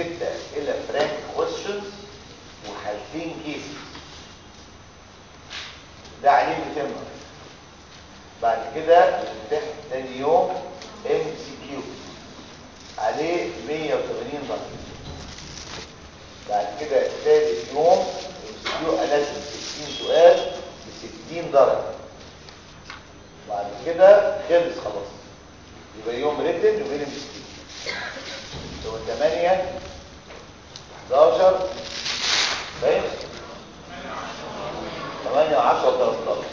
ست اسئله فرانك كويشنز وحالتين كيسز ده عليه 200 درجه بعد كده نمتحن تاني يوم ام سي كيو عليه 180 درجه بعد كده ثالث يوم ام سي كيو اناليسيس 60 سؤال ب 60 درجه بعد كده خلص خلاص يبقى يوم ريتن وبين ام سي كيو يوم 8 11 فاهم 8 10 13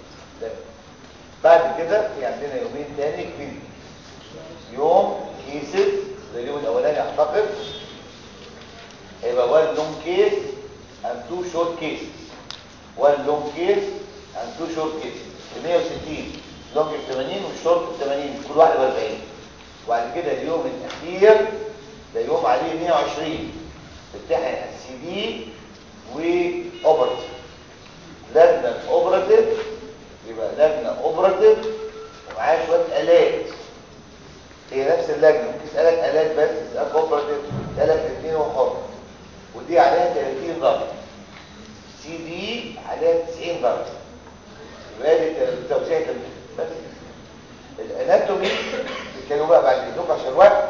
بعد كده في عندنا يومين تاني كبير يوم كيسز زي اليوم الاولاني اعتقد هيبقى وان لونج كيس اند تو شورت كيس وان لونج كيس اند تو شورت كيس ب 160 لونج ب 80 والشورت ب 80 كل واحد ب 40 وبعد كده اليوم الاخير ده يوم عليه 120 تمتحن السي دي واوبرتيف لجنه اوبرتيف يبقى لجنه اوبرتيف ومعاها شويه الات هي نفس اللجنه ممكن تسالك الات بس تسالك اوبرتيف تسالك اثنين وحر ودي عليها 30 درجه سي دي عليها 90 درجه يبقى دي توزيع بس الاناتومي كانوا بقى بعد اذنكم عشان الوقت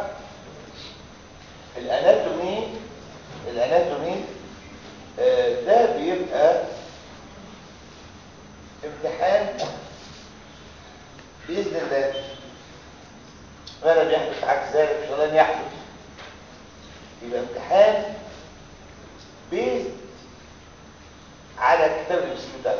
الاناتومي الاناتومي آه ده بيبقى امتحان باذن الله ما لم يحدث عكس ذلك فلن يحدث يبقى امتحان بيز على كتاب المسلم ده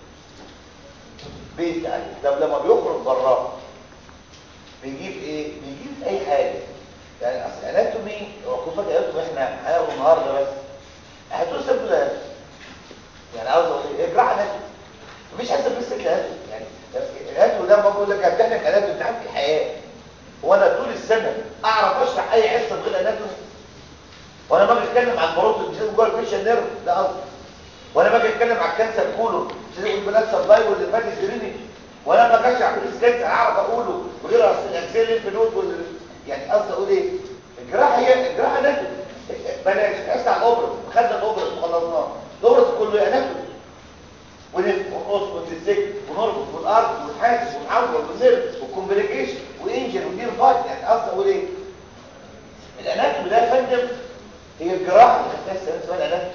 بيز عليه طب لما بيخرج براه بيجيب ايه بيجيب اي حاجه يعني اصل اناتومي هو كنت فاكر اناتومي احنا هناخده النهارده بس هتقول سيمبل يعني عاوز اقول ايه اجراء اناتومي مفيش حد في السكه اناتومي يعني الاناتومي ده بقول لك هتحتاج اناتومي امتحان في الحياه هو انا طول السنه اعرف اشرح اي حصه بغير اناتومي وانا باجي اتكلم عن البروتين مش لازم جوه الفيشن نيرف ده قصدي وانا باجي اتكلم عن الكانسر كولون مش لازم اقول بلاد سبلاي والليمفاتيك درينج وانا ما باجي على البريس كانسر اعرف اقوله وغير الاكسيل ليمف وال... يعني قصدي اقول ايه الجراحه هي الجراحه اناتومي بلاش حس على الاوبرا خدنا الاوبرا وخلصناه الاوبرا كله اناتومي ونلف ونقص ونسك ونربط والارض والحاسس ونعور ونزل وكومبليكيشن وانجن ودير فايت يعني قصدي اقول ايه الاناتومي ده يا فندم هي الجراحه اللي خدناها السنه اسمها الاناتومي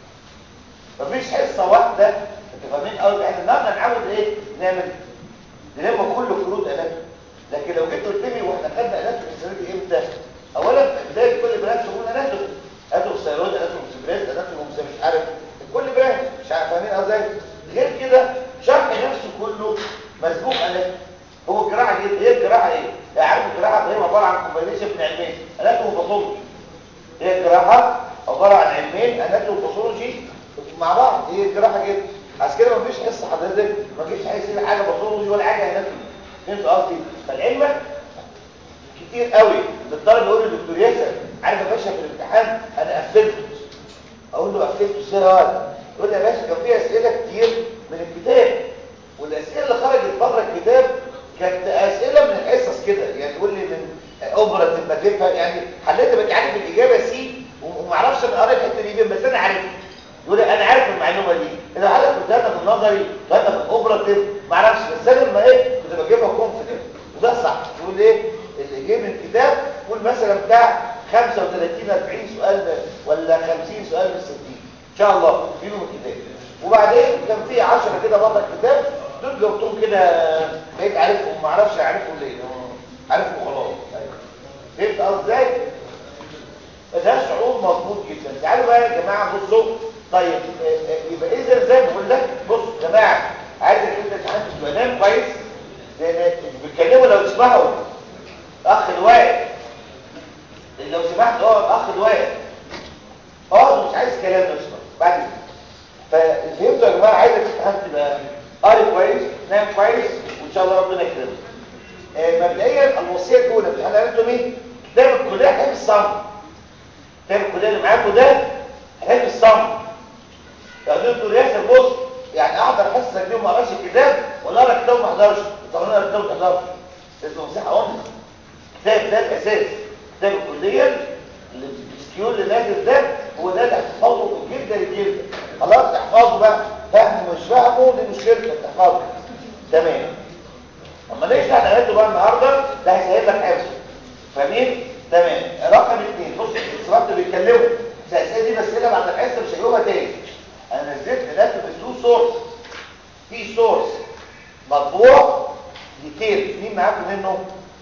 مفيش حصه واحده انتوا فاهمين قوي احنا النهارده نعود ايه نعمل نلم كل فروض اناتومي لكن لو جيت قلت لي واحنا خدنا اناتومي السنه دي امتى اولا بدايه كل برانش شغل اناتومي اناتومي ثيرويد اناتومي سبريس اناتومي مش عارف كل برانش مش عارف فاهمين ازاي غير كده شرح نفسه كله مسبوق اناتومي هو الجراحه ايه هي الجراحه ايه يعني عارف الجراحه هي عباره عن كومبينيشن من علمين اناتومي وباثولوجي هي الجراحه عباره عن علمين اناتومي وباثولوجي مع بعض هي الجراحه كده عشان كده مفيش حصه حضرتك ما تجيش عايز حاجه باثولوجي ولا حاجه اناتومي فهمت قصدي فالعلم كتير قوي للطالب يقول لي دكتور ياسر عارف يا باشا في الامتحان انا قفلته اقول له قفلته ازاي يا ولد يقول لي يا باشا كان في اسئله كتير من الكتاب والاسئله اللي خرجت بره الكتاب كانت اسئله من الحصص كده يعني تقول لي من اوبرا تبقى تفهم يعني حليت بقى عارف الاجابه سي وما اعرفش انا قريت الحته دي فين بس انا عارف يقول لي انا عارف المعلومه دي اذا حضرتك كنت انا في النظري وانا في الاوبراتيف ما اعرفش بس انا لما ايه كنت بجيبها كونفيدنت وده صح يقول ايه اللي جه من الكتاب قول مثلا بتاع 35 40 سؤال ولا 50 سؤال من 60 ان شاء الله يجيبوا من الكتاب وبعدين كان في 10 كده بره الكتاب دول جاوبتهم كده بقيت عارفهم ما اعرفش اعرفهم ليه عارفهم خلاص فهمت قصدي ازاي ده شعور مضبوط جدا تعالوا بقى يا جماعه بصوا طيب يبقى اذا زي ما بقول لك بص يا جماعه عايزك انت تتعلم تنام كويس لان بيتكلموا لو تسمعوا اخ الواقع لو سمحت اقعد اخ الواقع اقعد مش عايز كلام لو سمحت بعد ففهمتوا يا جماعه عايزك تتعلم تبقى قاري كويس نام كويس وان شاء الله ربنا يكرمك آه مبدئيا الوصيه الاولى في حاله انتم كتاب الكليه حفظ الصمت كتاب الكليه اللي معاكم ده حفظ الصمت يا دكتور ياسر بص يعني احضر حصه اليوم ما اقراش الكتاب ولا اقرا الكتاب ما احضرش طب انا اقرا الكتاب ما احضرش لازم مساحه واضحه الكتاب ده الاساس كتاب الكليه السكيول اللازم ده هو ده اللي هتحفظه من جلد لجلد خلاص تحفظه بقى فاهم مش فاهمه دي مشكلتك تحفظه تمام اما نيجي على نهايته بقى النهارده ده هيسهل لك حفظه فاهمين تمام رقم اثنين بص الشباب بيتكلموا الاسئله دي بسالها بعد الحصه مش هيقولها تاني انا نزلت دلوقتي بالتو سورس في سورس مطبوع ديتيل مين معاكم منه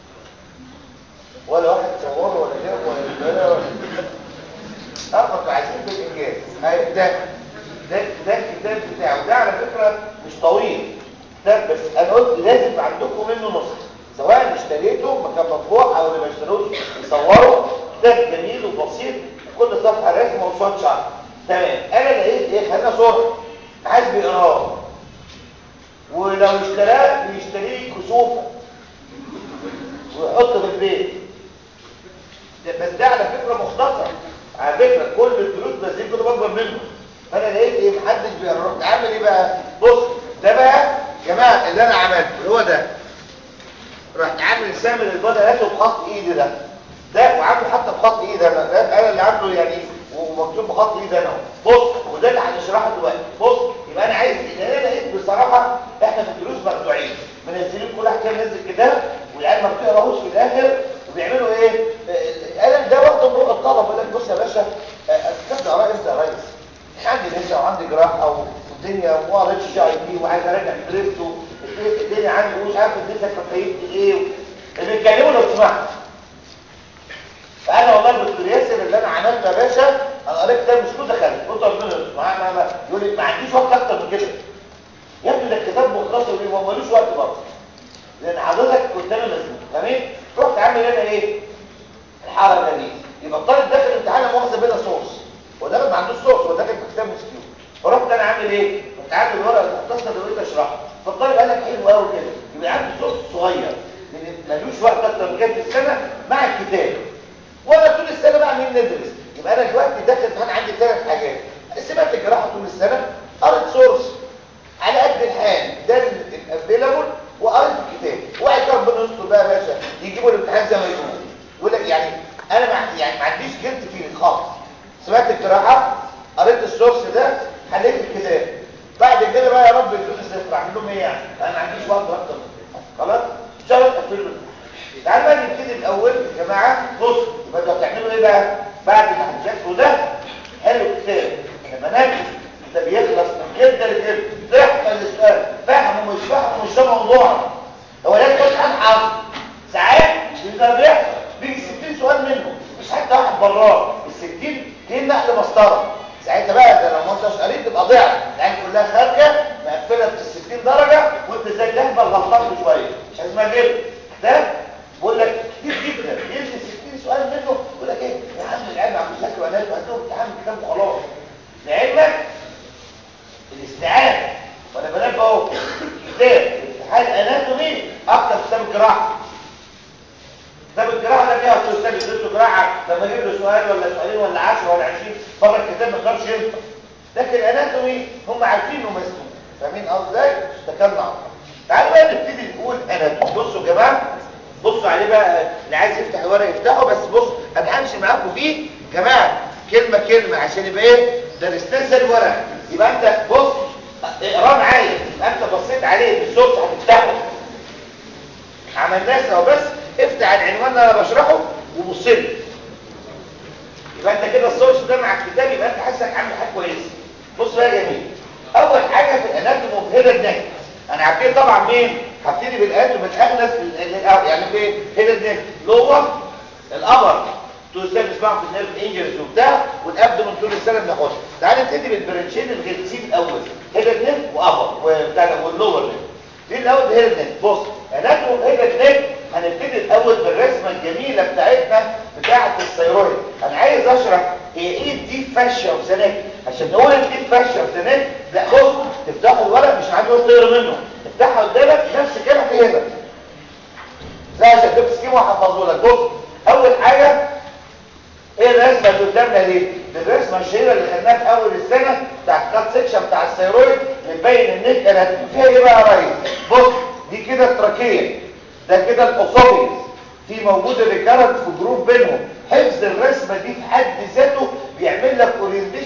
ولا واحد صوره ولا جاب ولا ولا ولا اربط عايزين بالانجاز هاي ده ده ده الكتاب بتاعه ده على فكره مش طويل ده بس انا قلت لازم عندكم منه نسخه سواء اشتريته مكان مطبوع او اللي ما اشتروش يصوروا كتاب جميل وبسيط كل صفحه رسمه وصوت شعر تمام انا لقيت ايه خلينا صوره عايز بيقراه ولو اشتراه بيشتريه كسوفه ويحطه في البيت بس ده على فكره مختصر على فكره كل الدروس بس دي كتب اكبر منه فانا لقيت ايه محدش بيقرا عامل ايه بقى بص ده بقى يا جماعه اللي انا عملته اللي هو ده رحت عامل سامر البدلاته بخط ايدي ده ده وعامله حتى بخط ايدي انا ده انا اللي عامله يعني ومكتوب بخط ايدي انا بص وده اللي هنشرحه دلوقتي بص يبقى انا عايز انا لقيت بصراحه احنا في الدروس مخدوعين منزلين كل واحد كده منزل كتاب والعيال ما بتقراهوش في الاخر وبيعملوا ايه القلم ده وقت بروح الطلبه يقول لك بص يا باشا استبدا اقرا امتى يا ريس عندي لسه وعندي جراحه والدنيا وما قريتش جي اي بي وعايز اراجع دريفت الدنيا عندي ومش عارف لسه كفايتي ايه اللي بيتكلموا لو سمحت فانا والله دكتور ياسر اللي انا عملته يا باشا انا قريت كتاب مش كده خالص قلت ربنا ما ما يقول لي ما عنديش وقت اكتر من كده يا ابني ده الكتاب مختصر ليه ما ملوش وقت برضه لان حضرتك قدامي مزنوق تمام رحت عامل انا ايه الحركه دي يبقى الطالب داخل الامتحان مؤاخذه بلا سورس هو داخل ما عندوش سورس هو داخل بكتاب مسكيو فرحت انا عامل ايه كنت عامل الورقه المختصره اللي قلت اشرحها فالطالب قال لك حلو قوي كده يبقى عندي سورس صغير لان ملوش وقت اكتر من كده في السنه مع الكتاب وانا طول السنه بقى مين ندرس يبقى انا دلوقتي داخل الامتحان عندي ثلاث حاجات سمعت الجراحه طول السنه قريت سورس على قد الحال ده الافيلابل وقريت الكتاب وقعد ربنا يستر بقى يا باشا يجيبوا الامتحان زي ما يقولوا يقول لك يعني انا ما يعني ما عنديش جلد فيه خالص سمعت الجراحه قريت السورس ده حليت الكتاب بعد كده بقى يا رب يدوني صفر اعمل لهم ايه يعني انا ما عنديش وقت اكتر من كده خلاص ان شاء الله تقفل له تعالوا بقى نبتدي الاول يا جماعه بص يبقى انتوا هتعملوا ايه بقى بعد ما هتذاكروا ده حلو الكتاب لما ناجي ده بيخلص من جلد لجلد تحفظ السؤال فاهمه مش فاهمه مش ده موضوع هو لازم تقول عن حافظ ساعات ده بيحصل بيجي 60 سؤال منه مش حتى واحد براه ال 60 دي نقل مسطره ساعتها بقى ده لو ما انتش قريت تبقى ضيعت العين كلها خارجه مقفله ب 60 درجه وانت زي تهبل غلطان شويه مش اسمها كده ده بقول لك كتير جدا يجي 60 سؤال منه يقول لك ايه يا عم العيال ما عملوش ذاكر ولا قال لهم امتحان كتاب وخلاص لعلمك الاستعانه وانا بنبه اهو كتاب امتحان اناتومي اكتر كتاب الجراحه كتاب الجراحه ده فيها استاذ يدرس جراحه لما اجيب له سؤال ولا سؤالين ولا 10 ولا 20 بره الكتاب ما يقدرش ينطق لكن الاناتومي هم عارفين انه مسلوق فاهمين قصدي ازاي اشتكلنا عنه تعالوا بقى نبتدي نقول اناتومي بصوا يا جماعه بصوا عليه بقى اللي عايز يفتح ورقه يفتحه بس بص انا همشي معاكم فيه يا جماعه كلمه كلمه عشان يبقى ايه ده الاستاذ الورق يبقى انت بص اقراه معايا يبقى انت بصيت عليه بالصوت هتفتحه عملناه سوا بس افتح العنوان اللي انا بشرحه وبص لي يبقى انت كده السورس ده مع الكتاب يبقى انت حاسك عامل حاجه كويسه بص بقى يا جميل اول حاجه في الاناتوم هيدا النك انا هبتدي طبعا مين هبتدي بالاناتوم الاغلس يعني فين هيدا النك لور الابر طول السنه بنسمعهم في النيرف انجرز وبتاع والابدومن طول السنه بناخدها تعال نبتدي بالبرنشين الغلسين الاول هيدا النك وابر وبتاع واللور نك دي الاول هيدا النك بص اناتوم هيدا النك هنبتدي الاول بالرسمه الجميله بتاعتنا بتاعه الثيرويد انا عايز اشرح هي ايه الديب فاشيا اوف ذا نيك عشان نقول الديب فاشيا اوف ذا نيك لا بص تفتحوا الورق مش عندي وقت تقرا منه افتحها قدامك نفس كده في هنا زي عشان تكتب سكيم وهحفظه لك بص اول حاجه ايه الرسمه اللي قدامنا دي دي الرسمه الشهيره اللي خدناها في اول السنه بتاع الكات سيكشن بتاع الثيرويد اللي تبين النيك اناتومي فيها ايه بقى يا ريس بص دي كده التراكيه ده كده الاسوفيس في موجود الريكارنت في جروب بينهم حفظ الرسمه دي في حد ذاته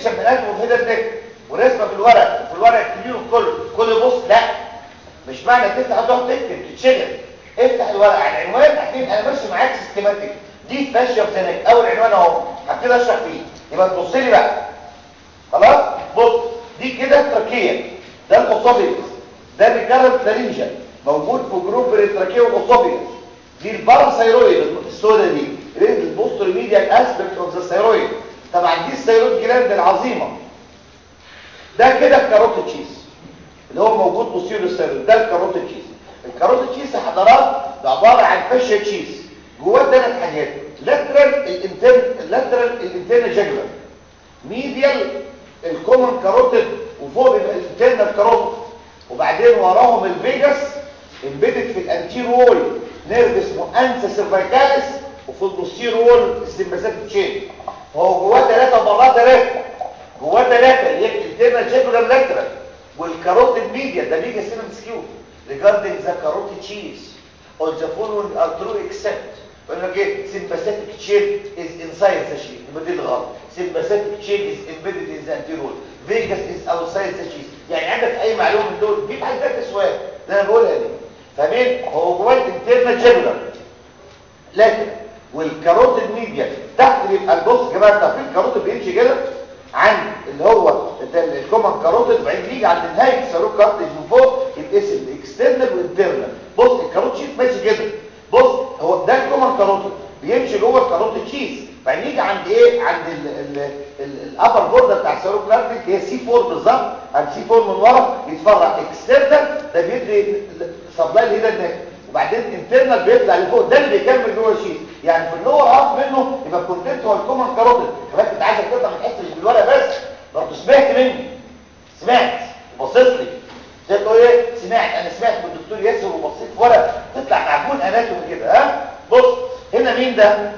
ديفينيشن من اناتومي اوف هيدن نيك ورسمه في الورق وفي الورق الكبير كله كل بص لا مش معنى تفتح تقعد تكتب تتشغل افتح الورق على العنوان هتلاقي انا ماشي معاك سيستماتيك دي فاشيه في زنك اول عنوان اهو هبتدي اشرح فيه يبقى تبص لي بقى خلاص بص دي كده تراكيه ده الاوسوفيجس ده الريكارنت لارينجا موجود في جروب التراكيه والاوسوفيجس دي الباراسايرويد السوداء دي ريد البوستر ميديال اسبكت اوف ذا ثايرويد طبعا دي الثايرويد جلاند العظيمه ده كده الكاروتيد تشيز اللي هو موجود بوستيريور الثايرويد ده الكاروتيد تشيز الكاروتيد تشيز يا حضرات ده عباره عن فاشيا تشيز جواه ثلاث حاجات لاترال الانترن اللاترال الانترن جاجولار ميديال الكومن كاروتيد وفوق بيبقى الانترنال كاروتيد وبعدين وراهم الفيجاس امبيدد في الانتير وول نيرف اسمه انسا سيرفايكاليس وفي البوستير وول السمباثيك تشين هو جواه ثلاثه وبراه ثلاثه جواه ثلاثه اللي هي الانترنال جاجولار لاترال والكاروتيد ميديا ده بيجي سيرم سكيو regarding the carotid cheese or the following are true except يقول لك ايه sympathetic chain is inside the sheath يبقى دي الغلط sympathetic chain is embedded in the anterior vagus is outside the sheath يعني عندك اي معلومه من دول جيب حاجه ثالثه سؤال ده انا بقولها دي فاهمين هو جواه الانترنال جاجولار لكن والكاروتيد ميديا تحت بيبقى البص يا جماعه تعرفين الكاروتيد بيمشي كده عند اللي هو الكومن كاروتيد وبعدين بيجي عند نهايه الساروك كارتج من فوق يتقسم لاكسترنال وانترنال بص الكاروت شيت ماشي كده بص هو ده الكومن كاروتيد بيمشي جوه الكاروتيد شيز بعدين يجي عند ايه عند الابر بوردر بتاع الساروك كارتج هي سي 4 بالظبط عند سي 4 من ورا يتفرع اكسترنال ده بيدي سبلاي الهيدن نيك وبعدين انترنال بيطلع لفوق ده اللي بيكمل جوه الشيت يعني في اللور هاف منه يبقى الكونتنت هو الكومن كاروتيد كمان كنت عايزك تطلع من الحته اللي في الورق بس برضه سمعت مني سمعت وبصيت لي قلت له ايه سمعت انا سمعت من الدكتور ياسر وبصيت في ورق تطلع معجون اناتومي كده ها بص هنا مين ده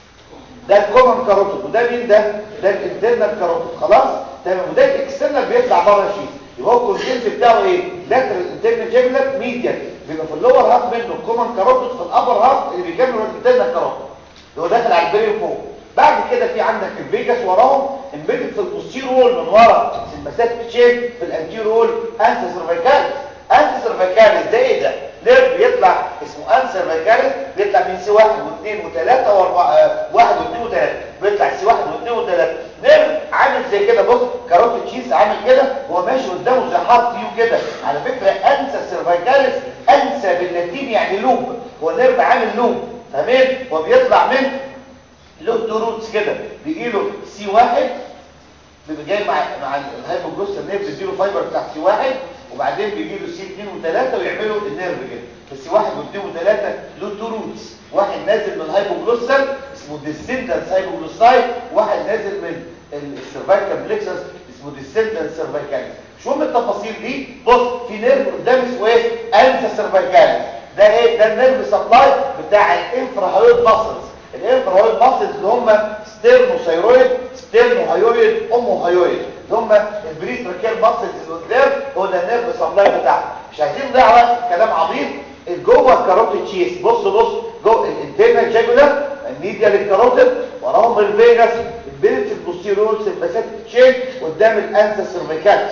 ده الكومن كاروتيد وده مين ده ده الانترنال كاروتيد خلاص تمام وده الاكسترنال بيطلع بره الشيت يبقى هو الكونتنت بتاعه ايه لاترال انترنال جاجولار ميديال بيبقى في اللور هاف منه الكومن كاروتيد في الابر هاف اللي بيكمل الانترنال كاروتيد اللي هو داخل على البرين فوق بعد كده في عندك الفيجاس وراهم امبيدد في البوستير وول من ورا سمباثيك تشين في الانتير وول انسا سيرفيكاليس انسا سيرفيكاليس ده ايه ده نيرف بيطلع اسمه انسا سيرفيكاليس بيطلع من سي 1 و2 و3 و4 1 و2 و3 بيطلع سي 1 و2 و3 نيرف عامل زي كده بص كاروت تشيز عامل كده هو ماشي قدامه زي حاط يو كده على فكره انسا سيرفيكاليس انسا باللاتيني يعني لوب هو نيرف عامل لوب فاهمين هو بيطلع من له تو روتس كده بيجي له سي واحد بيبقى جاي مع مع الهايبوجلوس النيرف بيديله فايبر بتاع سي واحد وبعدين بيجي له سي 2 و3 ويعملوا النيرف كده فسي واحد و2 و3 له تو روتس واحد نازل من الهايبوجلوسال اسمه ديسندنس هايبوجلوساي واحد نازل من السيرفايكال بليكسس اسمه ديسندنس سيرفايكاليس مش مهم التفاصيل دي بص في نيرف قدام اسمه ايه انسا سيرفايكاليس ده ايه ده النيرف سبلاي بتاع الانفراهايود ماسلز الانفراهايود ماسلز اللي هم ستيرنوثايرويد ستيرنوهايويد اموهايويد اللي هم البريتراكيال ماسلز اللي قدام هو ده النيرف سبلاي بتاعهم مش عايزين نضيع وقت كلام عبيط جوه الكاروتيد تشيس بص بص جوه الانترنال جاجولار الميديا للكاروتيد وراهم الفيجاس البيلت البوستيرول سيمباثيك تشين قدام الانسا سيرفيكاليس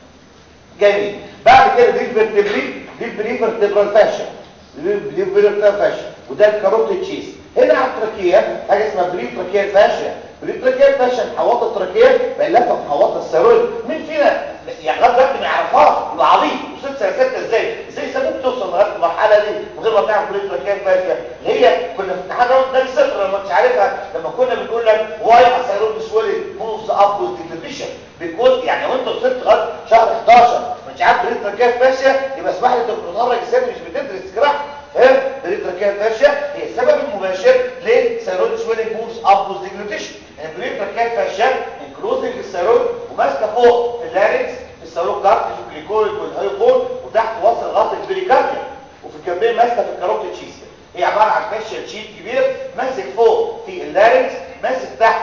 جميل بعد كده دي الفيرتبري دي البريفرتبرال فاشن دي البريفرتبرال فاشن وده الكاروتيد تشيس هنا على التراكيه حاجه اسمها بريتراكيال فاشيا بريتراكيال فاشيا محوطه التراكيه بقى لها محوطه الثيرويد مين فينا يعني لغايه دلوقتي ما يعرفهاش يبقى عبيط وصلت سنه سته ازاي ازاي سابوك توصل لغايه المرحله دي من غير ما تعرف بريتراكيال فاشيا اللي هي كنا في امتحان راوند ده الصفر لما مش عارفها لما كنا بنقول لك واي اثيرويد سويلنج موفز اب وذ ديفيشن بيكون يعني وانت وصلت لغايه شهر 11 مش عارف بريتراكيال فاشيا يبقى اسمح لي انت بتتخرج السنه مش بتدرس جراحه ها بريتراكيال فاشيا هي السبب المباشر لثيرويد سويلنج موفز اب وذ ديجلوتيشن البريتراكيال فاشيا انكلوزنج الثيرويد وماسكه فوق في اللارنكس في الثيرويد كارتج والجليكويد والهايبول وتحت واصل لغايه البريكارديا وفي الجنبين ماسكه في الكاروتيد شيس هي عباره عن فاشيا شيت كبير ماسك فوق في اللارنكس ماسك تحت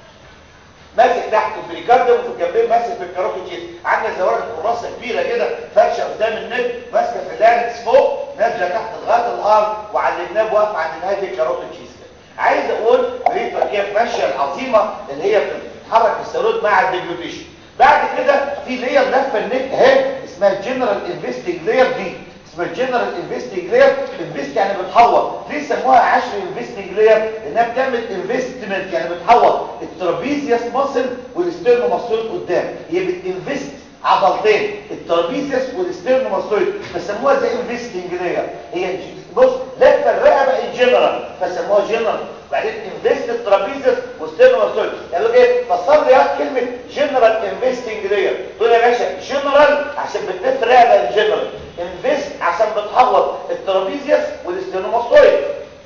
ماسك تحت البريكارديوم وفي الجنبين ماسك في الكاروتيد شيس عندنا زوارق كراسه كبيره كده فرشه قدام النك ماسكه في اللارنكس فوق نازله تحت لغايه الارض وعلى الجناب واقفه عند نهايه الكاروتيد شيس عايز اقول بريتراكيه ماشيه العظيمه اللي هي تحرك الثيرويد مع الديجلوتيشن بعد كده في لير لفه النك اهي اسمها الجنرال انفستنج لير دي اسمها الجنرال انفستنج لير انفست يعني بتحوط ليه سموها عشر انفستنج لير لانها بتعمل انفستمنت يعني بتحوط الترابيزيوس ماسل والستيرنوماسويد قدام هي بتنفست عضلتين الترابيزيوس والستيرنوماسويد فسموها زي انفستنج لير هي بص لفه الرقبه الجنرال فسموها جنرال وبعدين انفست الترابيزيوس والستيرنوماسويد قالوا ايه فسر لي كلمه جنرال انفستنج لير تقول يا باشا جنرال عشان بتلف الرقبه الجنرال انفست عشان بتحوط الترابيزيوس والستيرنوماسويد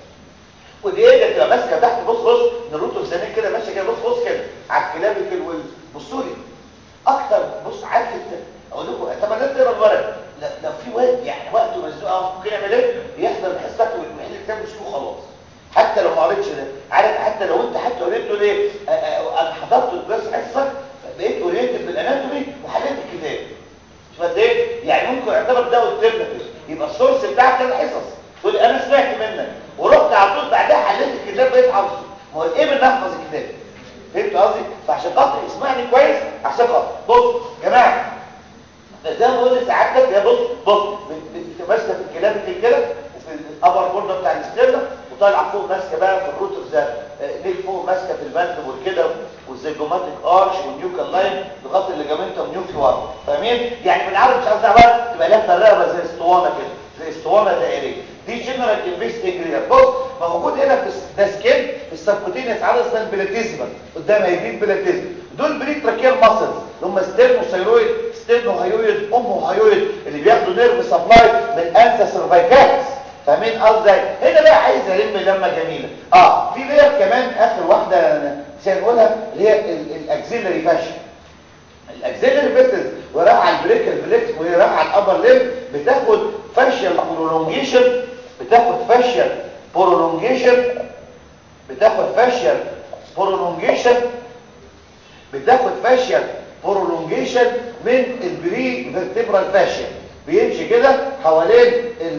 ودي ايه ده تبقى ماسكه تحت بص بص نروتو زنان كده ماشيه كده بص بص كده على الكلابيكل والبصوا لي اكتر بص عارف انت اقول لكم طب انا تقرا الورق لو في واد يعني وقته مزنوق قوي ممكن يعمل ايه يحضر الحصه ويحل الكتاب ويشوفه خلاص حتى لو ما قريتش ده عارف حتى لو انت حتى قريت له ليه انا حضرت الدرس حصه بقيت اورينتد بالاناتومي وحليت الكتاب شوف قد ايه يعني ممكن يعتبر ده الترناتيف يبقى السورس بتاعك الحصص تقول انا سمعت منك ورحت على طول بعدها حليت الكتاب بقيت حافظه ما هو ايه من احفظ الكتاب فهمت قصدي فعشان خاطر اسمعني كويس عشان خاطر بص يا جماعه زي ما بقول لسعادتك يا بص بص ماسكه في الكلام كده وفي الابر بورده بتاع الاسترنا وطالعه فوق ماسكه بقى في الروتر ده ليه فوق ماسكه في المنتبل كده والزيجوماتيك ارش والنيوكال لاين لغايه الليجامنتم نيوكليوار فاهمين يعني بالعربي مش عايز بقى تبقى لفه الرقبه زي اسطوانه كده زي اسطوانه دائريه دي جنرال انفستنج رير بص موجود هنا في ده سكين في السبكوتينيس عدد اسمها البلاتيزما قدام هيدين بلاتيزما دول بريتراكيال ماسلز اللي هم ستيرنوثايرويد ستيرنوهايويد اموهايويد اللي بياخدوا نيرف سبلاي من انسا سيرفايكالس فاهمين قصدي هنا بقى عايز الم لمه جميله اه في لير كمان اخر واحده مش هنقولها اللي هي الاكسيلري فاشن الاكسيلري فيسز وراها على البريكال فليكس وراها على الابر ليم بتاخد فاشل برولونجيشن بتاخد فاشل برولونجيشن بتاخد فاشل برولونجيشن بتاخد فاشل برولونجيشن من البري فيرتبرال فاشل بيمشي كده حوالين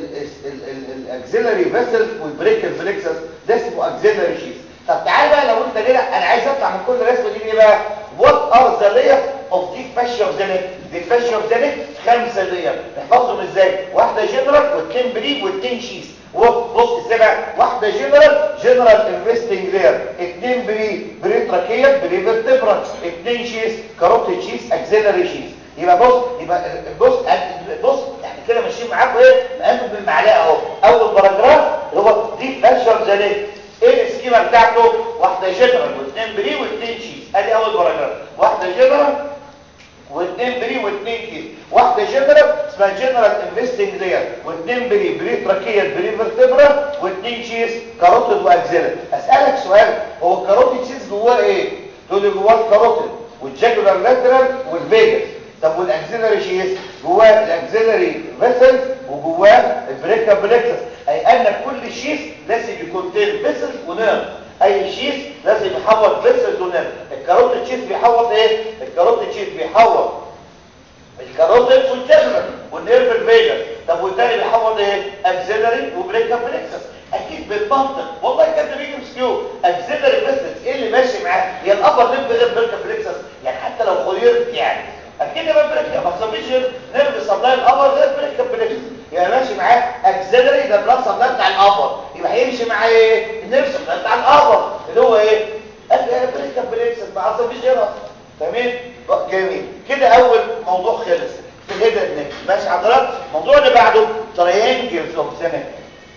الاكسيلري فيسل والبريكال فليكسس ده اسمه اكسيلري شيز طب تعال بقى لو انت كده انا عايز اطلع من كل رسمه دي ايه بقى وات ار ذا لاير اوف دي فاشيا اوف ذا نيك دي فاشيا اوف ذا نيك خمسه لاير نحفظهم ازاي واحده جنرال واثنين بري واثنين شيز بص ازاي بقى واحده جنرال جنرال انفستنج لاير اثنين بري بري تراكيه بري فيرتبرال اثنين شيز كاروتيد شيز اكسيلري شيز يبقى بص يبقى بص بص يعني كده ماشيين معاكم ايه مقامل بالمعلقه اهو اول باراجراف اللي هو دي فاشيا اوف ذا نيك ايه السكيما بتاعته واحده جنرال واثنين بري واثنين شيز ادي اول باراجراف واحده جنرال واثنين بري واثنين كيس واحده جنرال اسمها جنرال انفستنج لير واثنين بري بري تراكيه بري فيرتبرا واثنين شيز كاروتيد واكزيلر اسالك سؤال هو الكاروتيد شيز جواه ايه تقول لي جواه الكاروتيد والجاكولار لاترال والفيجاس طب والاكزيلري شيز جواه الاكزيلري فيسلز وجواه البريكا بلكسس اي ان كل شيز لازم يكون فيسلز ونيرف اي شيز لازم يحوط فيسلز ونيرف الكاروتيد شيز بيحوط ايه الكاروتيد شيز بيحوط الكاروتيد والجنرال والنيرف الفيجاس طب والتاني بيحوط ايه اكسلري وبريكا بلكسس اكيد بالمنطق والله كان بيجي في سكيو اكسلري فيسلز ايه اللي ماشي معاه هي الابر ليمب غير بريكا بلكسس يعني حتى لو خيرت يعني اكيد يبقى بريكا ما تصابيش نيرف سبلاي الابر غير بريكا بلكسس يبقى ماشي معاه اكسلري ده بلس سبلاي بتاع الابر يبقى هيمشي معاه ايه النيرف سبلاي بتاع الابر اللي هو ايه بريكا بلكسس ما تصابيش غيرها تمام جميل كده اول موضوع خلص في الهيدر نيك ماشي حضرتك الموضوع اللي بعده تريانجلز اوف سنك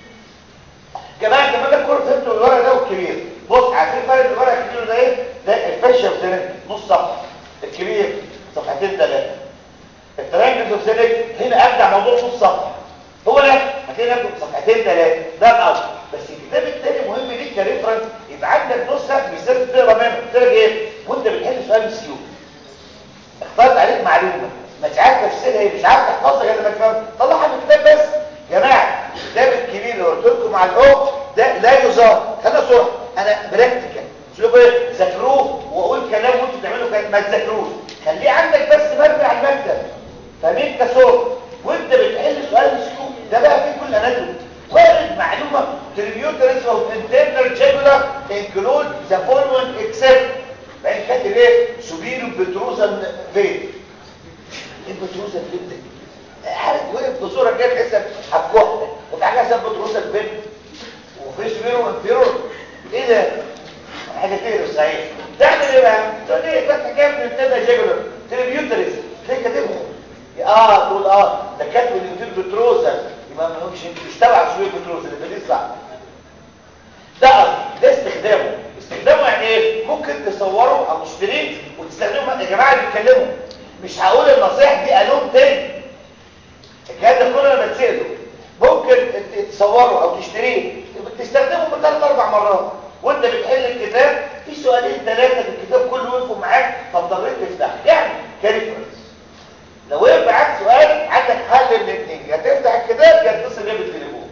جماعه كمان ده كله فهمتوا الورق ده والكبير بص عارفين فرق الورق الكبير ده ايه ده الفشه اوف سنك نص صفحه الكبير صفحتين ثلاثه التريانجلز اوف سنك هنا ابدع موضوع نص صفحه هو ده هتلاقي ناخد صفحتين ثلاثه ده الاول بس الكتاب الثاني مهم ليك كريفرنس يبقى عندك نسخه مثال تقرا منها تقرا ايه وانت بتحل سؤال مسكيو اختارت عليك معلومه مش عارف تفسيرها مش عارف تحفظها غير لما تفهم طلعها من الكتاب بس يا جماعه الكتاب الكبير اللي قلت لكم على الاو ده لا يزار خلينا صراحه انا براكتيكال مش لكم ايه ذاكروه واقول كلام وانتوا تعملوا كلام ما تذاكروش خليه عندك بس مرمي على المكتب فاهمين كسور وانت بتحل سؤال مسكيو ده بقى فيه كل اناتومي وارد معلومه tributaries of internal jugular include the following except فإن كان حاجات الايه سوبيرو بتروزا فين ايه بتروزا فين ده عارف وقف بصوره كده تحس هتكح وفي حاجه اسمها بتروزا فين وفي سوبيرو انفيرور ايه ده حاجه كده صحيح تعمل ايه بقى تقول لي فتح كام من ابتدى جيجولر تريبيوتريس ليه كاتبهم اه تقول اه ده كاتب الانفير بتروزا يبقى ما هوش مش تبع سوبيرو بتروزا اللي دي صح ده ده استخدامه استخدامه يعني ايه ممكن تصوره او تشتريه وتستخدمه يا جماعه اللي بيتكلموا مش هقول النصيحه دي الوم تاني الكلام ده كله انا بتساله ممكن تصوره او تشتريه تستخدمه بثلاث اربع مرات وانت بتحل الكتاب في سؤالين ثلاثه في الكتاب كله وقفوا معاك فاضطريت تفتح يعني كريفرنس لو وقف معاك سؤال عندك حل من الاثنين يا تفتح الكتاب يا تتصل بيه بالتليفون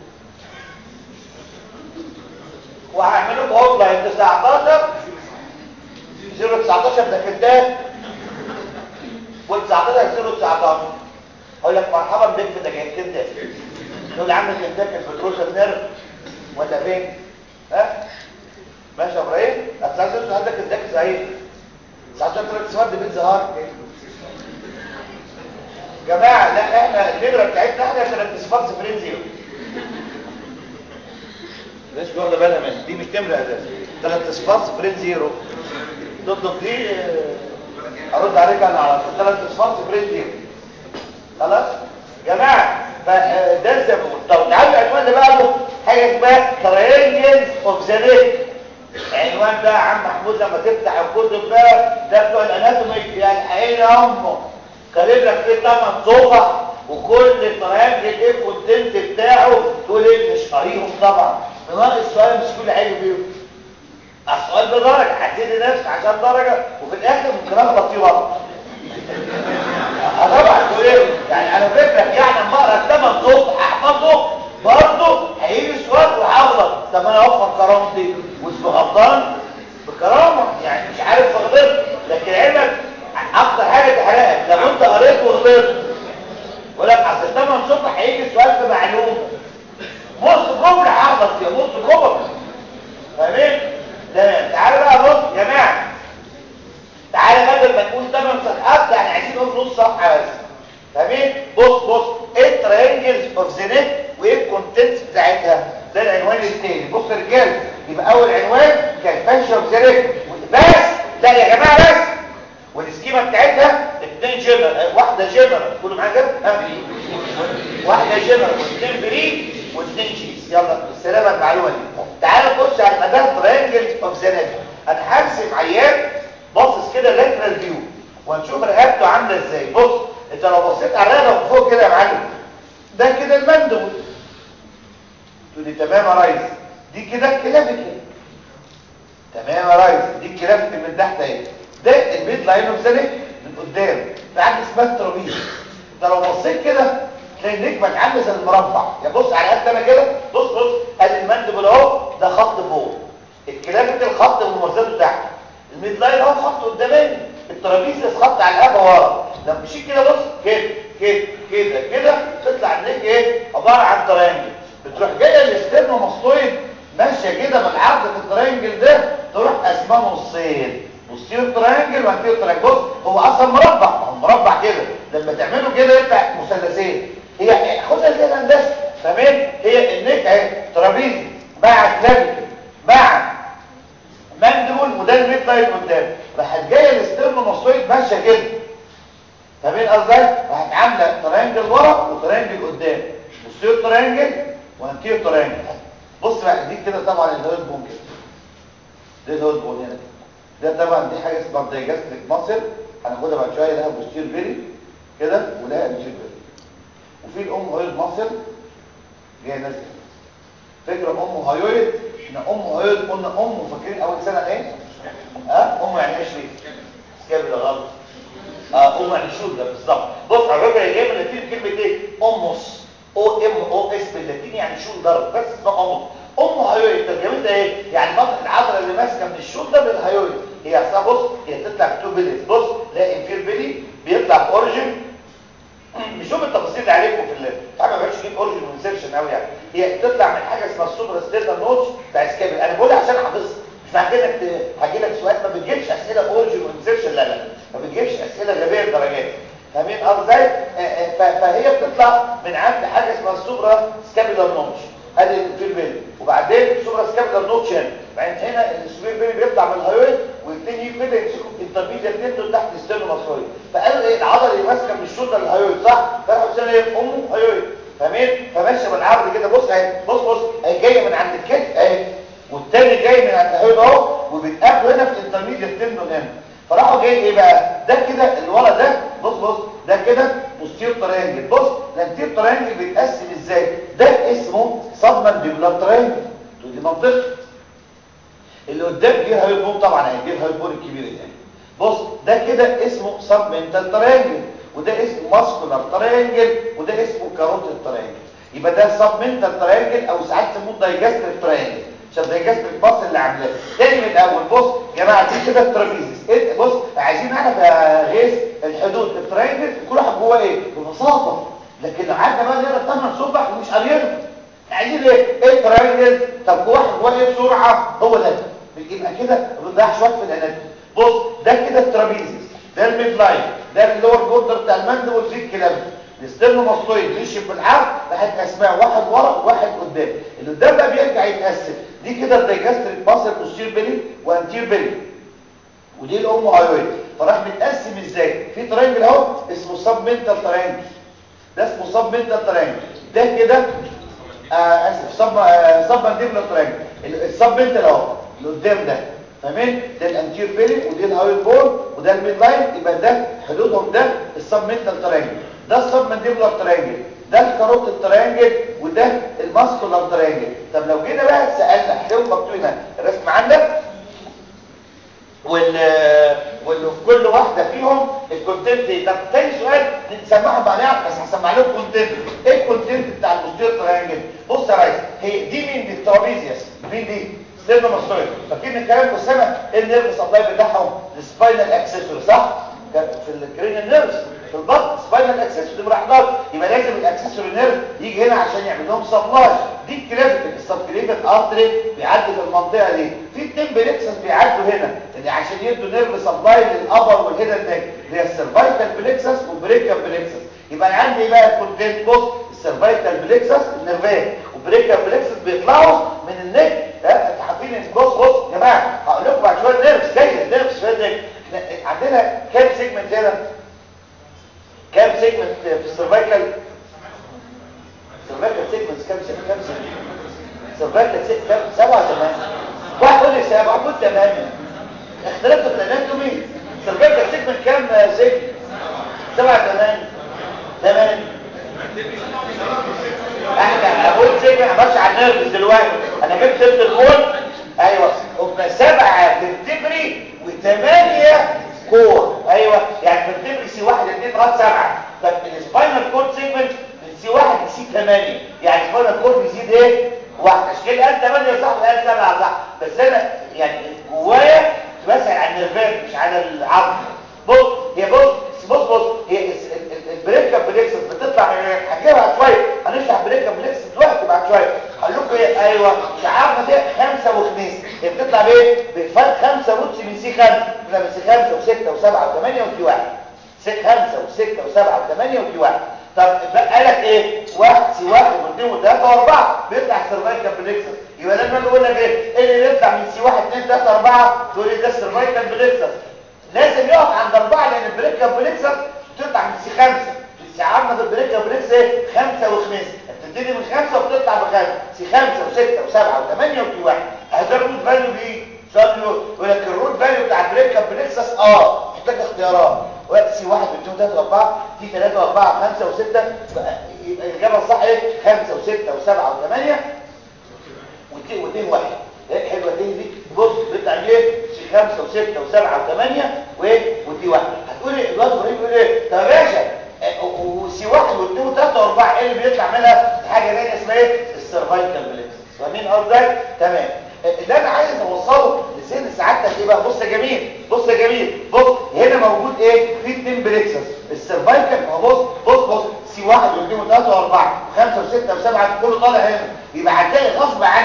وهعمل لكم هوت لاين 19 019 ده كتاب و19 019 اقول لك مرحبا بك في دجاجتين ده تقول لي عم كنتاك البتروسا نيرف ولا فين ها ماشي يا ابراهيم التسعة عندك الدك صحيح 19 ثلاث سواد بيت زهار جماعه لا احنا النمره بتاعتنا احنا ثلاث صفار صفرين زيرو ليش واخده بالها منها دي مش نمره اساس ثلاث صفار صفرين زيرو تطلب دي ارد عليك انا على طول ثلاث صفار صفرين زيرو خلاص جماعه فده الزبون طب تعالوا العنوان اللي بعده حاجه اسمها ترينجلز اوف ذا ليك عنوان بقى يا عم محمود لما تفتح الكتب بقى ده بتوع الاناتومي يعني حقيقي يا امه كاتب لك فيه ثمان صفح وكل ترينجل ايه الكونتنت بتاعه تقول ايه مش قاريهم طبعا ناقص سؤال مش كل حاجه فيهم السؤال بدرجه هتدي نفسك عشان درجه وفي الاخر ممكن اغلط فيه برضه طبعا ايه يعني انا فكرك يعني اما اقرا الثمان صفح احفظه برضه هيجي السؤال وهغلط طب انا اوفر كرامتي واسمه غلطان بكرامه يعني مش عارف غلطت لكن علمك اكتر حاجه تحرقك لو انت قريت وغلطت يقول لك اصل الثمان صفح هيجي السؤال في معلومه نص جمله هغلط فيها نص جمله فاهمين تمام تعالوا بقى بص يا جماعه تعالى بدل ما نقول 8 صفحات يعني عايزين نقول نص صفحه بس فاهمين بص بص ايه الترينجلز اوف ذا نت وايه الكونتنتس بتاعتها ده العنوان الثاني بص يا رجاله يبقى اول عنوان كان فانكشن اوف ذا نت بس لا يا جماعه بس والسكيما بتاعتها اثنين جنرال واحده جنرال كله معايا كده واحده جنرال واثنين بري واثنين جيز يلا بالسلامه المعلومه دي تعالوا نخش على مدار ترينجلز اوف ذا نت انا هرسم عيان باصص كده لاترال فيو وهنشوف رقبته عامله ازاي بص انت لو بصيت على الرقبه من فوق كده يا معلم ده كده المندبل تقول لي تمام يا ريس دي كده الكلافيكل تمام يا ريس دي الكلافيكل من تحت اهي ده البيت لاين اوف زنك من قدام في حاجه اسمها الترابيز انت لو بصيت كده تلاقي نجمك عامله زي المربع يا بص على قد انا كده بص بص ادي المندبل اهو ده خط فوق الكلافيكل خط ومميزاته تحت الميد لاين اهو خط قدامي الترابيزه خط على الهبه ورا لما مشيت كده بص كده كده كده كده تطلع النيك ايه عباره عن ترينجل بتروح جايه الاسترنوماستويد ماشيه كده بالعرض في الترينجل ده تروح قسمها نصين بوستيريور ترينجل وانتيريور ترينجل بص هو اصلا مربع هو مربع كده لما تعمله كده يطلع مثلثين هي خدها زي الهندسه فاهمين هي النيك اهي ترابيزه مع كلافيكل مع مندبل وده الميد لاين قدام راحت جايه الاسترنوماستويد ماشيه كده فاهمين قصدي راحت عامله ترينجل ورا وترينجل قدام بوستيريور ترينجل وانتيريور ترينجل بص بقى دي كده طبعا الهيد بون كده ده الهيد بون هنا ده طبعا دي حاجه اسمها دايجاستريك ماسل هناخدها بعد شويه لها بوستيريور بيري كده ولها انتيريور بيري وفي الام هيد ماسل جايه نازله فكره ام هايويد احنا ام هايويد قلنا ام فاكرين اول سنه ايه ها ام يعني ايش ليه سكاب ده غلط اه ام يعني شولدر بالظبط بص على فكره جايه من اللاتيني كلمه ايه اموس او ام او اس باللاتيني يعني شولدر بس اسمها اموس ام هايويد ترجمتها ايه يعني منطقه العضله اللي ماسكه من الشولدر للهايويد هي اصلا بص هي بتطلع بتو بيليز بص لا انفير بيلي بيطلع اوريجن نشوف التفاصيل اللي عليكم في الليل طبعا ما بقاش نجيب اوريجن وانسيرشن قوي يعني هي بتطلع من حاجه اسمها السوبر ستيرنال نوتش بتاع سكابل انا بقولها عشان حافظها مش اسمع كده هجي لك سؤال ما بتجيبش اسئله اورجن وانسرشن لا لا ما بتجيبش اسئله غبيه الدرجات فاهمين ازاي فهي بتطلع من عند حاجه اسمها السوبرا سكابيلار نوتش ادي في البيل وبعدين سوبرا سكابيلار نوتش هنا بعدين هنا السوبر بيلي بيطلع من الهايويد والتاني كده يمسكوا في الانترميديت تندون تحت الستيرنو ماسويد فقالوا ايه العضله اللي ماسكه من الشولدر للهايويد صح فراحوا قالوا ايه امه هايويد فاهمين فماشيه بالعرض كده بص اهي بص بص اهي جايه من عند الكتف اهي والتاني جاي من عند الهايويد اهو وبيتقابلوا هنا في الانترميديت تندون هنا فراحوا جاي ايه بقى ده كده اللي ورا ده بص بص ده كده بوستير ترينجل بص الانتير ترينجل بيتقسم ازاي ده اسمه سبمنديبولار ترينجل دي منطقه اللي قدام جه هايبون طبعا هيجي الهايبون الكبير ده بص ده كده اسمه سبمنتال ترينجل وده اسمه ماسكولار ترينجل وده اسمه كاروتيد ترينجل يبقى ده سبمنتال ترينجل او ساعات يسموه دايجاستريك ترينجل عشان دايجاستريك باص اللي عاملاه تاني من الاول بص يا جماعه دي كده الترابيزيس إيه بص عايزين نعرف يا غيث الحدود الترينجل كل واحد جواه ايه ببساطه لكن لو قعدنا بقى نقرا الثمان صبح ومش قاريينهم عايزين ايه ايه الترينجل طب جواه واحد جواه ايه بسرعه هو ده يبقى كده ما بنضيعش وقت في الاناتومي بص ده كده الترابيزيس ده الميد لاين ده اللور بوردر بتاع المندب وفي الكلام الاسترنو ماسطويد مشي بالعرض راحت اسماء واحد ورا وواحد قدام اللي قدام بقى بيرجع يتقسم دي كده الدايجاستريك باسل بوستير بيلي وانتير بيلي ودي الام هايويد فراح متقسم ازاي في ترينجل اهو اسمه سبمنتال ترينجل ده اسمه سبمنتال ترينجل ده كده آه اسف سب آه سبمنديبولار ترينجل السبمنتال اهو اللي قدام ده فاهمين ده الانتير بيلي ودي الهايويد بون وده الميد لاين يبقى ده حدودهم ده السبمنتال ترينجل ده السبمنديبولار ترينجل ده الكاروتيد ترينجل وده الماسكولار ترينجل طب لو جينا بقى سالنا هتلاقوا مكتوبين الرسم عندك وال واللي في كل واحده فيهم الكونتنت ايه طب تاني سؤال نسمعهم بعدها بس هسمع لكم كونتنت ايه الكونتنت بتاع البوستير ترينجل بص يا ريس هي دي مين دي الترابيزيوس مين دي ستيرنو ماستويد فاكرين الكلام ده سنه ايه النيرف سبلاي بتاعهم السباينال اكسسوري صح كان في الكرينيال نيرفز في البطن سباينال اكسسوري مراحلات يبقى لازم الاكسسوري نيرف يجي هنا عشان يعمل لهم سبلاي دي الكلافيكال السبكليفيك ارتري بيعدي في المنطقه دي في اتنين بليكسس بيعدوا هنا اللي عشان يدوا نيرف سبلاي للابر والهيدن نيك اللي هي السيرفايكال بليكسس والبريكال بليكسس يبقى عندي بقى الكونتنت بص السيرفايكال بليكسس النيرفات والبريكال بليكسس بيطلعوا من النك ها انتوا عارفين بص بص يا جماعه هقول لكم بعد شويه نيرفز جايه نيرفز شويه عندنا كام سيجمنت هنا كام سيجمنت في السيرفايكال سيرفايكال سيجمنت كام سيجمنت كام سيجمنت سيرفايكال سيجمنت كام سبعة ثمانية واحد يقول لي سبعة قلت ثمانية اختلفت في الاناتومي سيرفايكال سيجمنت كام سيجمنت سبعة ثمانية ثمانية احنا اقول سيجمنت ماشي على النيرفز دلوقتي انا جبت سيره البول ايوه هم سبعة فيرتبري وثمانية كور ايوه يعني فيرتبري سي واحد اثنين لغايه سبعة فالسباينال كورد سيجمنت من سي واحد لسي ثمانية يعني السباينال كورد بيزيد ايه؟ واحد عشان كده قال ثمانية صح وقال سبعة صح بس انا يعني جوايا بسأل عن النيرفات مش على العظم بص هي بص بص بص هي البريكا بليكسس بتطلع من هنجيبها شويه هنشرح بريكا بليكسس دلوقتي بعد شويه هقول لكم ايه ايوه شعارنا ده خمسه وخميس هي بتطلع بايه بفرق خمسه روتس من سي خمسه احنا من سي خمسه وسته وسبعه وثمانيه وفي واحد سي خمسه وسته وسبعه وثمانيه وفي واحد طب بقى لك ايه واحد سي واحد واثنين وثلاثه واربعه بيطلع السيرفايكال بليكسس يبقى لما اجي اقول لك ايه ايه اللي بيطلع من سي واحد اثنين ثلاثه اربعه تقول لي ده السيرفايكال بليكسس لازم يقف عند اربعه لان البريكا بليكسس بتطلع من سي خمسة استيعابنا في البريكا بليكس ايه خمسة وخمسة بتبتدي من خمسة وبتطلع بخمسة سي خمسة وستة وسبعة وثمانية وفي واحد هذا الروت فاليو بايه سؤال يقول لك الروت فاليو بتاع البريكا بليكسس اه محتاج اختيارات سي واحد واثنين وثلاثة واربعة في ثلاثة واربعة خمسة وستة يبقى الاجابة الصح ايه خمسة وستة وسبعة وثمانية واثنين واحد ايه حلوة دي دي بص بيطلع ايه سي خمسة وستة وسبعة وثمانية ودي واحد هتقولي الواد ابراهيم يقول ايه طب يا باشا وسي واحد واثنين وثلاثة واربعة ايه اللي بيطلع منها حاجة ثانيه اسمها ايه السيرفايكال بليكس فاهمين قصدك تمام اللي انا عايز اوصله لسن سعادتك ايه بقى بص يا جميل بص يا جميل بص هنا موجود ايه في اثنين بريكسس السيرفايكال ما بص بص بص سي واحد واثنين وثلاثة واربعة وخمسة وستة وسبعة كله طالع هنا يبقى هتلاقي غصب عنك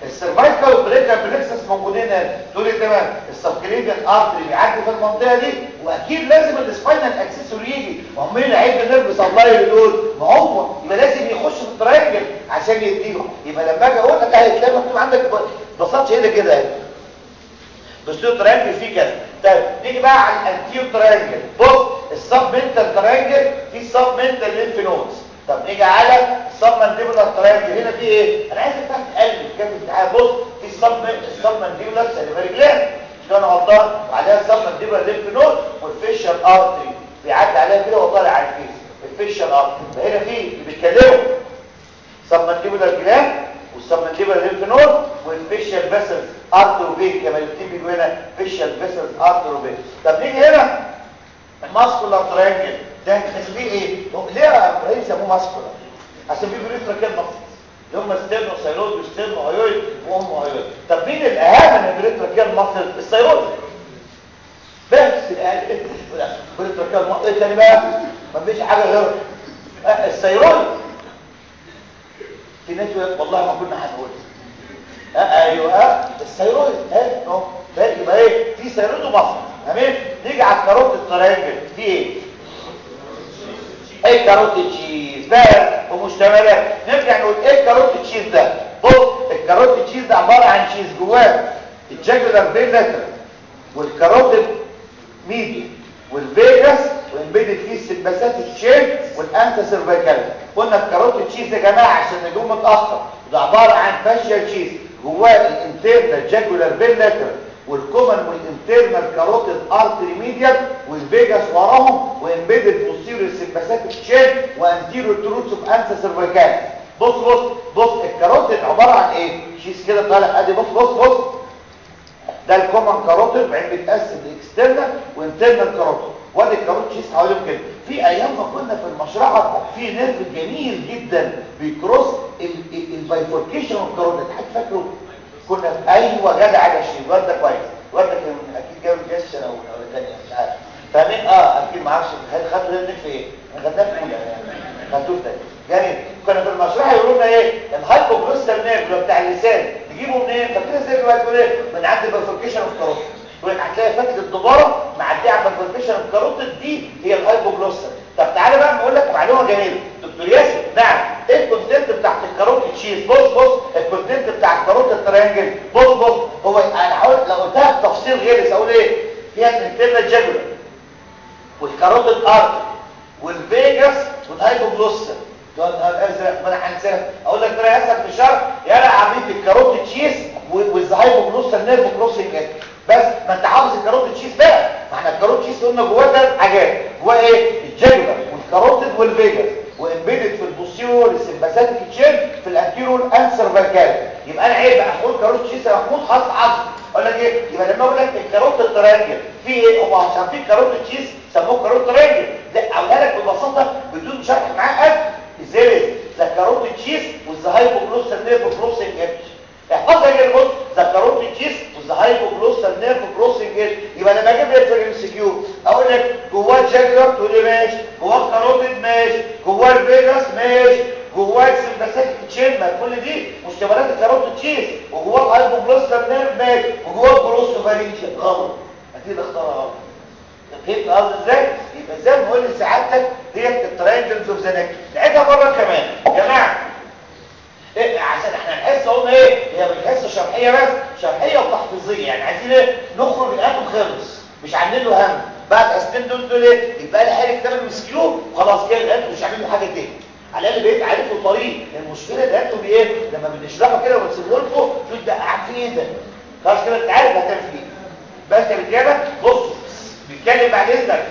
السيرفايكال والبريكال بلكسس موجودين هنا تقول لي تمام السبكليفيان ارتري بيعدي في المنطقه دي واكيد لازم السباينال اكسسور يجي ما هم مين هيدي النيرف سبلاي دول ما هو يبقى لازم يخش في التراينجل عشان يديهم يبقى لما اجي اقول لك اهي تلاقي مكتوب عندك بساطه هنا كده اهي بس تراينجل فيه كذا طيب نيجي بقى على الانتيو تراينجل بص السب منتال تراينجل فيه سب منتال لينف نودز طب نيجي على السب مانديبولار تراينجل هنا في ايه انا عايزك تعرف قلبي كام تعالى بص في السب السب مانديبولار سيلفري جلاند مش كان غلطان وعليها السب مانديبولار لينف نود والفيشال ارتري بيعدي عليها كده وطالع على الفيس الفيشال ارتري هنا في اللي بيتكلموا سب مانديبولار جلاند والسبمنديبال لينف نود والفيشال فيسلز ارتر وفين كما الاثنين بيجوا هنا فيشال فيسلز ارتر وفين طب نيجي هنا الماسكولار ترينجل ده تسميه ايه هو ليه يا ابراهيم سموه ماسكولار عشان في بريتراكيال ماسل اللي هم ستيرنو سايرويد وستيرنو هايويد وام هايويد طب مين الاهم من البريتراكيال ماسل السايرويد بس البريتراكيال ماسل ايه تاني بقى مفيش حاجه غير السايرويد في ناس يقول والله ما كنا هنقول اه ايوه السيرويد ها اهو يبقى ايه في سيرويد ومصر تمام نيجي على الكاروت الترينجل في ايه ايه الكاروت تشيز بقى ومشتملات نرجع نقول ايه الكاروت تشيز ده بص الكاروت تشيز ده عباره عن شيز جواه الجاكولار فين لاترال والكاروتيد ميديا والفيجاس وامبيدد فيه السباسات الشين والانتا سيرفيكال قلنا الكاروتيد تشيز يا جماعه عشان نجوم متاخر ده عباره عن فاشيال تشيز جواه الانترنال جاكولار فين لاترال والكومن والانترنال كاروتيد ارتري ميديال والفيجاس وراهم وامبيدد بوستيريور سباسات الشين وانتيريور تروتس اوف انتا سيرفيكال بص بص بص الكاروتيد عباره عن ايه شيز كده طالع ادي بص بص بص ده الكومن كاروتيد بعدين بيتقسم لاكسترنال وانترنال كاروتيد وادي الكاروتيد شيز حواليهم كده في ايام ما كنا في المشرحه في نيرف جميل جدا بيكروس البايفوركيشن اوف كاروتيد حد فاكره كنا في ايوه جدع يا شيخ الواد ده كويس الواد ده كان اكيد جاب الجيش سنه اولى ولا ثانيه مش عارف فاهمين اه اكيد ما اعرفش خدوا ده في ايه خدناه في اولى خدوه ده جميل كنا في المشرحه يقولوا لنا ايه الهايبوجلوستال نيرف اللي بتاع اللسان نجيبه منين فاكرين ازاي دلوقتي تقول ايه من عند البايفوركيشن اوف كاروتيد يقول لك هتلاقي فتله الدباره معديه على البايفوركيشن اوف كاروتيد دي هي الهايبوجلوستال طب تعالى بقى بقول لك معلومه جميله دكتور ياسر نعم ايه الكونتنت بتاعت الكاروتيد شيز بص بص الكونتنت بتاع الكاروتيد ترينجل بص بص هو انا هقول لو قلتها بتفصيل غير اقول ايه فيها الانترنال جاجولار والكاروتيد ارتري والفيجاس والهايبوجلوستال ده الازرق ما انا هنساها اقول لك ترى اسهل في الشرح يلا عمليه الكاروتيد شيز والهايبوجلوستال نيرف كروسنج بس ما انت حافظ الكاروتيد شيز بقى ما احنا الكاروتيد شيز قلنا جواه ثلاث حاجات جواه ايه الجاجولار والكاروتيد والفيجاس وامبيدد في البوستيرور السمباثيك تشين في الانتيرور انسرفيكال يبقى انا عيب اقول كاروتيد شيز يا محمود خلاص حافظ اقول لك ايه يبقى لما اقول لك الكاروتيد ترانجل في ايه هو عشان في كاروتيد شيز سموه كاروتيد ترانجل لا اقولها لك ببساطه بدون شرح معقد ازاي ذا كاروتيد شيز والذا هايبوجلوسال نيرف كروسنج ايدج احفظها كده بص ذا كاروتيد شيز والذا هايبوجلوسال نيرف كروسنج ايدج يبقى لما اجيب لك في الام سي كيو اقول لك جواه جاجلر تقول لي ماشي جواه الكاروتيد ماشي جواه الفيجاس ماشي جواه السمباثيك تشين ما كل دي مشتملات الكاروتيد شيز وجواه الهايبوجلوسال نيرف ماشي وجواه الجلوسوفارينجيال غلط اكيد اختارها غلط فهمت قصدي ازاي يبقى زي ما بقول لسعادتك ديت التراينجلز اوف ذا نيك نعيدها مره كمان يا جماعه إيه عشان احنا الحصه قلنا ايه هي مش حصه شرحيه بس شرحيه وتحفيظيه يعني عايزين ايه نخرج الاتوم خلص مش عاملين له هم بعد اسنين دول دول ايه يبقى لي حاجه كتاب المسكيو وخلاص كده الاتوم مش عاملين له حاجه تاني على الاقل بقيت عارف له طريق المشكله الاتوم ايه لما بنشرحه كده ونسيبه لكم تقول ده قاعد في ايه ده خلاص كده انت عارف هتعمل فيه بس يا رجاله بصوا بيتكلم بعد اذنك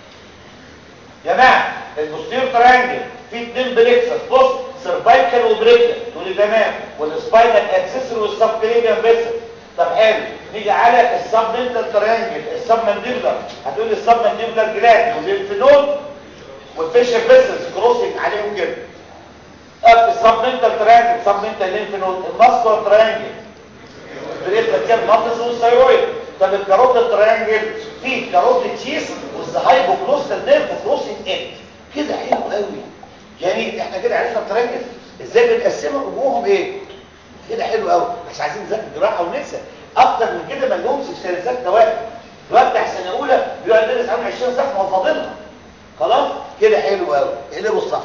يا جماعه البوستيريور ترانجل فيه اثنين بليكسس بص سيرفايكال وبريكال تقول لي تمام والسباينال اكسسوري والسبكليفيان فيسل طب حلو نيجي على السبمنتال ترانجل السبمنديبلر هتقول لي السبمنديبلر جلاند والليمفنود والفيشر فيسلز كروسنج عليهم كده طب السبمنتال ترانجل سبمنتال ليمفنود الماسكولار ترانجل بريكال كان ماتس والثايرويد طب الكاروتيد تريانجل فيه كاروتيد تشيز والهايبوكلوستال نيرف كروسنج اند كده حلو قوي يعني احنا كده عرفنا التريانجل ازاي بنقسمها وجوههم ايه كده حلو قوي بس عايزين نذاكر جراحه وننسى اكتر من كده ما لهمش سيرسات دوائر الوقت بتاع سنه اولى بيقعد يدرس عنه 20 صفحه وفاضلها خلاص كده حلو قوي اقلبوا الصح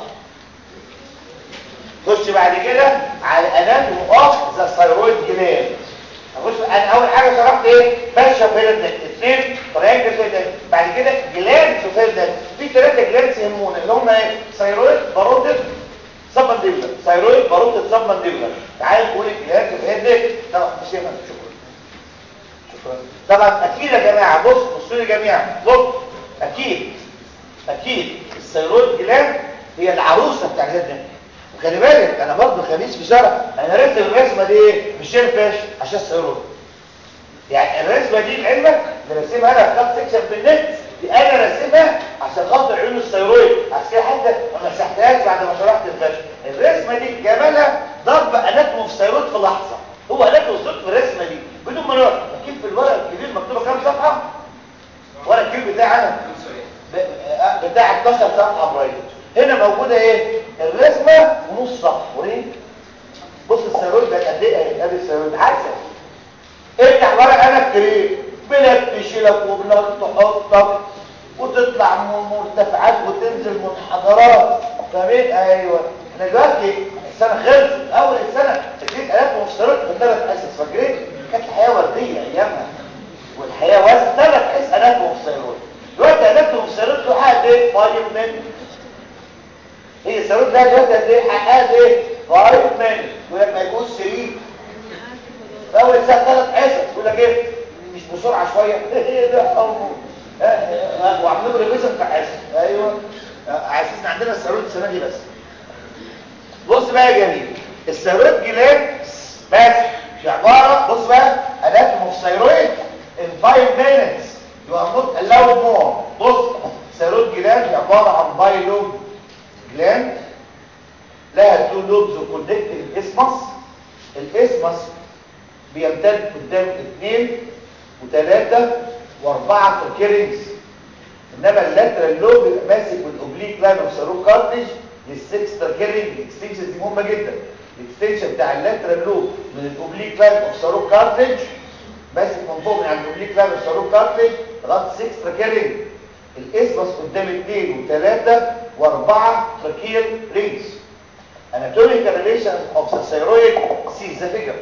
خش بعد كده على اناتومي اوف ذا ثايرويد جلاند هخش انا اول حاجه شرحت ايه فاشا فيلد اثنين تريانجل فيلد بعد كده جلاند فيلد في ثلاثه جلاند يهمونا اللي هم ايه ثايرويد باروتيد سبمنديبلر ثايرويد باروتيد سبمنديبلر تعال نقول الجلاند فيلد طبعا مش هيفهم شكرا شكرا طبعا اكيد يا جماعه بص بصوا لي جميعا بص اكيد اكيد الثايرويد جلاند هي العروسه بتاع الجلد ده وخلي بالك انا برضه خميس في شرح انا رسم الرسمه دي ايه مش شايفاش عشان الثايرويد يعني الرسمه دي لعلمك اللي رسمها انا في كاب سيكشن بالنت دي انا راسمها عشان خاطر عيون الثايرويد عشان كده حتى ما مسحتهاش بعد ما شرحت الفشل الرسمه دي جمالها ضرب اناتوم في الثايرويد في لحظه هو اناتوم في الرسمه دي بدون ما نقول اكيد في الورق الكبير مكتوبه كام صفحه ورق الكبير بتاعي انا بتاع 12 صفحه برايت هنا موجوده ايه الرسمه ونص صفحه وريني بص الثايرويد ده قد ايه اهي ادي الثايرويد عكسه افتح ورق انا الكريم بلاد تشيلك وبلاد تحطك وتطلع من مرتفعات وتنزل منحدرات فاهمين ايوه احنا دلوقتي السنه خلصت اول السنه اديت الاف مفسرات في ثلاث حصص فاكرين كانت الحياه ورديه ايامها والحياه وزن ثلاث حصص الاف مفسرات دلوقتي الاف مفسرات له حق ايه 5 مينت هي الثارويد ده دلوقتي قد ايه حقها ايه 5 مينت ولما يجوز 3 في اول ساعه ثلاث حصص يقول لك ايه مش بسرعه شويه ايه ده وعاملين ريفيجن بتاع حصص ايوه عايزين عندنا الثارويد السنه دي بس بص بقى يا جميل الثارويد جلاند بس في عباره بص بقى اناتوم اوف ثايرويد in 5 minutes you are not allowed more بص الثارويد جلاند عباره عن بايلوب جلاند لها تو لوبز وكونكت الاسمس الاسمس بيمتد قدام اثنين وثلاثة واربعة تركيرنجز انما اللاترال لوب بيبقى ماسك بالاوبليك لاين اوف ساروك كارتج للسكس تركيرنج الاكستنشن دي مهمة جدا الاكستنشن بتاع اللاترال لوب من الاوبليك لاين اوف ساروك كارتج ماسك من فوق من عند الاوبليك لاين اوف ساروك كارتج لغايه 6 تركيرنج الاسمس قدام اثنين وثلاثة واربعة تراكيال رينجز anatomical relation of the thyroid see the figure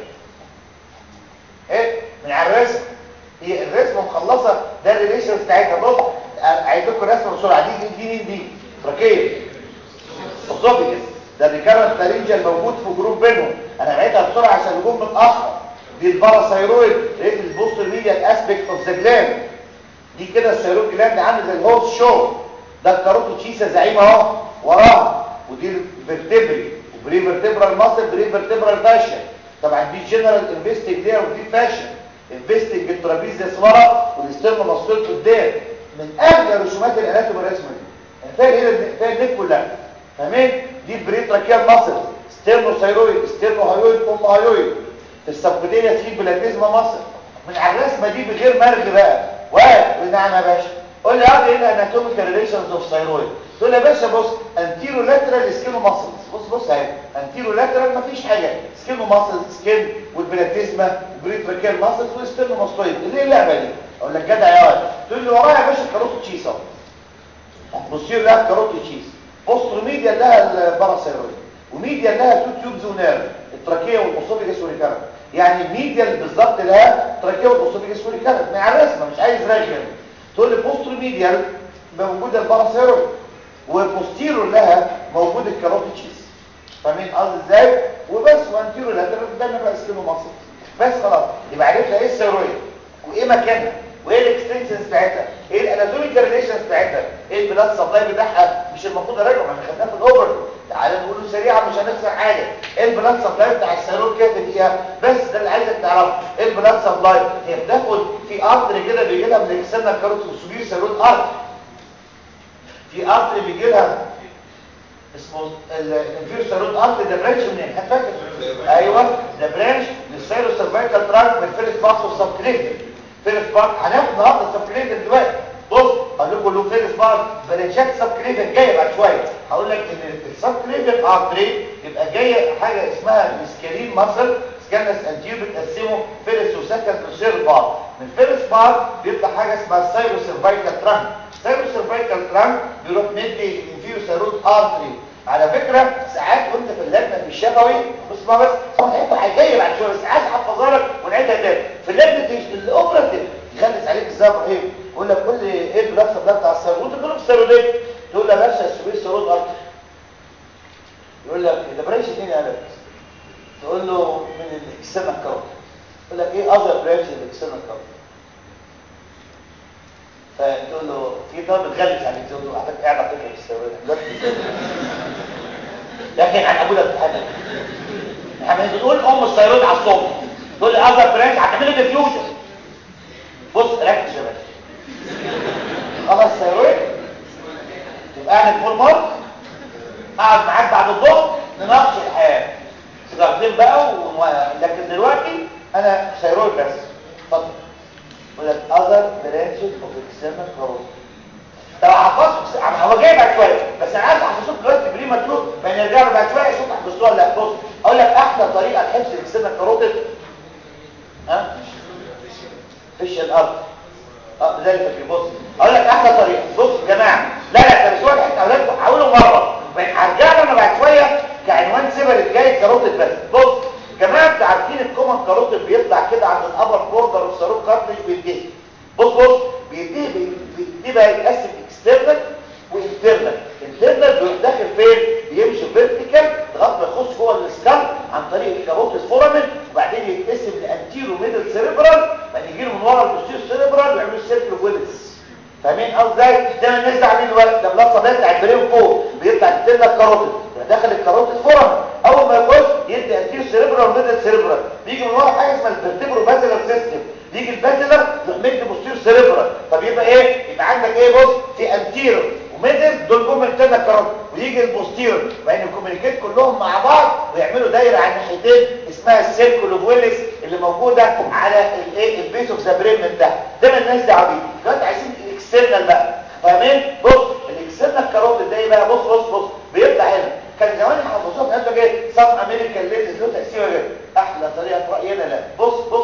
ايه من على الرسم هي الرسمه مخلصه ده الريليشن بتاعتها بص عايز لكم رسمه بسرعه دي دي دي دي تراكيه اسوفيجس ده الريكارنت فارنجال موجود في جروب بينهم انا بعيدها بسرعه عشان الجروب متاخر دي الباراثايرويد ريت البوست ميديال اسبيكت اوف ذا جلاند دي كده الثيرويد جلاند عامل زي الهورس شو ده الكاروتو تشيسه زعيمه اهو وراها ودي الفرتبري وبري فيرتبرال ماسل بري فيرتبرال فاشن طبعا دي جنرال انفستنج دي ودي فاشن انفستنج الترابيزيس ورا والاسترنو ماسل قدام من اغلى رسومات الاناتومي الرسمه دي يعني فيها هنا فيها النك كلها فاهمين دي البريتراكيال ماسل ستيرنو ثايرويد ستيرنو هايويد ام هايويد في السبكودينيا في بلاتيزما ماسل من على الرسمه دي بغير مرج بقى واحد نعم يا باشا قول لي اه ايه الاناتوميكال ريليشنز اوف ثايرويد تقول يا باشا بص انتيرو لاترال سكينو ماسلز بص بص اهي انتيرو لاترال مفيش حاجه سكينو ماسلز سكين والبلاتيزما بريتراكيال ماسلز والستيرنو ماستويد اللي هي اللعبه دي اقول لك جدع يا واد تقول لي ورايا يا باشا كاروت تشيس اهو بصير لها كاروت تشيس بوستر ميديا لها الباراسيرويد وميديا لها تو تيوبز ونيرف التراكيه والاسوفيجاس والريكارنت يعني الميديا بالظبط لها تراكيه والاسوفيجاس والريكارنت مع الرسمه مش عايز راجل تقول لي بوستر ميديا موجود الباراسيرويد وبوستيرو لها موجود الكاروتيتشيز فاهمين قصدي ازاي وبس وانتيرو لاترال ده انا بقى سكينو ماسل بس خلاص يبقى عرفنا ايه الثيرويد وايه مكانها وايه الاكستنشنز بتاعتها ايه الاناتوميكال ريليشنز بتاعتها ايه البلاد سبلاي بتاعها مش المفروض اراجعه ما احنا خدناه في الاوفر تعالى نقوله سريعا مش هنخسر حاجه ايه البلاد سبلاي بتاع الثيرويد كده دقيقه بس ده اللي عايزك تعرفه ايه البلاد سبلاي هي بتاخد في ارتري كده بيجي لها من الاكسترنال كاروتيد والسوبير ثيرويد ارتري في ارتري بيجي لها اسمه الانفير ثيرويد ارتري ده برانش منين حد فاكر ايوه ده برانش للسيرو سيرفايكال تراك من فيرست بارت اوف سبكليفر فيرست بارت هناخد النهارده السبكليفر دلوقتي بص هقول لكم له فيرست بارت برانشات سبكليفر جايه بعد شويه هقول لك ان السبكليفر ارتري يبقى جايه حاجه اسمها السكالين ماسل سكانس انتير بتقسمه فيرس وسكند وثيرد بار من فيرس بار بيطلع حاجه اسمها السايرو سيرفايكال ترانك السايرو سيرفايكال ترانك بيروح مدي الانفيرو سيرود ارتري على فكره ساعات وانت في اللجنه في الشفوي بص ما بس هو هيجي بعد شويه بس عايز احفظها لك ونعيدها تاني في اللجنه الاوبراتيف يخلص عليك ازاي ابراهيم يقول لك قول لي ايه البلاكس ده بتاع السيرود تقول له في السيروديه تقول له يا باشا السوبر سيرود ارتري يقول لك ده برانش مين يا باشا تقول له من الاكسترنال كاروت يقول لك ايه اذر برانش الاكسترنال كاروت فتقول له في طالب بتغلس عليك تقول له اعتقد قاعد على فكره في السيرود لكن انا اقول لك حاجه احنا بنقول ام السيرود على الصبح تقول لي اذر برانش هتعمل لي ديفيوجن بص ركز يا باشا خلاص سيرويد تبقى قاعد فول مارك اقعد معاك بعد الظهر نناقش الحياه سيجارتين بقى و... لكن دلوقتي انا سيرويد بس اتفضل يقول لك اذر برانشز اوف اكسترنال كاروت طب حفظت هو جاي بعد شويه بس انا عايز احفظك دلوقتي بري ماتيور فنرجع له بعد شويه اشوف حفظتوها ولا لا بص اقول لك احلى طريقه لحفظ الاكسترنال كاروتيد ها فيش الارض اه ذلك في بص اقول لك احلى طريقه بص يا جماعه لا لا ترسوا الحته اولادكم حاولوا مره هرجع له انا بعد شويه كعنوان سيبر جاي كاروتيد بس بص يا جماعه انتوا عارفين الكومن كاروتيد بيطلع كده عند الابر بوردر والصاروخ كارتلج بينتهي بص بص بينتهي بينتهي بقى يتقسم اكسترنال وانترنال انترنال بيروح داخل فين بيمشي فيرتيكال لغايه ما يخش جوه السكال عن طريق الكاروتيد فورامين وبعدين يتقسم لانتيرو ميدل سيريبرال بعدين يجي له من ورا البوستيريور سيريبرال ويعملوا سيركل ويلز فاهمين قصدي زي ما الناس عاملين الوقت ده بلاصه بتاع البرين فوق بيطلع التله الكاروتيد داخل الكاروتيد فورامين اول ما يخش يدي انتيرو سيريبرال وميدل سيريبرال بيجي من ورا حاجه اسمها الفيرتيبرو بازلر سيستم يجي البازلر يروح مدي بوستيريور سيريبرال طب يبقى ايه يبقى عندك ايه بص في انتيرو وميدل دول جم من تاني الكاروتيد ويجي البوستيرور وبعدين الكوميونيكيت كلهم مع بعض ويعملوا دايره على الناحيتين اسمها السيركل اوف ويلس اللي موجوده على الايه البيس اوف ذا برين من تحت ده ما الناس دعوه بيه دلوقتي عايزين الاكسترنال بقى فاهمين بص الاكسترنال كاروتيد ده بقى بص بص بص بيطلع هنا كان زمان حفظوها في انت ايه سام امريكان ليتس له تقسيمه كده احلى طريقه في رايي انا لا بص بص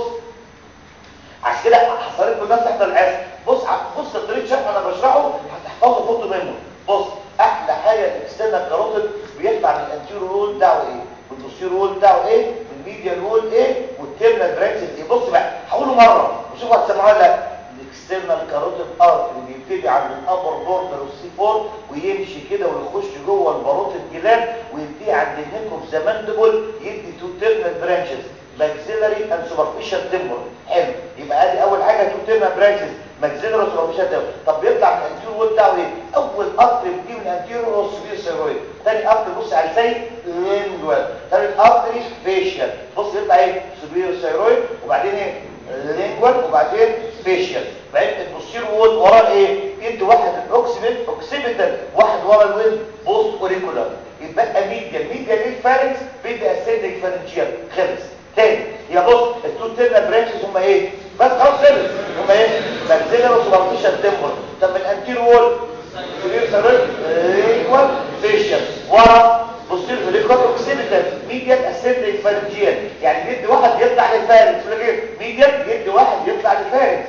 عشان كده حصلت الناس تحضر العزم بص بص الطريق شرح انا بشرحه هتحفظه فوتو منه بص احلى حاجه الاكسترنال كاروتيد بيطلع من الانتيرو رول بتاعه ايه والبوستيرو رول بتاعه ايه والميديال رول ايه والتيرنال برانشز ايه بص بقى هقوله مره وشوفوا هتسمعوها لا الاكسترنال كاروتيد ارتري بيبتدي عند الابر بوردر والسي 4 ويمشي كده ويخش جوه الباروت الجلاد وينتهي عند النيك اوف ذا ماندبل يدي تو تيرنال برانشز maxillary and superficial temporal حلو يبقى ادي اول حاجه تو تيرنال برانشز maxillary superficial temporal طب بيطلع من الانتيرو وول بتاعه ايه اول قطر بيجي من الانتيرو والسوبير سيرويد ثاني قطر بص على ازاي لينجوال ثالث قطر فيشيال بص يطلع ايه سوبير سيرويد وبعدين ايه لينجوال وبعدين فيشيال بعدين البوستير وول وراه ايه يدي واحد الاوكسيمنت اوكسيمنتال واحد ورا الويند بوست اوريكولار يبقى ميديا ميديا للفارنكس بيدي اسيدك فارنجيال خلص تاني يا بص التو تيرنا برانشز هم ايه بس خلاص خلص هم ايه ماكسيلر وسوبرفيشال تمبر طب الانتير وول سوبير سيرويد لينجوال فيشيال ورا بصير في الريكورد اوكسيمنتال ميديال اسيدك فارنجيال يعني بيدي واحد يطلع للفارنكس ولا ايه ميديال بيدي واحد يطلع للفارنكس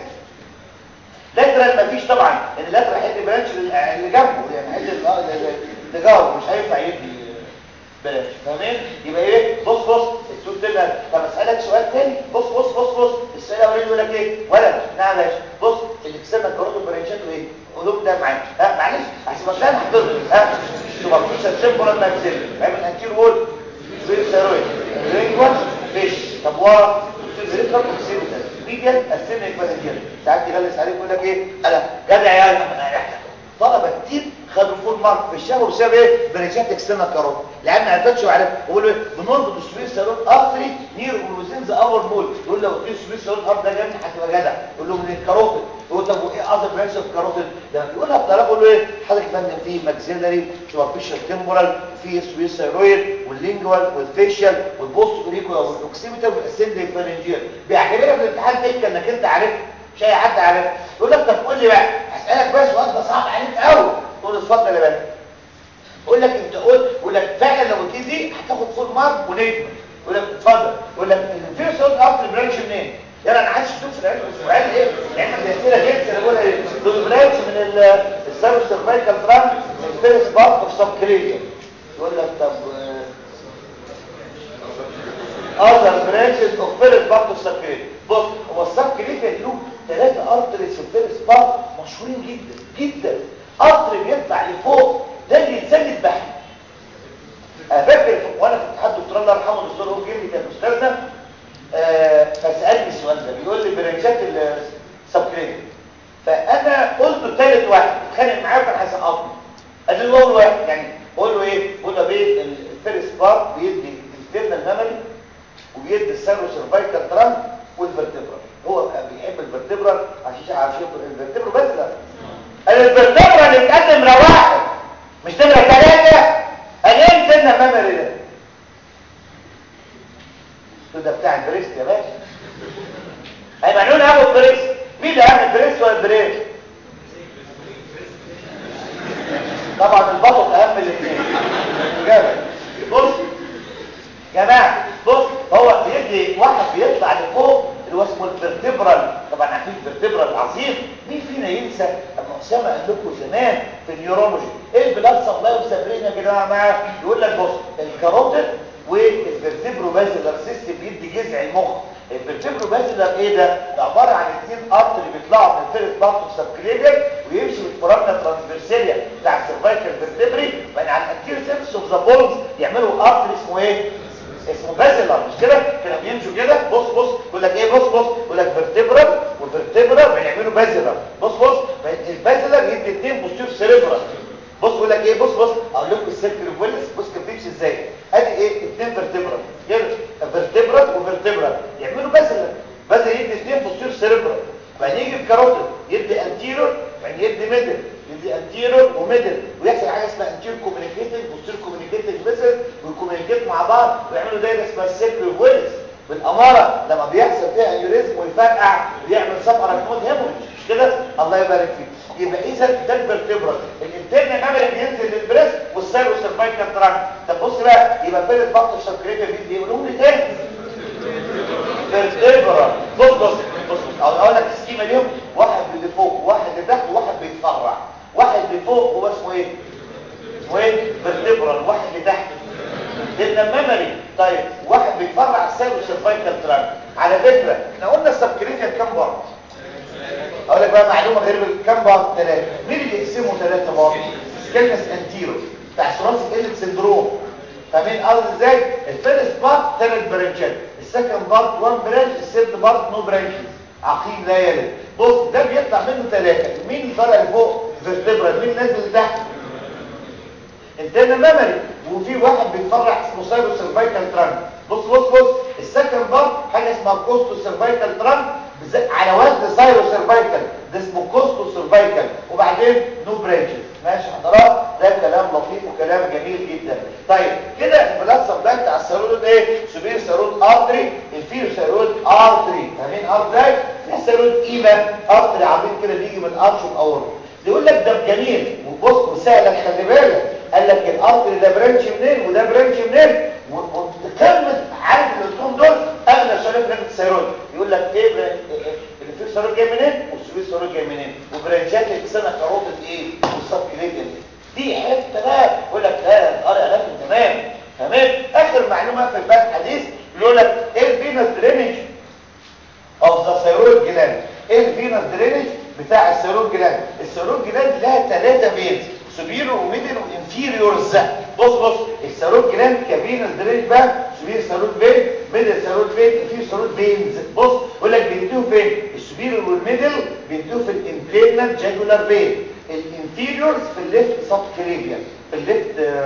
لاترال مفيش طبعا ان اللاترال هيدي برانش اللي جنبه يعني هيدي اللي جنبه مش هينفع يدي برانش فاهمين يبقى ايه بص بص السؤال ده طب اسالك سؤال تاني بص بص بص بص السؤال الاولاني يقول لك ايه ولد نعم يا بص اللي كسبنا الكاروت برانشاته ايه قولوا ده معاك ها معلش عشان مش انا حضرتك ها سوبرفيشال سيمبل ماكسيل عامل انتير وول زي الثيرويد رينجوال فيش طب ورا الريكورد اوكسيمتر ميديال السيميك فالنجيال ساعات يغلس عليك يقول لك ايه انا جدع يا طلبه كتير خدوا فول مارك في الشهر بسبب ايه بريشات اكسترنال كاروت لان ما عرفتش وعرف يقولوا ايه بنربط السويس سالون ارتري نير وزين ذا اور بول يقول لو في السويس سالون ارتري ده جامد هتبقى جدع يقول له من الكاروتيد يقول طب وايه اذر برانش اوف كاروتيد لما بيقولها بطريقه يقول له ايه حضرتك فندم فيه ماكسيلري سوبرفيشال تمبورال في سويس ثايرويد واللينجوال والفيشال والبوست اوريكولا والاوكسيمتر والاسندري فارنجيال بيعتبرها في الامتحان تلك انك انت عارف مش اي حد عارف يقول لك طب قول لي بقى هسالك بس سؤال ده صعب عليك قوي تقول اتفضل يا باشا يقول لك انت قول يقول لك فعلا لو قلت دي هتاخد فول مارك ونجم يقول لك اتفضل يقول لك السيرو سيرفايكال ترانك الفيرست بارت اوف سبكليفيا يقول لك طب اذر برانشز اوف فيرست بارت اوف سبكليفيا بص هو السبكليفيا له ثلاثه ارتريز في الفيرست بارت مشهورين جدا جدا ارتري بيطلع لفوق ده اللي يتسند بحث افكر وانا في اتحاد الدكتور الله يرحمه الدكتور هو جيمي كان استاذنا آه فسالني السؤال ده بيقول لي برانشات السبكليفيا فانا قلت له ثالث واحد اتخانق معاه كان هيسقطني قال لي اول واحد يعني بقول له ايه بقول له بيه الفيرست بارت بيدي الانترنال ميموري وبيدي السيرو سيرفايكال ترانك والفرتبرال هو كان بيحب الفرتبرال عشان عشان الفرتبرال بس لا الفرتبرال يتقدم نمره واحد مش نمره ثلاثه قال ايه الانترنال ميموري ده ده بتاع البريست يا باشا هيمعنون ابو البريست مين اللي اهم البريست ولا البريست طبعا البطن اهم الاثنين اجابه بص يا جماعه بص هو بيدي واحد بيطلع لفوق اللي هو اسمه الفرتبرال طبعا عارفين الفرتبرال العظيم مين فينا ينسى اما اسامه قال لكم زمان في النيورولوجي ايه البلاد سبلاي وسابرين يا جماعه معاه يقول لك بص الكاروتيد والفرتبرو بازلر سيستم بيدي جذع المخ الفرتبرو بازلر ايه ده ده عباره عن اثنين ارتري بيطلعوا من الفيرست بارت اوف سبكليفير ويمشي بالفرامنا ترانسفيرسيليا بتاع السيرفايكال فيرتبري وبعدين على الانتير سيرفس اوف ذا بولز يعملوا ارتري اسمه ايه اسمه بازلر مش كده كانوا بيمشوا كده بص بص يقول لك ايه بص بص يقول لك فيرتبرال وفيرتبرال بيعملوا بازلر بص بص البازلر يدي اثنين بوستير سيريبرال بص يقول لك ايه بص بص اقول لكم السيركل فويلس بص كان بيمشي ازاي ادي ايه اثنين فيرتبرال كده فيرتبرال وفيرتبرال يعملوا بازلر بازلر يدي اثنين بوستير سيريبرال بعدين يجي الكاروتيد يدي انتيرور بعدين يدي ميدل يدي انتيرور وميدل ويحصل حاجه اسمها انتيرور كوميونيكيتنج بوستير كوميونيكيتنج ميثود ويكوميونيكيت مع بعض ويعملوا دايره اسمها السيركل فويلس بالاماره لما بيحصل فيها انيوريزم ويفرقع بيعمل سب اراكنود هيموريج مش كده الله يبارك فيك يبقى اذا ده الفرتبرال الانترنال ميموري بينزل للبريست والسيرو سيرفايكال ترانك طب بص بقى يبقى فين الضغط الشركريه بيدي يقولوا لي تاني فيرتبرال بص بص بص اقول لك السكيمه اليوم واحد اللي فوق وواحد اللي تحت وواحد بيتفرع واحد اللي فوق هو اسمه ايه اسمه ايه فيرتبرال واحد اللي تحت لان ميموري طيب واحد بيتفرع السيرو سيرفايكال ترانك على فكره احنا قلنا السبكريتيال كام بار اقول لك بقى معلومه غير كام بار ثلاثه مين اللي يقسموا ثلاثه بار سكيلنس انتيرو بتاع ثوراسيك ايلت سندروم فاهمين قصدي ازاي الفيرست بارت ثلاث برانشات السكند بارت 1 برانش الثيرد بارت نو برانشز عقيم لا يلد بص ده بيطلع منه ثلاثه مين اللي طالع لفوق فيرتبرال مين نازل لتحت انترنال ميموري وفي واحد بيتفرع اسمه سايرو سيرفايكال ترانك بص بص بص السكند بارت حاجه اسمها كوستو سيرفايكال ترانك على وزن سايرو سيرفايكال ده اسمه كوستو سيرفايكال وبعدين نو برانشز ماشي حضرات ده كلام لطيف وكلام جميل جدا طيب كده البلاد سبلاي بتاع السيرود ايه سوبير سيرود ارتري الفيرو سيرود ارتري فاهمين ارتري في سيرود ايما ارتري عظيم كده بيجي من ارش الاورط يقول لك ده جميل وبص وسهلك خلي بالك قال لك الارتري ده برانش منين وده برانش منين وتكمل عارف الاثنين دول اغلى شريك لك السيرود يقول لك ايه اللي فيه السيرود جاي منين والسوبير سيرود جاي منين وبرانشات السنه كاروتد ايه والسبكليفيان دي حته بقى يقول لك لا القارئ علاج تمام تمام اخر معلومه في الباب الحديث يقول لك ايه الفينس درينج اوف ذا ثيرويد جلاند ايه الفينس درينج بتاع الثيرويد جلاند الثيرويد جلاند لها ثلاثه فينز سوبيرو وميدل وانفيريورز بص بص الثيرويد جلاند كفينس درينج بقى سوبير ثيرويد فين ميدل ثيرويد فين انفير ثيرويد فينز بص يقول لك بيدوه فين السوبيرو والميدل بيدوه في الانترنال جاجولار فين الانفيريورز في الليفت سب كريبيا في الليفت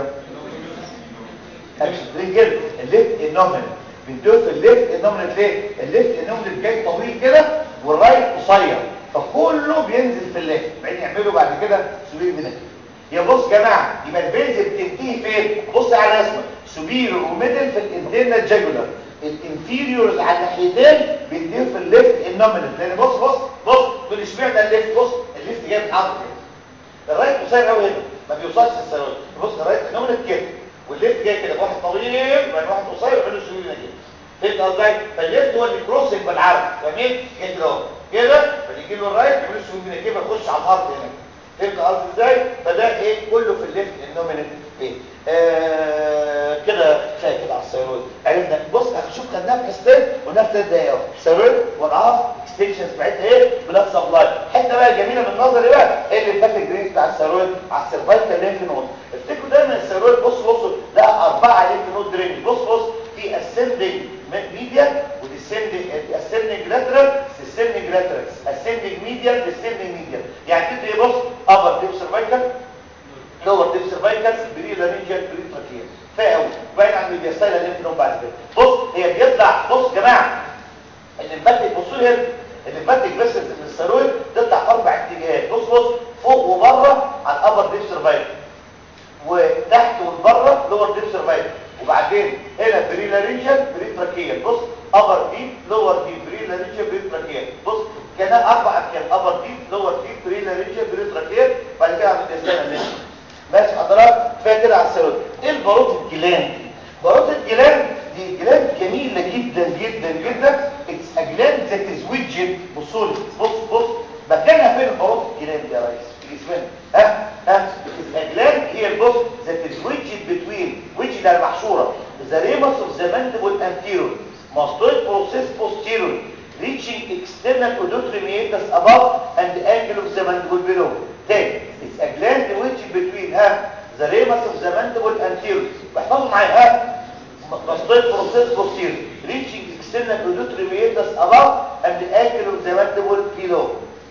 اكشن الليفت انومن بيدوه في الليفت انومن ليه الليفت انومن جاي طويل كده والرايت قصير فكله بينزل في الليفت بعدين يعملوا بعد كده سوبير من يا بص يا جماعه يبقى الفينز بتنتهي فين بص على رسمه سوبيرو وميدل في الانترنال جاجولار الانفيريورز على الناحيتين بيديه في الليفت انومن لان بص بص بص دول اشمعنى الليفت بص الليفت جاي من عضله كده الرايت قصير قوي هنا ما بيوصلش السيرويد بص الرايت انومن كده والليفت جاي كده واحد طويل وبعدين واحد قصير وبعدين السوبير هنا كده فهمت قصدي فالليفت هو اللي كروسنج بالعرض فاهمين كده اهو كده فيجي له الرايت يعمل السوبير هنا كده يخش على الهارت هنا فهمت قصدي ازاي فده ايه كله في الليفت النومينال ايه آه كده كفايه كده على الثيرويد عرفنا بص هنشوف خدناها في حصتين وقلناها في ثلاث دقايق اهو الثيرويد والعصب اكستنشنز بتاعتها ايه بلاد سبلاي حته بقى جميله من نظري بقى ايه اللي فات الجرين بتاع الثيرويد على السيرفايكال لينف نود افتكروا دايما الثيرويد بص بص لا اربعه لينف نود درينج بص بص في اسندنج ميديا وديسندنج اسندنج لاترال ديسندنج لاترال اسندنج ميديا ديسندنج ميديا يعني تدي ايه بص ابر ديب سيرفايكال لور ديب سيرفايكال بري لارنجيال بري تراكيال كفايه قوي باين على الميديا ستايل لينف نود بعد كده بص هي بيطلع بص يا جماعه الليمفاتيك بصوا هنا الليمفاتيك فيسلز من الثيرويد تطلع في اربع اتجاهات بص بص فوق وبره على الابر ديب سيرفايكال وتحت وبره لور ديب سيرفايكال وبعدين هنا بري لارنجيال بري تراكيال بص ابر ديب لور ديب بري لارنجيال بري تراكيال بص كان اربع اركان ابر ديب لور ديب بري لارنجيال بري تراكيال بعد كده عملت استنى ماشي حضرتك كفايه كده على الثيرويد ايه الباروت الجلاند باروت الجلاند دي جلاند جميله جدا جدا جدا اتس ا جلاند ذات از ويدجت بصوا لي بص بص مكانها فين الباروت الجلاند يا ريس في جسمنا ها ها الجلاند هي البص ذات از ويدجت بتوين ويدجت المحشوره ذا ريمس اوف ذا ماندبل انتيرور mastoid process posterior reaching external auditory meatus above and the angle of the mandible below. Then, it's a gland which between ها the ramus of the mandible anterior. بحفظوا معايا ها mastoid process posterior reaching external auditory meatus above and the angle of the mandible below.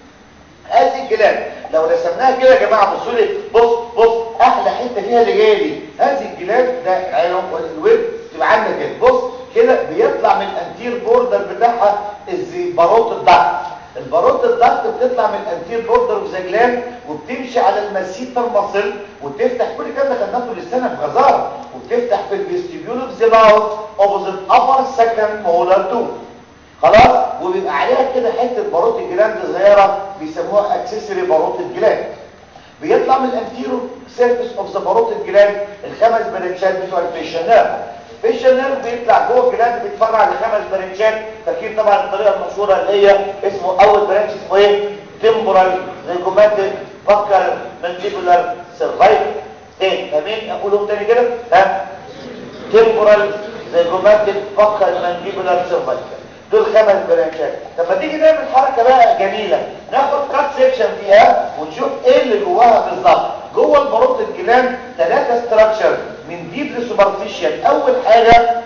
هذه الجلاند لو رسمناها كده يا جماعه بصوا لي بص بص احلى حته فيها اللي جايه دي هذه الجلاند ده العين والويب تبقى عامله كده بص كده بيطلع من الانتير بوردر بتاعها الباروت الضغط الباروت الضغط بتطلع من الانتير بوردر اوف ذا جلاند وبتمشي على المسيتر ماسل وتفتح كل الكلام ده خدناه طول السنه بغزاره وبتفتح في الفيستيبيول اوف ذا ماوث اوبوزيت ابر سكند مولر توث خلاص وبيبقى عليها كده حته باروت الجلاند صغيره بيسموها اكسسوري باروت الجلاند بيطلع من الانتيرو سيرفيس اوف ذا باروت الجلاند الخمس برانشات بتوع الفيشن نيرف الفيشن نيرف بيطلع جوه الجلاند بيتفرع لخمس برانشات فاكرين طبعا الطريقه المشهوره اللي هي اسمه اول برانش اسمه ايه تمبورال زيجوماتيك فكر مانديبولار سيرفايكل تاني فاهمين اقولهم تاني كده ها تمبورال زيجوماتيك فكر مانديبولار سيرفايكل دول خمس برانشات لما تيجي نعمل حركه بقى جميله ناخد كات سيكشن فيها ونشوف ايه اللي جواها بالظبط جوه الباروت الجلاند ثلاثه ستراكشر من ديب لسوبرفيشال اول حاجه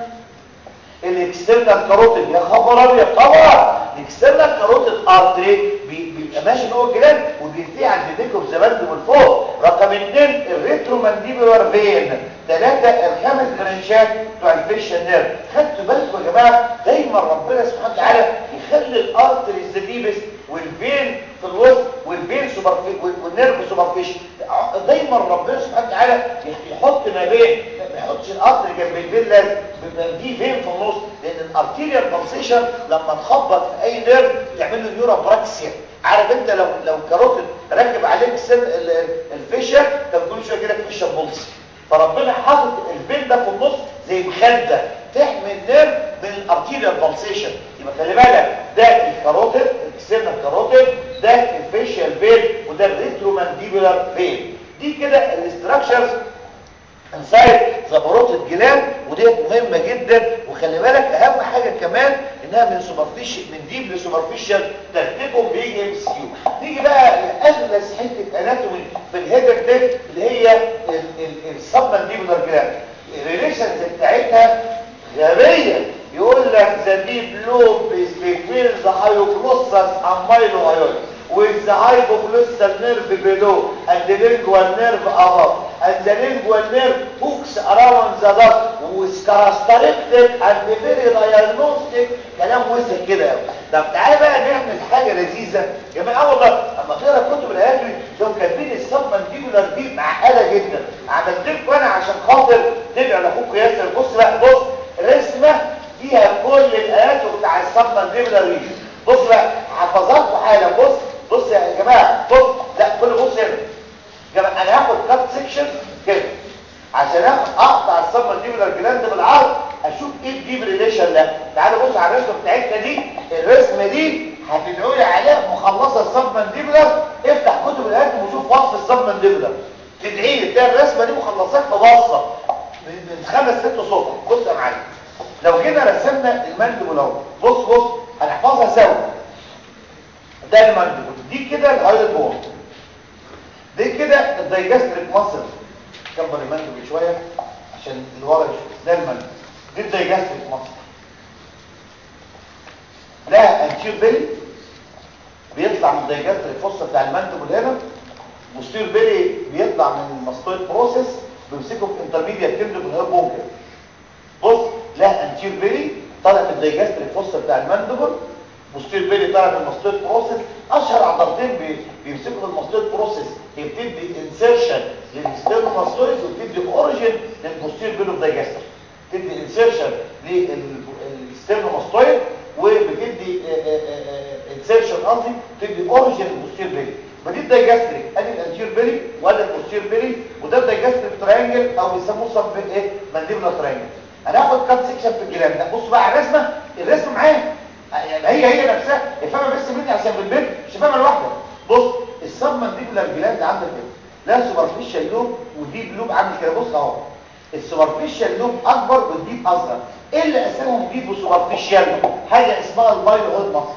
الاكسترنال كاروتيد يا خبر ابيض طبعا الاكسترنال كاروتيد ارتري بيبقى ماشي جوه الجلاند وبينتهي عند الديك اوف زمان من فوق رقم اثنين الريترو مانديبولار فين ثلاثه الخمس برانشات بتوع الفيشن نيرف خدتوا بالكم يا جماعه دايما ربنا سبحانه وتعالى يخلي الارتريز ديبس والفين في الوسط والفين سوبرفي والنيرف سوبرفيشن دايما ربنا سبحانه وتعالى يحط ما بين ما يحطش القطر جنب الفين لازم بيبقى دي فين في النص لان الارتيريال بالسيشن لما تخبط في اي نيرف تعمل له نيورا براكسيا عارف انت لو لو كاروتيد راكب عليك سن الفيشر طب كل شويه كده فيشر بولس فربنا حاطط الفين ده في النص زي مخده تحمي النيرف من الارتيريال بالسيشن يبقى خلي بالك ده الكاروتيد الاكسترنال كاروتيد ده الفيشال فين وده الريترومانديبولار فين دي كده الاستراكشرز انسايد زبروت الجلان وديت مهمه جدا وخلي بالك اهم حاجه كمان انها من سوبرفيشال من ديب لسوبرفيشال ترتيبهم بيجي ام اس كيو نيجي بقى لاغلس حته اناتومي في الهيدر تيك اللي هي السبمانديبولار جلان الريليشنز بتاعتها غبيه يقول لك ذا ديب لوب از بين ذا هايوجلوسس اند مايلو هايوس with the hypoglossal nerve below and the lingual nerve above and the lingual nerve hooks around the duct with characteristic and very diagnostic كلام وسع كده قوي طب تعالى بقى نعمل حاجه لذيذه يا جماعه والله اما تقرا كتب الاناتومي لو كاتبين السبمنديبولار دي معقده جدا عملت لكم انا عشان خاطر تدعي لاخوك ياسر بص بقى بص رسمه فيها كل الاناتومي بتاع السبمنديبولار ريجن بص بقى حفظاتكم حالا بص بص يا جماعه بص لا كل بص هنا يا جماعه انا هاخد كات سيكشن كده عشان اقطع السبمنديبولار جلاند بالعرض اشوف ايه الديب ريليشن ده تعالوا بص على الرسمه بتاعتنا دي الرسمه دي هتدعوا لي عليها مخلصه السبمنديبولار افتح كتب الاناتومي وشوف تشوف وصف السبمنديبولار تدعي لي تلاقي الرسمه دي مخلصات في بصه من خمس ست صفح بص يا معلم لو جينا رسمنا المندبل اهو بص بص هنحفظها سوا ده المندبل دي كده الهايد بون دي كده الدايجاستريك ماسل كبر المندبل شويه عشان اللي ورا يشوف ده المندبل دي الدايجاستريك ماسل لها انتير بيلي بيطلع من الدايجاستريك فوسا بتاع المندبل هنا مستير بيلي بيطلع من الماستويد بروسيس بيمسكه في انترميديت كندم الهير بون كده بص لها انتير بيلي طالع في الدايجاستريك فوسا بتاع المندبل مستير بيلي طالع من الماستويد بروسيس اشهر عضلتين بي... بيمسكوا في الماستويد بروسيس هي بتدي انسيرشن للستيرنوماستويد وبتدي اوريجين للمستير بيلو دايجاستريك بتدي انسيرشن للستيرنوماستويد وبتدي انسيرشن قصدي بتدي اوريجين للمستير بيلي فدي الدايجاستريك ادي الانتير بيلي وادي المستير بيلي وده الدايجاستريك تريانجل او بيسموه سب ايه مانديبولار تريانجل هناخد كام سيكشن في الجلاد ده بص بقى على الرسمه الرسمه معايا يعني هي هي نفسها افهمها بس مني عشان في البيت مش فاهمها لوحدها بص السب مانديبولار جلاند عندك كده لا سوبرفيشال لوب وديب لوب عامل كده بص اهو السوبرفيشال لوب اكبر والديب اصغر ايه اللي قسمهم ديب وسوبرفيشال حاجه اسمها المايلويد ماسل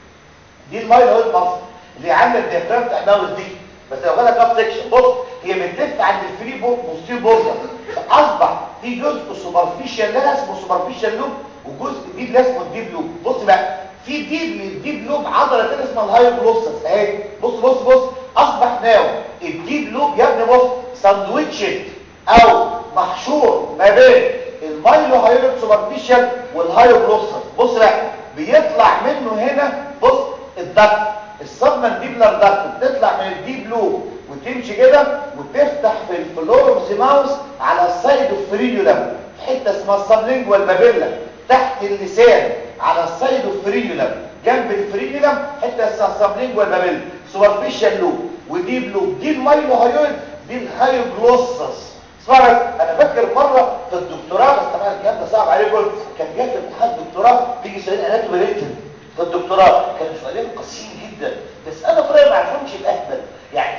دي المايلويد ماسل اللي عامله الديافرام بتاع الماوس دي بس لو خدها كاب سيكشن بص هي بتلف عند الفري بورد بوستير بوردر فاصبح في جزء سوبرفيشال لها اسمه سوبرفيشال لوب وجزء ديب اسمه الديب لوب بص بقى في ديب للديب لوب عضله كده اسمها الهايوجلوسس اهي بص بص بص اصبح ناو الديب لوب يا ابني بص ساندويتشد او محشور ما بين المايلو هايلوت سوبرفيشال والهايوجلوسس بص بقى بيطلع منه هنا بص الدكت السبمنديبلر داكت بتطلع من الديب لوب وتمشي كده وتفتح في الفلورمز ماوس على السايد الفرينيولم في حته اسمها السبلينجوال بابيلا تحت اللسان على السايد الفرينيولم جنب الفرينيولم حته اسمها السبلينجوال بابيلا سوبرفيشال لوب وديب لوب دي المايلو هايويد دي الهايوجلوسس اسمعك انا فاكر مره في الدكتوراه بس طبعا الكلام ده صعب عليكم كان جاي في امتحان الدكتوراه بيجي سؤال اناتومي ريتن في الدكتوراه كانوا سؤالين قاسيين جدا بس انا طريقه ما عرفهمش الاهبل يعني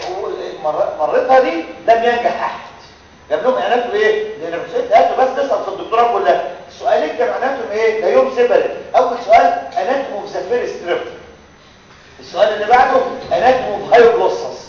مرتها دي لم ينجح احد جاب لهم اعلانات ايه لان الرسائل قالوا بس تسال في الدكتوراه كلها السؤالين كانوا اعلاناتهم ايه لا يوم سيبري اول سؤال اناتوم اوف ذا فيرست ستريب السؤال اللي بعده اناتوم اوف هايوجلوسس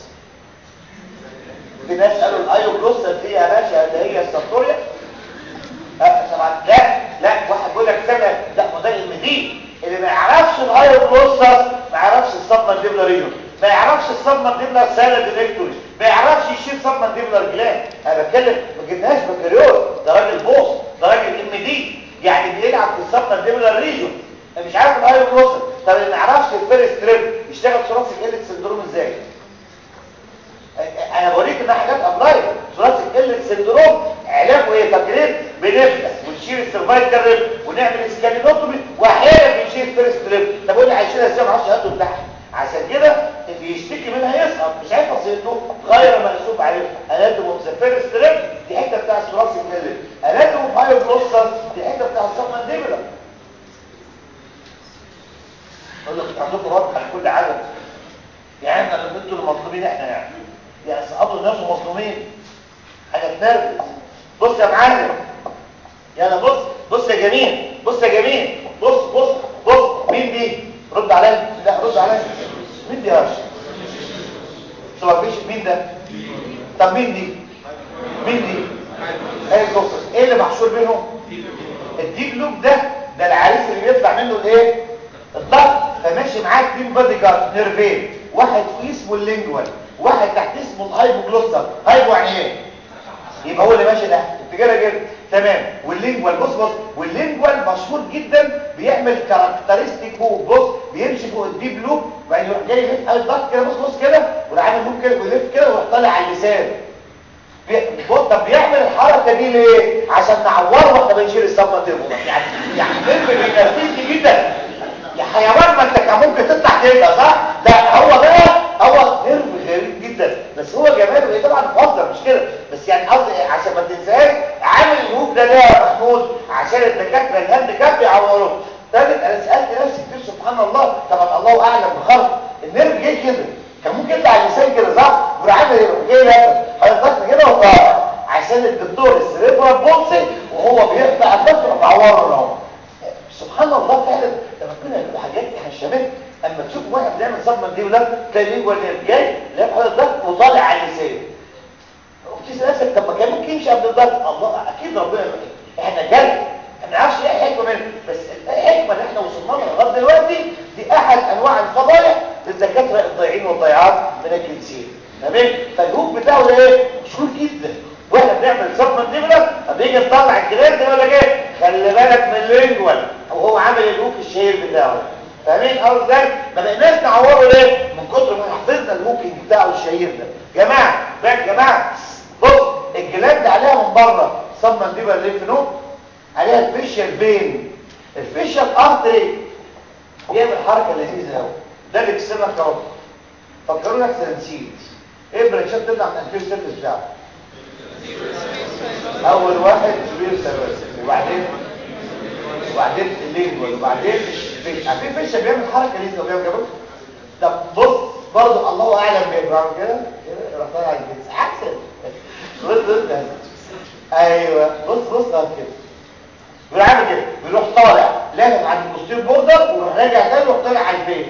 في ناس قالوا الايوجلوسس دي يا باشا اللي هي السنتوريا أه طبعا لا لا واحد بيقول لك سنه لا ما ده ام دي اللي ما يعرفش الهايوجلوسس ما يعرفش السبمنديبلر ريجون ما يعرفش السبمنديبلر سالد ديريكتوري ما يعرفش يشيل سبمنديبلر جلاند انا بتكلم ما جبناش بكالوريوس ده راجل بوس ده راجل ام دي يعني بيلعب في السبمنديبلر ريجون مش عارف الهايوجلوسس طب اللي ما يعرفش الفيرست تريب يشتغل ثوراسيك إلت سندروم ازاي انا بوريك انها حاجات ابلايد ثوراسيك إلت سندروم علاجه ايه فاكرين بنفتح ونشيل السيرفايكال ريب ونعمل سكالينوتومي واحيانا بنشيل الفيرست ريب طب قول لي هيشيلها ازاي ما اعرفش هاته بتاعها عشان كده اللي يشتكي منها يسقط مش عارف اصيله غير منسوب عليه اناتوم اوف ذا فيرست ريب دي حته بتاع الثوراسيك إلت اناتوم اوف هايوجلوسس دي حته بتاع السبمنديبلر اقول لك عندكم رد على كل عدد يعني احنا انتوا اللي مظلومين احنا يعني يعني سقطوا الناس ومظلومين حاجه تنرفز بص يا معلم يلا بص بص يا جميل بص يا جميل بص بص بص مين دي رد عليا لا رد عليا مين دي يا باشا سوبرفيشن مين ده طب مين دي مين دي ايه القصص ايه اللي محشور بينهم الديب لوب ده ده العريس اللي بيطلع منه الايه الضغط فماشي معاك اتنين بادي جارد نيرفين واحد فوق اسمه اللينجوال واحد تحت اسمه الهايبوجلوسال هايبو يعني ايه يبقى هو اللي ماشي ده التجاره كده تمام واللينجوال بص بص واللينجوال مشهور جدا بيعمل كاركترستيك فوق بص بيمشي فوق الديب لوب وبعدين يروح جاي يلف على الضغط كده بص بص كده ويروح عامل لوب كده ويلف كده ويروح طالع على اللسان بص طب بيعمل الحركه دي ليه عشان نعوره واحنا بنشيل الصدمه تفضل يعني يعني فيلم بينرفزني جدا يا حيوان ما انت كان ممكن تطلع كده صح لا هو بقى هو نرف غريب جدا بس هو جماله ايه طبعا مفضل مش كده بس يعني قصدي عشان ما تنساش عامل الهوب ده ليه يا محمود عشان الدكاتره الهاند كاب يعوروه ثالث انا سالت نفسي كتير سبحان الله طبعا الله اعلم بخلق النرف جه كده كان ممكن يطلع اللسان كده صح وراح عامل ايه ده حضرتك كده وطالع عشان الدكتور السريبرال بولسي وهو بيقطع الدكتور معوره له سبحان الله فعلا لما كنا نقول حاجات هشامات اما تشوف واحد بيعمل صدمه دي ولا تلاقي ليه ولا جاي لا حضرتك وطالع على اللسان وبتسال نفسك طب ما كان ممكن يمشي قبل الضغط الله اكيد ربنا احنا جاي احنا ما نعرفش ايه الحكمه منه بس الحكمه اللي احنا وصلنا لها لغايه دلوقتي دي احد انواع الفضايح للدكاتره الضايعين والضيعات من الجنسيه تمام فالهوك بتاعه ده ايه مشهور جدا واحنا بنعمل صدمه ديبلر بيجي نطلع الجلاد يقول لك ايه خلي بالك من اللينجوال وهو عامل الهوك الشهير بتاعه فاهمين قصدي ازاي ما بقيناش نعوره ليه من كتر ما حفظنا الهوكينج بتاعه الشهير ده جماعه يا جماعه بص الجلاند عليها من بره صدمه ديبلر ليف نود عليها الفيشيال فين الفيشيال ارتري بيعمل حركه لذيذه قوي ده الاكسترنال كاروت فكروا نفس نسيت ايه برانشات تطلع من الانتير سيرفيس بتاعه اول واحد سبيل سيرفيس وبعدين وبعدين اللينجوال وبعدين الفيش عارفين الفيش بيعمل حركه لذيذه وبيعمل جبل طب بص برضه الله اعلم بيعمل كده كده راح طالع الجنس عكس بص بص ايوه بص بص كده بيروح عامل كده بيروح طالع لازم عند البوستير بوردر ويروح راجع تاني ويروح طالع على الفيس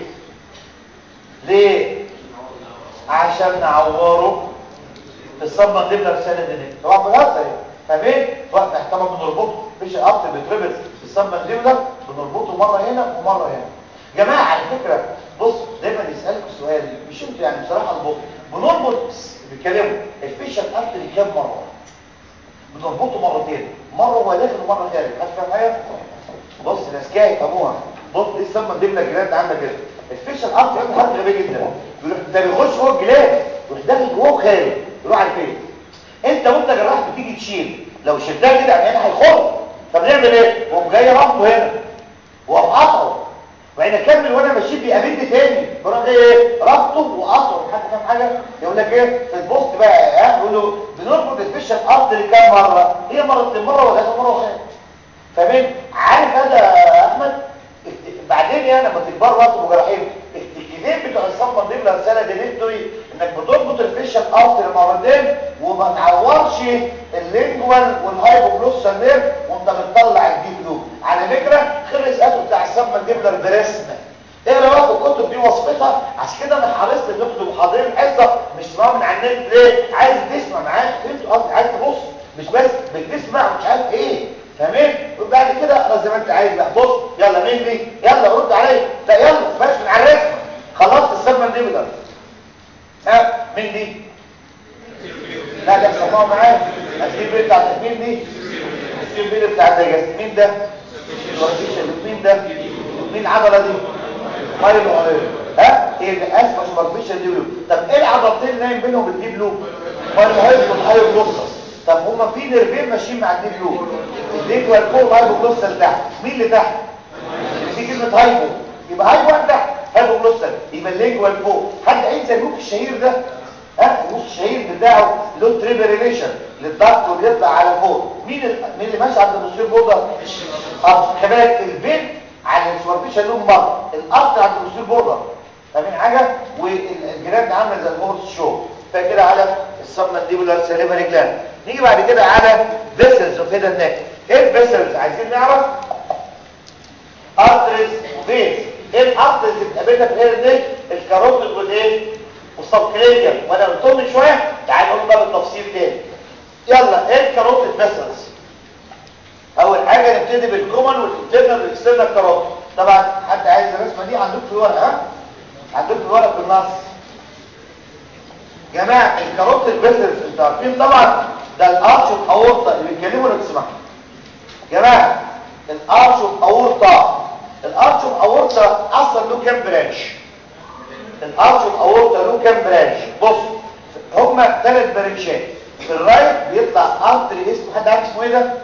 ليه عشان نعوره في الصدمه دي رساله دي طبعا بهزر تمام وقت طبعا بنربطه مفيش قط بيتربط في الصدمه دي بنربطه مره هنا ومره هنا جماعه على فكره بص دايما يسالكم سؤال مش انتوا يعني بصراحه البط بنربط بيتكلموا الفيشل ارتري كام مره بنربطه مرتين مره وهو داخل ومره خارج هتفهم حاجه بص الاذكياء يفهموها بص دي السمه دي الجلاند عندك كده الفيشل ارتري عنده حركه غبيه جدا يروح ده بيخش جوه الجلاند يروح داخل جوه وخارج يروح على الفين انت وانت جراح بتيجي تشيل لو شلتها كده يعني هيخر فبنعمل ايه وقوم جاي ربطه هنا وقوم قطعه وبعدين اكمل وانا ماشي بيقابلني تاني بروح ايه ربطه وقطعه حد فاهم حاجه يقول لك ايه في البوست بقى ها يقول له بنربط الفيشل ارتري كام مره هي مرتين مره ولا مره وخارج فاهمين عارف هذا يا احمد بعدين يعني لما تكبروا وقت مجرحين التكنيكين بتوع الصمم دي الرساله دي نكتوري انك بتربط الفيشل ارتري مرتين وما تعورش اللينجوال والهايبوجلوسال نيرف وانت بتطلع الديب لوب على فكره خلص قاتل بتاع السمه الدبلر برسمه اقرا بقى في الكتب دي وصفتها عشان كده انا حرصت ان انتوا حاضرين الحصه مش تسمعوا من على النت ليه عايز تسمع معايا فهمتوا قصدي عايز تبص مش بس بتسمع ومش عارف ايه فاهمين وبعد كده اقرا زي ما انت عايز بقى بص يلا مين دي يلا رد عليا لا يلا بلاش من على الرسمه خلصت السمه الدبلر ها مين دي لا لا سمعوا معايا السير بيه بتاع مين دي السير بيه بتاع الدجاج مين ده مين ده مين العضله دي مايلو ها ايه اللي اسفل سوبرفيشال دي طب ايه العضلتين اللي نايم بينهم الديب لوب مايلو هايبو والهايبو جلوسس طب هما في نيرفين ماشيين مع الديب لوب الديب والفوق الهايبو جلوسس تحت مين اللي تحت في كلمه هايبو يبقى هايبو تحت هايبو جلوسس يبقى اللينجوال فوق حد عايز الهوك الشهير ده ها النص الشهير بتاعه له تريبل ريليشن للضغط وبيطلع على فوق مين ال... مين اللي ماشي عند المصير بوردر اه كمان البين على السوبرفيشال لون مره الارض عند المصير بوردر فاهمين حاجه والجراند عامله زي الهورس شو فكده على السبمنديبولار سيليفري جلاند نيجي بعد كده على فيسلز اوف هيد نيك ايه الفيسلز عايزين نعرف ارتريز وفينز ايه الارتريز اللي بتقابلنا في الهيد نيك الكاروتيد والايه والسبكلينيوم وانا قلتهم من شويه تعالوا نقول بقى بالتفصيل تاني يلا ايه الكاروتيد فيسلز اول حاجه نبتدي بالكومن والانترنال والاكسترنال كاروتيد طبعا حد عايز الرسمه دي عندكم في ورقه ها عندكم في ورقه بالنص جماعه الكاروتيد فيسلز انتوا عارفين طبعا ده الارش اوف اورطه اللي بيتكلموا لو تسمعوا جماعه الارش اوف اورطه الارش اوف اورطه اصلا له كام برانش الارش اوف اورطه له كام برانش بص هما ثلاث برانشات في الرايت بيطلع ارتري اسمه حد عارف اسمه ايه ده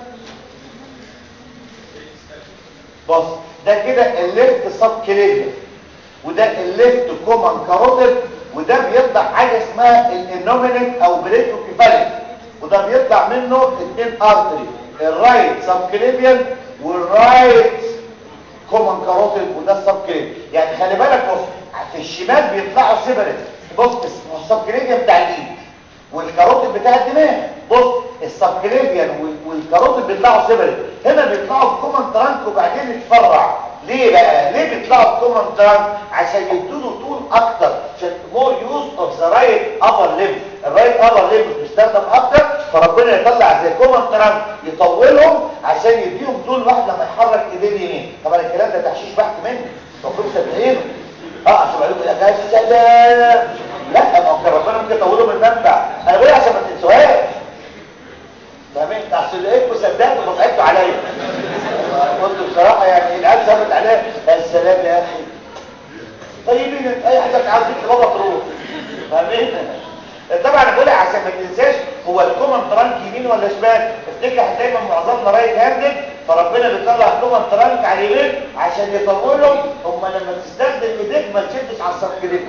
بص ده كده الليفت سب كليفيا وده الليفت كومن كاروتيد وده بيطلع حاجه اسمها الانومينيت او بريتوكيفاليك وده بيطلع منه اثنين ارتري الرايت سب كليفيان والرايت كومن كاروتيد وده السب كليفيان يعني خلي بالك بص في الشمال بيطلعوا سيبريت بص اسمه السب كليفيان بتاع الايد والكاروتيد بتاع الدماغ بص السبكليفيان والكاروتيد بيطلعوا سيبريت هنا بيطلعوا في كومن ترانك وبعدين يتفرع ليه بقى ليه بيطلعوا في كومن ترانك عشان يدوا طول اكتر عشان مور يوز اوف ذا رايت ابر ليم الرايت ابر ليم بيستخدم اكتر فربنا يطلع زي كومن ترانك يطولهم عشان يديهم طول واحد لما يحرك ايديه اليمين طبعا الكلام ده تحشيش بحت مني المفروض تبقينه اه عشان بعدين يقول لك يا سلام لا ما هو كان ربنا ممكن يطوله من المنبع انا بقول عشان ما تنسوهاش فاهمين اصل لقيتكم صدقتوا فضحكتوا عليا قلت بصراحه يعني العيال ثبت عليا السلام يا اخي طيبين انت اي حاجه عاوز تجيب بابا تروح فاهمين طبعا بقولها عشان ما تنساش هو الكومن ترانك يمين ولا شمال افتكر دايما معظمنا رايت هاندد فربنا بيطلع كومن ترانك على اليمين عشان يطولهم هم لما تستخدم ايديك ما تشدش على الصف كده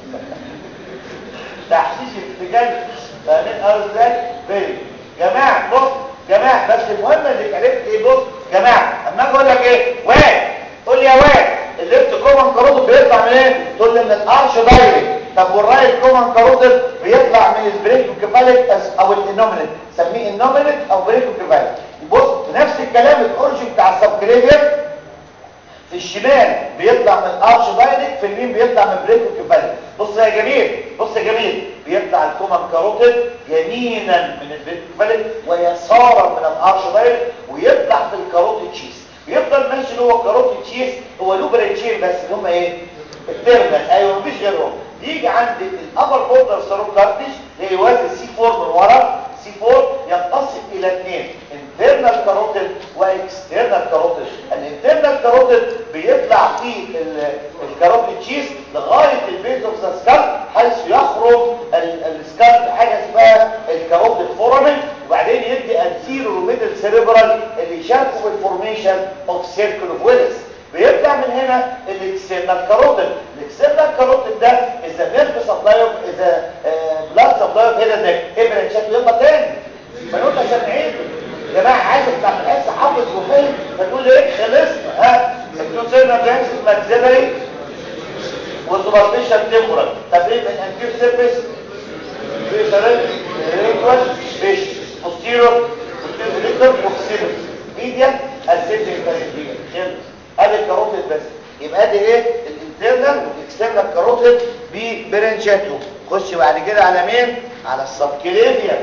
تحشيش الاتجاه فاهمين قصدي ازاي فيري جماعه بص جماعه بس المهم انك عرفت ايه بص جماعه اما اجي اقول لك ايه واد قول لي يا واد الليفت كومن كاروتيد بيطلع من ايه تقول لي من الارش دايركت طب والرايت كومن كاروتيد بيطلع من البريكوكيفاليك او الانومينيت سميه انومينيت او بريكوكيفاليك بص نفس الكلام الاورجن بتاع السبكليفير في الشمال بيطلع من الارش دايركت في اليمين بيطلع من بريكوكيفاليك بص يا جميل بص يا جميل بيطلع الكومن كاروتيد يمينا من البريكوكيفاليك ويسارا من الارش دايركت ويطلع في الكاروتيد شيس بيفضل ماشي اللي هو الكاروتيد شيس هو له برانشين بس اللي هم ايه التيرمال ايوه مفيش غيرهم يجي عند الابر بوردر سيروكارتيج اللي يوازي سي 4 من ورا سي 4 ينقسم الى اثنين internal كاروتيد واكسترنال كاروتيد الانترنال كاروتيد بيطلع في الكاروتيد شيس لغايه البيز اوف ذا سكال حيث يخرج السكال بحاجه اسمها الكاروتيد فورامين وبعدين يدي انسيرو وميدل سيريبرال اللي يشاركوا في الفورميشن اوف سيركل اوف ويلس بيطلع من هنا الاكسترنال كاروتيد الاكسترنال كاروتيد ده اذا نيرف سبلاي اذا بلاد سبلاي هنا ده ايه برانشات يلا تاني بنقول عشان نعيد يا جماعه عايزك تعمل حس حافظ وفهم فتقول ايه خلصنا ها الكونسيرنا برانش ماكسيلري والسوبرفيشال تمبرال طب ايه من انتير سيرفيس فيشرال ريكوال فيش بوستيرور بوستيرور ريكوال وكسيبل ميديان اسيتيك كاريتيا خلص ادي الكاروتيد بس يبقى ادي ايه الانترنال والاكسترنال كاروتيد ببرانشاته خش بعد كده على مين على السبكليفيا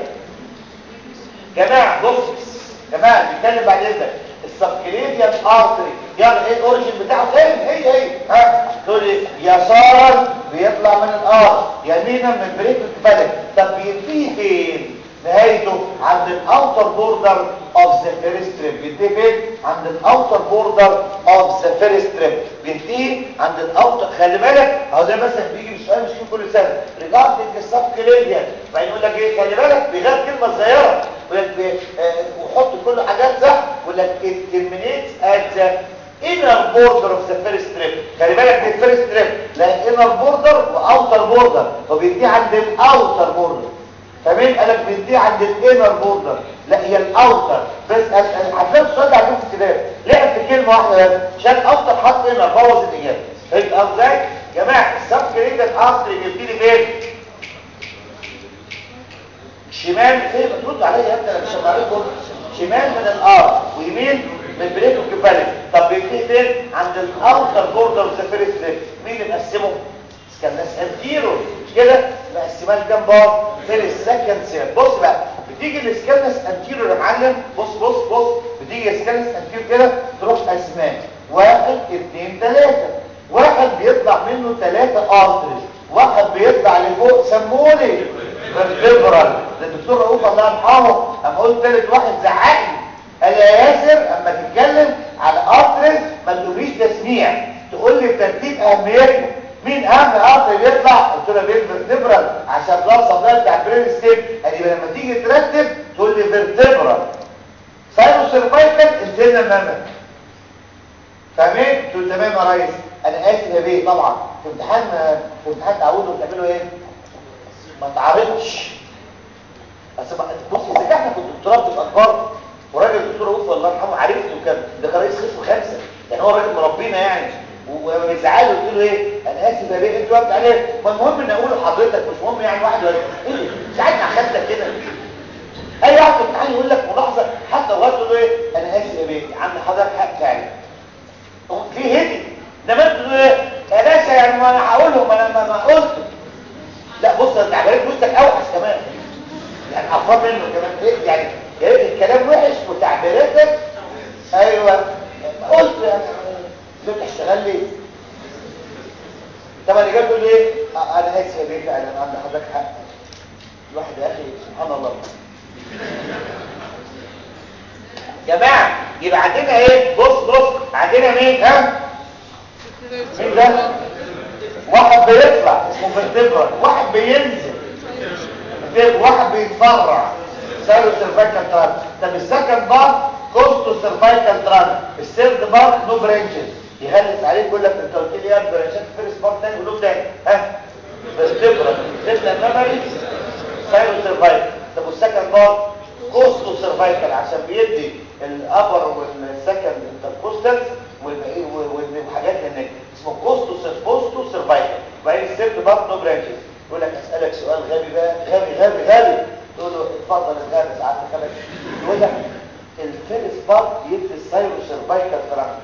جماعه بص جماعه بنتكلم بعد اذنك السبكليفيان ارتري يعني ايه الاوريجن بتاعه فين هي هي ها تقول لي يسارا بيطلع من الار يمينا من بريك الفلك طب بينتهي فين نهايته عند الاوتر بوردر اوف ذا فيرست تريب بينتهي فين عند الاوتر بوردر اوف ذا فيرست تريب بينتهي عند الاوتر خلي بالك اهو ده مثلا بيجي بسؤال مش كل سنه ريجاردنج السبكليفيان بعدين يقول لك ايه خلي بالك بيغير كلمه صغيره وحط كل حاجات صح ولا it terminates at the inner border of the first strip خلي بالك دي الفيرست ستريب لا inner border واوتر border وبيدي عند الاوتر border فمين قالك بيدي عند الانر بوردر لا هي الاوتر بس هتلاقي السؤال ده عندكم في الكتاب لعب في كلمه واحده بس شال اوتر حط انر بوظ الاجابه فهمت ازاي يا جماعه السب كريدال ارتري بيبتدي فين شمال فين بترد عليا يا ابني انا مش هبعرفكم شمال من الار ويمين من بريك وكفالك طب بيبتدي فين عند الاوتر بوردر اوف ذا فيرست ستريب مين اللي مقسمه سكالناس انتيرو مش كده مقسماه لكام بار فيرست سكند سير بص بقى بتيجي السكالناس انتيرو يا معلم بص بص بص بتيجي السكالناس انتيرو كده تروح اسمان واحد اثنين ثلاثة واحد بيطلع منه ثلاثة ارتريز واحد بيطلع لفوق سمولي فيرتبرال الدكتور رؤوف الله يرحمه اما قلت ثالث واحد زعقني قال يا ياسر اما تتكلم على ارتريز ما تقوليش تسميع تقول لي بترتيب اهميته مين اهم ارتري بيطلع قلت له فيرتبرال عشان بلاد سبلاي بتاع البرين ستيم يعني لما تيجي ترتب تقول لي فيرتبرال ساينو سيرفايكال انترنال مامل فاهمين تقول تمام يا ريس انا اسف يا بيه طبعا في امتحان في امتحان تعودوا بتعملوا ايه ما تعرضش بص اذا احنا كنت دكتوراه في اخبار وراجل الدكتور رؤوف الله يرحمه عرفني وكان ده كان رئيس قسم خمسه يعني هو راجل مربينا يعني ولما بيزعلوا قلت له ايه انا اسف يا بيه انت وقفت عليه ما المهم ان اقول لحضرتك مش مهم يعني واحد ولا ايه ساعدنا خدتك كده اي واحد في الامتحان يقول لك ملاحظه حتى لغايه تقول له ايه انا اسف يا بيه يا عم حضرتك حق فعلا في هدي انما انت تقول ايه يا باشا يعني ما انا هقولهم انا ما, ما قلت لا بص انت عملت وشك اوحش كمان يعني افضل منه كمان ايه يعني يا ريت الكلام وحش وتعبيراتك ايوه ما قلت يعني انت بتشتغل ليه طب اللي جاب له ايه آه، انا اسف يا بيه فعلا عند حضرتك حق الواحد يا اخي سبحان الله جماعه يبقى عندنا ايه بص بص عندنا مين ها مين ده واحد بيطلع اسمه فيرتبرال واحد بينزل واحد بيتفرع سيرو سيرفايكال تران طب السكند بار كوستو سيرفايكال تران الثيرد بار نو برانشز يغلس عليك يقول لك انت قلت لي ايه برانشات فيرست بار تاني قول تاني ها فيرتبرال سيرنا ميموري سيرو سيرفايكال طب والسكند بار كوستو سيرفايكال عشان بيدي الابر والسكند انتركوستال والحاجات هناك اسمه كوستو كوستو سيرفايكال وبعدين السيرد بار نو برانشز يقول لك اسالك سؤال غبي بقى غبي غبي غبي تقول له اتفضل الغبي ساعات خلك يقول لك الفيرس بارت يدي السايرو سيرفايكال ترانك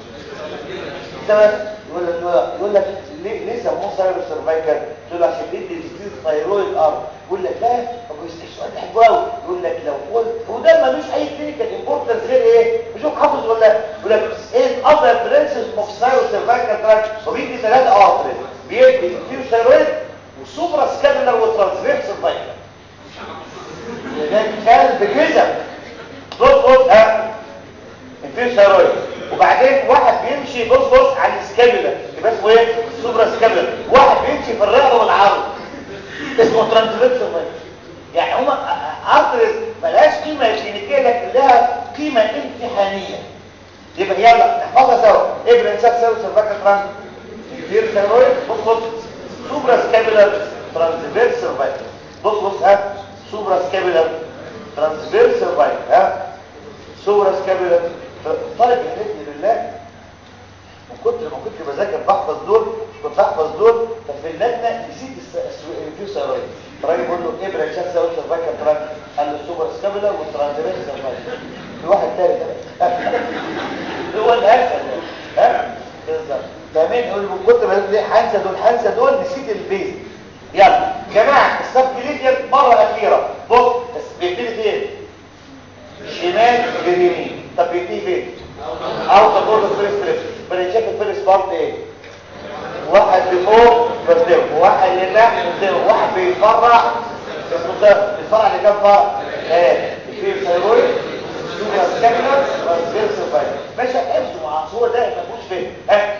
تمام يقول لك يقول لك ليه ليه سموه سايرو سيرفايكال تقول له عشان بيدي الستيل ثايرويد ارم يقول لك لا طب السؤال ده حلو قوي يقول لك لو قلت وده ملوش اي كلينيكال امبورتنس غير ايه بشوف حافظ ولا يقول لك ايه الاذر برنسز اوف سايرو سيرفايكال ترانك وبيدي ثلاثه ارترز بيدي الستيل ثايرويد وسوبرا سكابلر وترانسفيرس سيرفايكال ده كلب جزم بص بص ها الفيش ثايرويد وبعدين واحد بيمشي بص بص على السكابلر يبقى اسمه ايه سوبرا سكابلر واحد بيمشي في الرقبه والعرض اسمه ترانسفيرس سيرفايكال يعني هما ارترز ملهاش قيمه كلينيكيه لكن لها قيمه امتحانيه يبقى يلا نحفظها سوا ايه برنسات سوا سيرفايكال ترانس الفيش ثايرويد بص بص سوبرا سكابلر ترانسفيرس سيرفايكال بص بص ها سوبرا سكابلر ترانسفيرس سيرفايكال ها سوبرا سكابلر طالب يحلفني بالله من كتر ما كنت بذاكر بحفظ دول كنت بحفظ دول ففي اللجنه نسيت الفيو سيرويد الراجل بيقول له ايه برانشات سيرويد سيرفايكال ترانس قال له السوبر سكابلر والترانسفيرس سيرفايكال في واحد تاني هو الاسهل ها بالظبط فاهمين يقول من كتر ما ليه هنسى دول هنسى دول نسيت البيز يلا جماعه السبكليديان مره اخيره بص بس بيبتدي فين شمال باليمين طب بيبتدي فين اوت بورد فيرست تريب بنشوف الفيرست بارت ايه واحد لفوق بردم واحد لتحت بردم واحد بيتفرع اسمه ده بيتفرع لكام فرع ايه في ثايرويد سوبر سكابلر ترانسفيرس فايبر ماشي حفظه مع هو ده ما فيهوش فين ها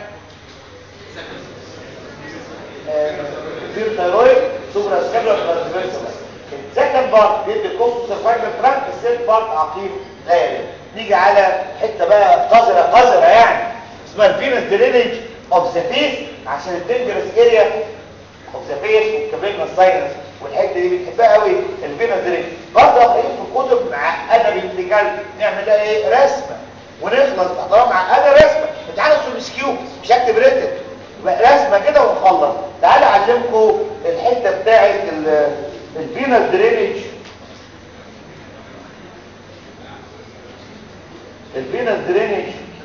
في ثايرويد سوبر سكابلر ترانسفيرس فايبر السكند بارت بيدي كوستو سيرفايكال ترانك الثيرد بارت عقيم غير نيجي على حته بقى قذره قذره يعني اسمها الفينس درينج اوف ذا فيس عشان الدنجرس اريا اوف ذا فيس والكابيلنا ساينس والحته دي بتحبها قوي الفينس درينج برضه هتلاقيه في الكتب معقده بالانتجال نعمل لها ايه رسمه ونخلص طالما معقده رسمه تعالوا سو سكيو مش هكتب ريتم رسمه كده ونخلص تعالوا اعلمكم الحته بتاعه الفينس درينج الفينس درينج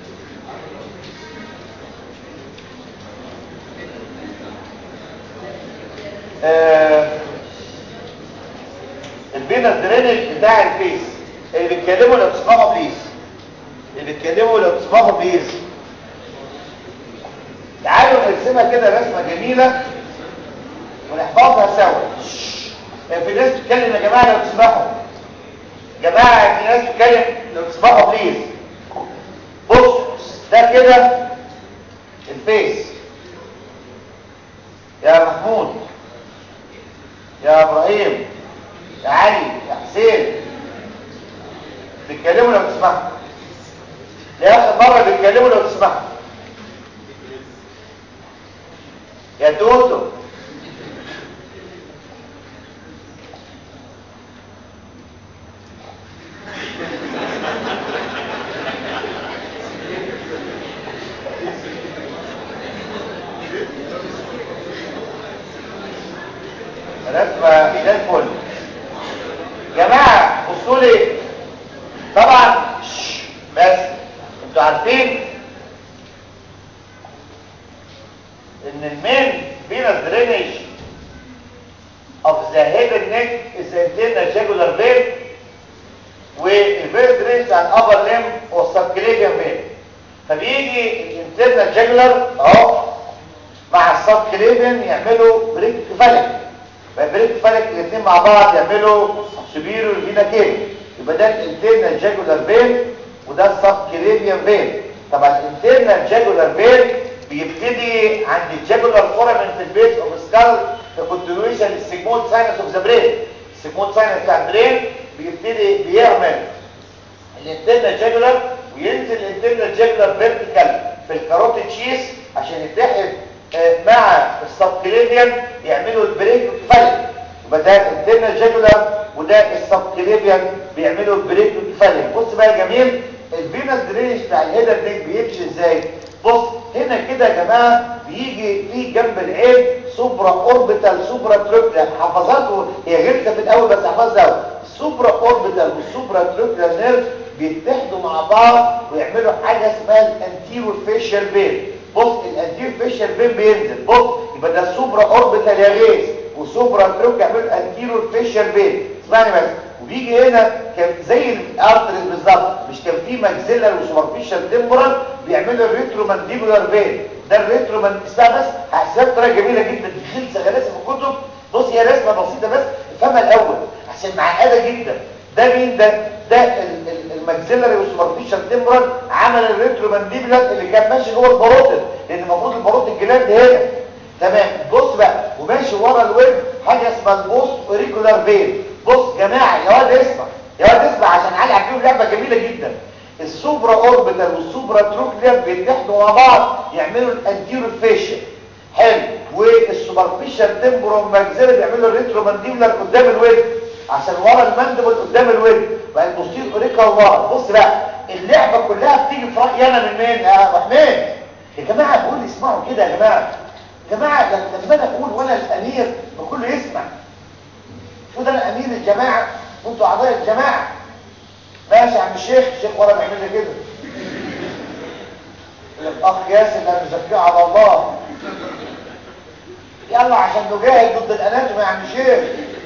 آه الفينس درينج بتاع الفيس اللي بيتكلموا لو تسمعوا بليز اللي بيتكلموا لو تسمعوا بليز تعالوا نرسمها كده رسمه جميله ونحفظها سوا في ناس بتتكلم يا جماعه لو تسمحوا جماعه في ناس بتتكلم لو تسمحوا بليز بص ده كده الفيس يا محمود يا ابراهيم يا علي يا حسين بيتكلموا لو تسمحوا لاخر مره بيتكلموا لو تسمحوا يا توتو رسمه زي الفل جماعه بصوا لي طبعا بس انتوا عارفين ان المين venous drainage of the head and neck is the internal jugular vein والفيرس درينج على الابر ليم والسبكليفيان فين فبيجي الانترنال جاجولار اهو مع السبكليفيان يعملوا بريك كفالك بريك كفالك الاثنين مع بعض يعملوا سبيرو الفينا كيف يبقى ده الانترنال جاجولار فين وده السبكليفيان فين طبعا الانترنال جاجولار فين بيبتدي عند الجاجولار فورامين في البيت اوف سكال في كونتينيويشن للسيجمويد ساينس اوف ذا برين السيجمويد ساينس بتاع البرين بيبتدي بيعمل الانترنال جاجولار وينزل الانترنال جاجولار فيرتيكال في الكاروتيد شيس عشان يتحد مع السبكليفيان يعملوا البريك كفالك يبقى ده الانترنال جاجولار وده السبكليفيان بيعملوا البريك كفالك بص بقى يا جميل الفينس درينج بتاع الهيدر نيك بيمشي ازاي بص هنا كده يا جماعه بيجي في جنب العين سوبرا اوربيتال سوبرا تروكليا حفظاته هي غلطه في الاول بس حفظها السوبرا اوربيتال والسوبرا تروكليا نيرف بيتحدوا مع بعض ويعملوا حاجه اسمها الانتيرو فيشال بين بص الانتيرو فيشال بين بينزل بص يبقى ده السوبرا اوربيتال يا غيث وسوبرا تروكليا يعملوا الانتيرو فيشال بين اسمعني بس وبيجي هنا كان زي الارتريز بالظبط مش كان في ماكسيلر وسوبرفيشال تمبرال بيعملوا الريترو مانديبولار فين ده الريترو مان اسمها بس هحسبها بطريقه جميله جدا دي خلصه غلاسه في الكتب بص هي رسمه بسيطه بس افهمها الاول عشان معقده جدا ده مين ده ده الماكسيلري والسوبرفيشال تمبرال عمل الريترو مانديبولار اللي كان ماشي جوه الباروتid لان المفروض الباروتid الجلاند هنا تمام بص بقى وماشي ورا الويب حاجه اسمها البوست اوريكولار فين بص جماعه يا واد اسمع يا واد اسمع عشان علي فيهم لعبه جميله جدا السوبرا اوربيتال والسوبرا تروكلير بيتحدوا مع بعض يعملوا الانتيرو فيشن حلو والسوبرفيشال تمبرو ماكسيلر بيعملوا الريترو مانديبولار قدام الويب عشان ورا الماندبل قدام الويب بقى البوستير اوريكا ورا بص بقى اللعبه كلها بتيجي في رايي انا من مين يا رحمن يا جماعه بقول اسمعوا كده يا جماعه يا جماعه لما انا اقول وانا الامير بكله يسمع شو ده انا امير الجماعه وانتوا اعضاء الجماعه ماشي يا عم الشيخ الشيخ ورا بيعمل لي كده الاخ ياسر اللي مزكيه على الله يلا عشان نجاهد ضد الاناتومي يا عم الشيخ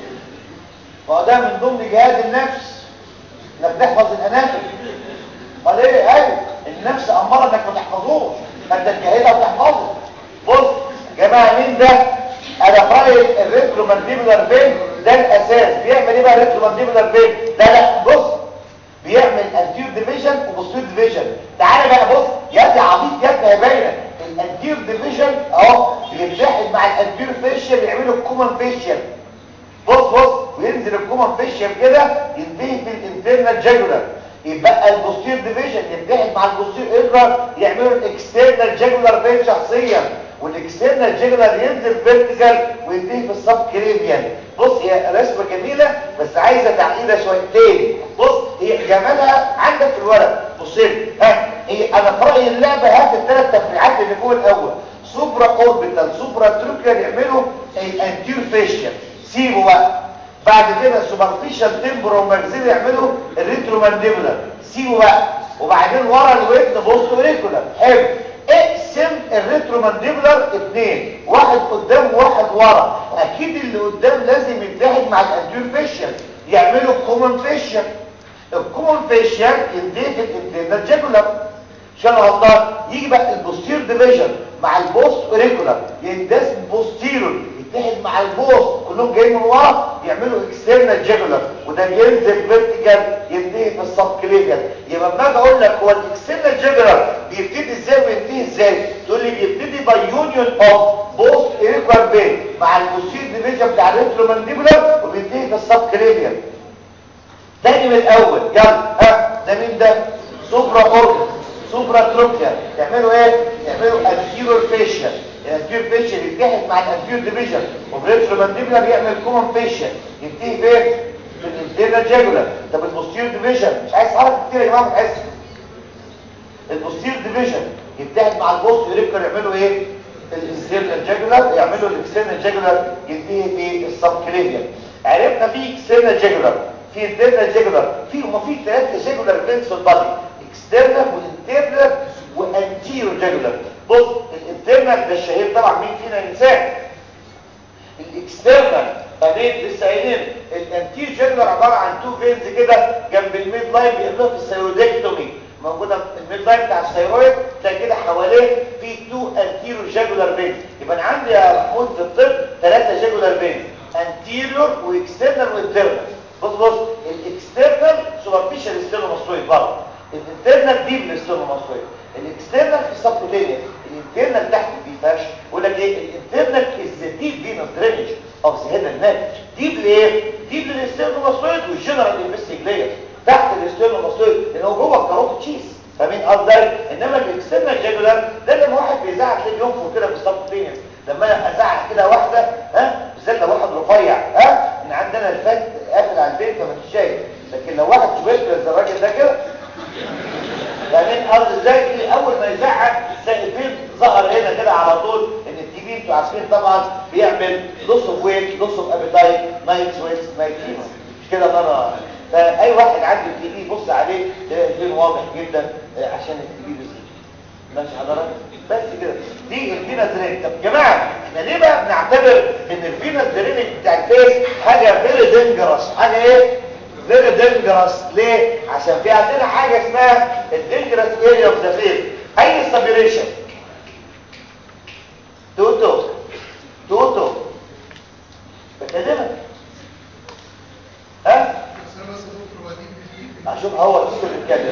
ما ده من ضمن جهاد النفس انك تحفظ الاناتومي امال ايه ايوه النفس اماره انك ما تحفظوش فانت تجاهدها وتحفظه بص يا جماعه مين ده انا رايي الريترو مانديبولار فين ده الاساس بيعمل ايه بقى الريترو مانديبولار فين لا لا بص بيعمل انتير ديفيجن وبوستير ديفيجن تعالى بقى بص يا دي عبيط يا ابني باينه الانتير ديفيجن اهو بيتحد مع الانتير فيشيال يعملوا الكومن فيشيال بص بص وينزل الكومن فيشيال كده ينتهي في الانترنال جاجولار يبقى البوستير ديفيجن يتحد مع البوستير ايدرا يعملوا الاكسترنال جاجولار فين شخصيا والاكسترنال جاجولار ينزل فيرتيكال وينتهي في السب كريميان بص هي رسمه جميله بس عايزه تعقيده شويتين بص هي جمالها عندك في الورق بص ها هي انا في رايي اللعبه هات الثلاث تفريعات اللي فوق الاول سوبرا اوربيتال سوبرا تروكيال يعملوا الانتير فيشيال سيبوا بقى بعد كده السوبرفيشال تمبرو ماكسيل يعملوا الريترو مانديبولار سيبوا بقى وبعدين ورا الودن بوست اوريكولار حلو اقسم الريترو مانديبولار اثنين واحد قدام وواحد ورا اكيد اللي قدام لازم يتحد مع الانتير فيشيال يعملوا الكومن فيشيال الكومن فيشيال ينتهي في الانترنال جاكولار عشان غلطان يجي بقى البوستير ديفيجن مع البوست اوريكولار يندس بوستيرور يتحد مع البوست كلهم جايين من ورا يعملوا اكسترنال جاكولار وده بينزل فيرتيكال ينتهي في السب كليفيال يبقى لما اجي اقول لك هو الاكسترنال جاكولار بيبتدي ازاي وينتهي ازاي تقول لي بيبتدي باي يونيون اوف بوست اوريكولار بين مع البوستير ديفيجن بتاع الريترومانديبولار وبينتهي في السب كليفيال تاني من الاول يلا ها ده مين ده سوبرا اوربت سوبرا تروكيا يعملوا ايه يعملوا انتيرور فيشيال الانتيرور فيشيال يتحد مع الانتيرور ديفيجن وبريترو مانديبولار يعمل كومن فيشيال ينتهي فين في الانترنال جاجولار طب البوستيرور ديفيجن مش عايز حركه كتير يا جماعه مش عايز البوستيرور ديفيجن يتحد مع البوست يوريكر يعملوا ايه الانترنال جاجولار يعملوا الاكسترنال جاجولار ينتهي في السب كليفيال عرفنا في اكسترنال جاجولار في في انترنال جيجولار في هما في ثلاثه جيجولار فينز في البادي اكسترنال وانترنال وانتيرو جيجولار بص الانترنال ده الشهير طبعا مين فينا ينساه الاكسترنال بعدين لسه قايلين الانتير جيجولار عباره عن تو فينز كده جنب الميد لاين بيعملوها في الثيرويدكتومي موجوده الميد لاين بتاع الثيرويد تلاقي كده حواليه في تو انتيرو جيجولار فينز يبقى انا عندي يا محمود في الطب ثلاثه جيجولار فينز انتيريور واكسترنال وانترنال بص بص الاكسترنال سوبرفيشال ستيرنوماسويد برضه الانترنال ديب ستيرنوماسويد الاكسترنال في السبكوتينيوس الانترنال تحت في فرش يقول لك ايه الانترنال از ذا ديب فينوس درينج اوف ذا هيد نيك ديب ليه ديب للستيرنوماسويد والجنرال انفستيجلير تحت الستيرنوماسويد لان هو جوه الكاروت تشيز فاهمين قصدي انما الاكسترنال جاجولار ده لما واحد بيزعق تلاقيه بينفخ كده في السبكوتينيوس لما انا ازعق كده واحده ها بالذات لو واحد رفيع ها ان عندنا الفات قافل على البيت فما شايف لكن لو واحد شويه زي الراجل ده كده فاهمين قصدي ازاي في اول ما يزعق تلاقي الفيل ظهر هنا كده على طول ان التي بي انتوا عارفين طبعا بيعمل لوس اوف ويت لوس اوف ابيتايت نايت سويتس نايت فيفر مش كده مره فاي واحد عنده التي بي يبص عليه تلاقي الفيل واضح جدا عشان التي بي بيزيد ماشي حضرتك بس كده دي الفينس درينج طب يا جماعه احنا ليه بقى بنعتبر ان الفينس درينج بتاع الفيس حاجه فيري دينجرس حاجه ايه فيري دينجرس ليه عشان في عندنا حاجه اسمها الدينجرس اريا اوف ذا فيس اي سبيريشن توتو توتو بكلمك ها اشوف هو توتو اللي بيتكلم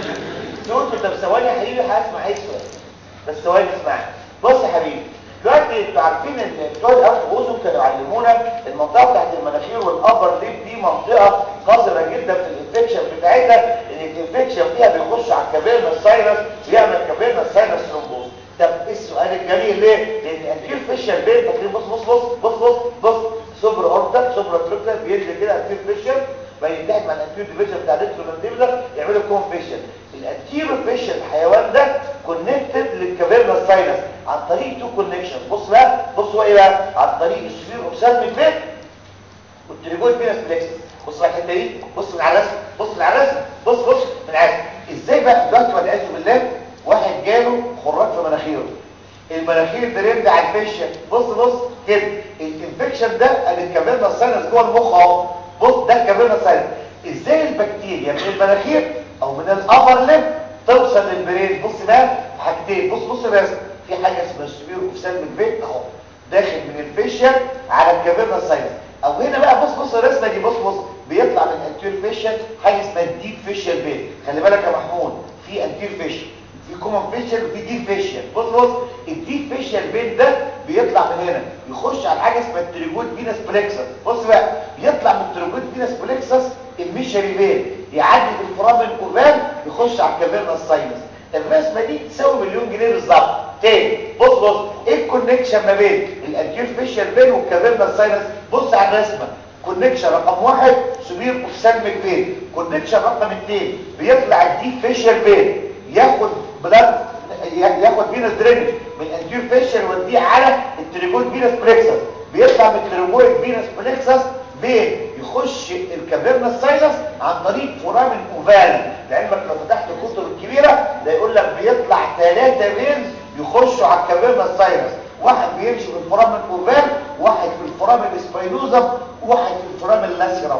توتو طب ثواني يا حبيبي هسمع اي سؤال بس ثواني اسمعني بص يا حبيبي دلوقتي انتوا عارفين ان بتوع الانف واذن كانوا يعلمونا المنطقه بتاعت المناخير والابر ليب دي منطقه قذره جدا في الانفكشن بتاعتها ان الانفكشن فيها بيخش على الكابيرنا الساينس ويعمل كابيرنا الساينس ثرومبوز طب ايه السؤال الجميل ليه؟ لان الانتير فيشال بين فاكرين بص بص بص بص بص بص سوبر اورتا سوبر تروكلر بينزل كده انتير فيشال بينتهي مع الانتير ديفيجن بتاع الانترومانديبلر يعملوا كونفيشن الانتير فيشال الحيوان ده كونكتد للكابيرنا الساينس عن طريق تو كونكشن بص بقى بص هو ايه بقى عن طريق السفير اوبسالميك فين والتريجويد فينس بلكسس بص بقى الحته دي بص من على الرسم بص من على الرسم بص بص من على ازاي بقى دلوقتي والعياذ بالله واحد جاله خراج في مناخيره المناخير ده يرجع على الفيشن بص بص كده الانفكشن ده ادي الكابيرنا الساينس جوه المخ اهو بص ده الكابيرنا الساينس ازاي البكتيريا من المناخير او من الابر ليب توصل للبرين بص بقى حاجتين بص بص بس في حاجه اسمها السبير اوفسالميك فين اهو داخل من الفيشن على الكافيرنا ساينس او هنا بقى بص بص الرسمه دي بص بص بيطلع من الانتير فيشن حاجه اسمها الديب فيشل بين خلي بالك يا محمود في انتير فيشن في كومن فيشل وفي ديب فيشل بص بص الديب فيشل بين ده بيطلع من هنا يخش على حاجه اسمها التريجود فينس بلكسس بص بقى بيطلع من التريجود فينس بلكسس الميشري بين يعدي في الفرامل الاوفال يخش على الكافيرنا الساينس الرسمه دي تساوي مليون جنيه بالظبط تاني بص بص ايه الكونكشن ما بين الانتير فيشال بين والكافيرنا الساينس بص على الرسمه كونكشن رقم واحد سبير اوفسالميك فين كونكشن رقم اثنين بيطلع الديب فيشال فين ياخد بلاد ياخد فينس درينج من الانتير فيشال يوديه على التريجويد فينس بلكسس بيطلع من التريجويد فينس بلكسس فين يخش الكافيرنا الساينس عن طريق فورامين اوفال لعلمك لو فتحت الكتب الكبيره ده يقول لك بيطلع ثلاثه فينز يخشوا على الكافيرنا الساينس واحد بيمشي في الفورامين اوفال واحد في الفورامين سباينوزم وواحد في الفورامين لاسيرم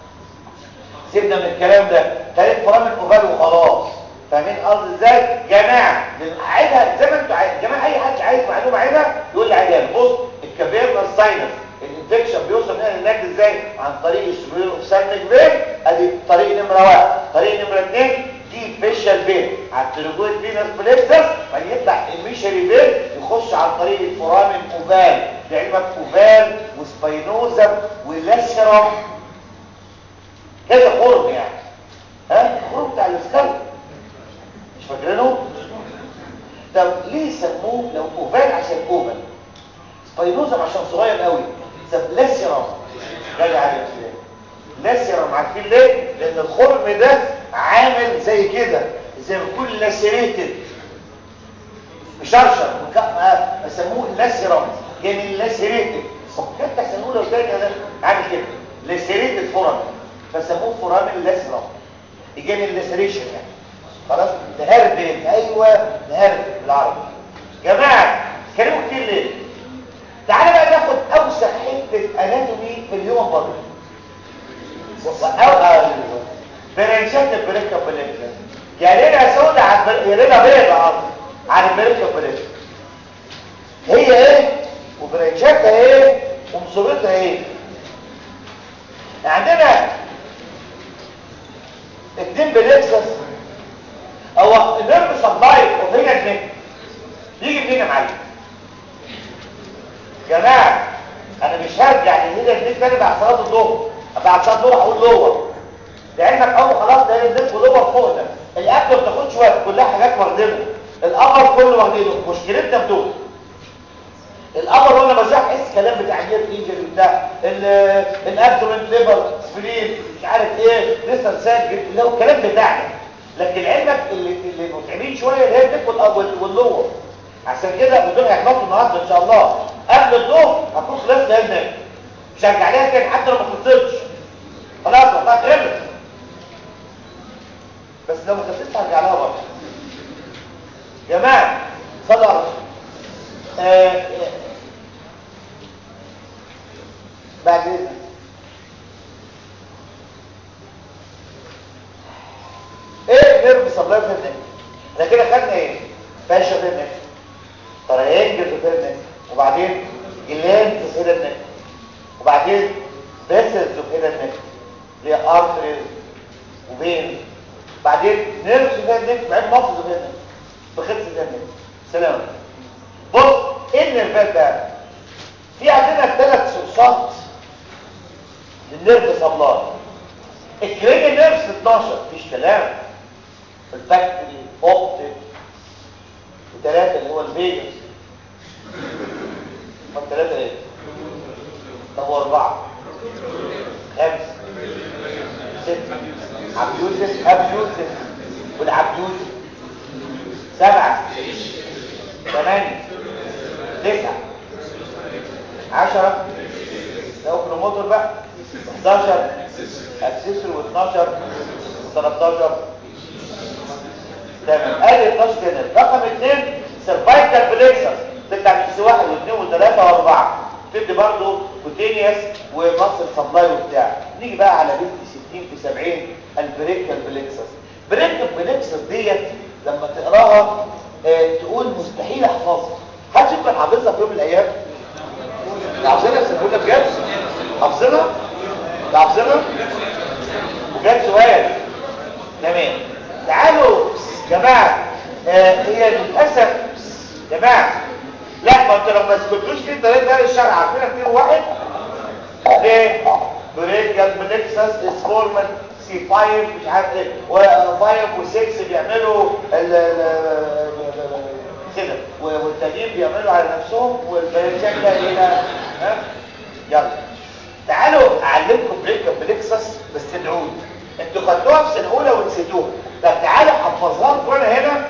سيبنا من الكلام ده ثلاث فورامين اوفال وخلاص فاهمين قصدي ازاي جماعه عايزها زي ما انتوا عايزين جماعه اي حد عايز معلومه عنها يقول لي عليها بص الكافيرنا الساينس الانفكشن بيوصل من هنا لهناك ازاي عن طريق السبير اوبسالميك فين ادي طريق نمره واحد طريق نمره اثنين دي فيشال فين على التريجويد فينس بليكسس بعدين يطلع الميشري فين يخش عن طريق الفورامين اوفال لعلمك اوفال وسباينوزم ولاسيرم كذا خرم يعني ها الخرم بتاع الاسكال مش فاكرينه طب ليه سموه لو اوفال عشان اوفال سباينوزم عشان صغير قوي طب لاسيرم راجع على الاسلام لاسيرم عارفين ليه لان الخرم ده عامل زي كده زي ما يكون لاسيريتد مشرشر بسموه لاسيرم يعني لاسيريتد كنت احسن نقول لو تاني انا عامل كده لاسيريتد فورم فسموه فورامين لاسرم يجي من الليسريشن يعني خلاص نهرب ايوه نهرب بالعربي جماعه كلموا كتير ليه تعالى بقى ناخد اوسع حته اناتومي في الهيومن بادي او برنشات البريكا بليكا يعني ليلة سودة على ليلة بيضة على البريكا بليكا هي ايه وبرنشاتها ايه ومصيبتها ايه عندنا اتنين بليكسس هو النيرف سبلاي وفين النك يجي منين يا معلم جماعه انا مش هرجع لهنا النك تاني بعد صلاه الظهر بعد صلاه الظهر هقول لور لعلمك اول خلاص ده النك ولور فوق ده الاكل ما بتاخدش وقت كلها حاجات واخدينها القمر كله واخدينه مشكلتنا في دول القمر وانا بشرح احس كلام بتاع النير انجري بتاع الابدومين ليفر سبلين مش عارف ايه لسه ساجل اللي هو الكلام بتاعنا لكن علمك اللي اللي متعبين شويه اللي هي الديك واللور عشان كده بدون هيخلصوا النهارده ان شاء الله قبل الظهر هكون خلصت لان مش هرجع لها تاني حتى لو ما خلصتش خلاص وقتها اتعملت بس لو ما خلصتش هرجع لها برضه جماعه صلوا على الرسول آه آه بعد اذنك ايه نيرف سبلاي في النك احنا كده خدنا ايه فاشا في النك تريانجل في النك وبعدين جلاند في هنا النك وبعدين فيسلز في هنا النك اللي هي ارتريز وبين بعدين نيرف في النك بعدين مفصل في النك بخلص في النك سلام بص ايه النيرفات بقى في عندنا ثلاث سورسات للنيرف سبلاي الكريني نيرفز 12 مفيش كلام الفاكتوري اوبتيك وثلاثه اللي هو الفيجاس ما الثلاثه ايه طب هو اربعه خمسه سته عبيوتس ابيوتس والعبيوتس سبعه ثمانيه تسعه عشرة لو كروموتور بقى 11 اكسسوري و12 و13 تمام ادي 12 كده رقم 2 سيرفايكال بليكسس بتاع الجنس 1 و2 و3 و4 تدي برضه كوتينيوس ومصل سبلاي وبتاع نيجي بقى على بنت 60 في 70 البريكال بليكسس بريكال بليكسس ديت لما تقراها اه تقول مستحيل احفظها حد يكون حافظها في يوم من الايام حافظينها بقول لك بجد حافظينها حافظينها وجات سؤال تمام تعالوا جماعه آه هي للاسف جماعه لا ما انتوا لو ما سكتوش في الطريق ده الشرع عارفين كتير واحد ليه بريكال بلكسس از فورمال سي 5 مش عارف ايه و5 و6 بيعملوا كده والتانيين بيعملوا على نفسهم والبريكال ده هنا ها يلا تعالوا اعلمكم بريكال بلكسس بس تدعوني انتوا خدتوها في سنه اولى ونسيتوها طب تعالوا حفظها لكم انا هنا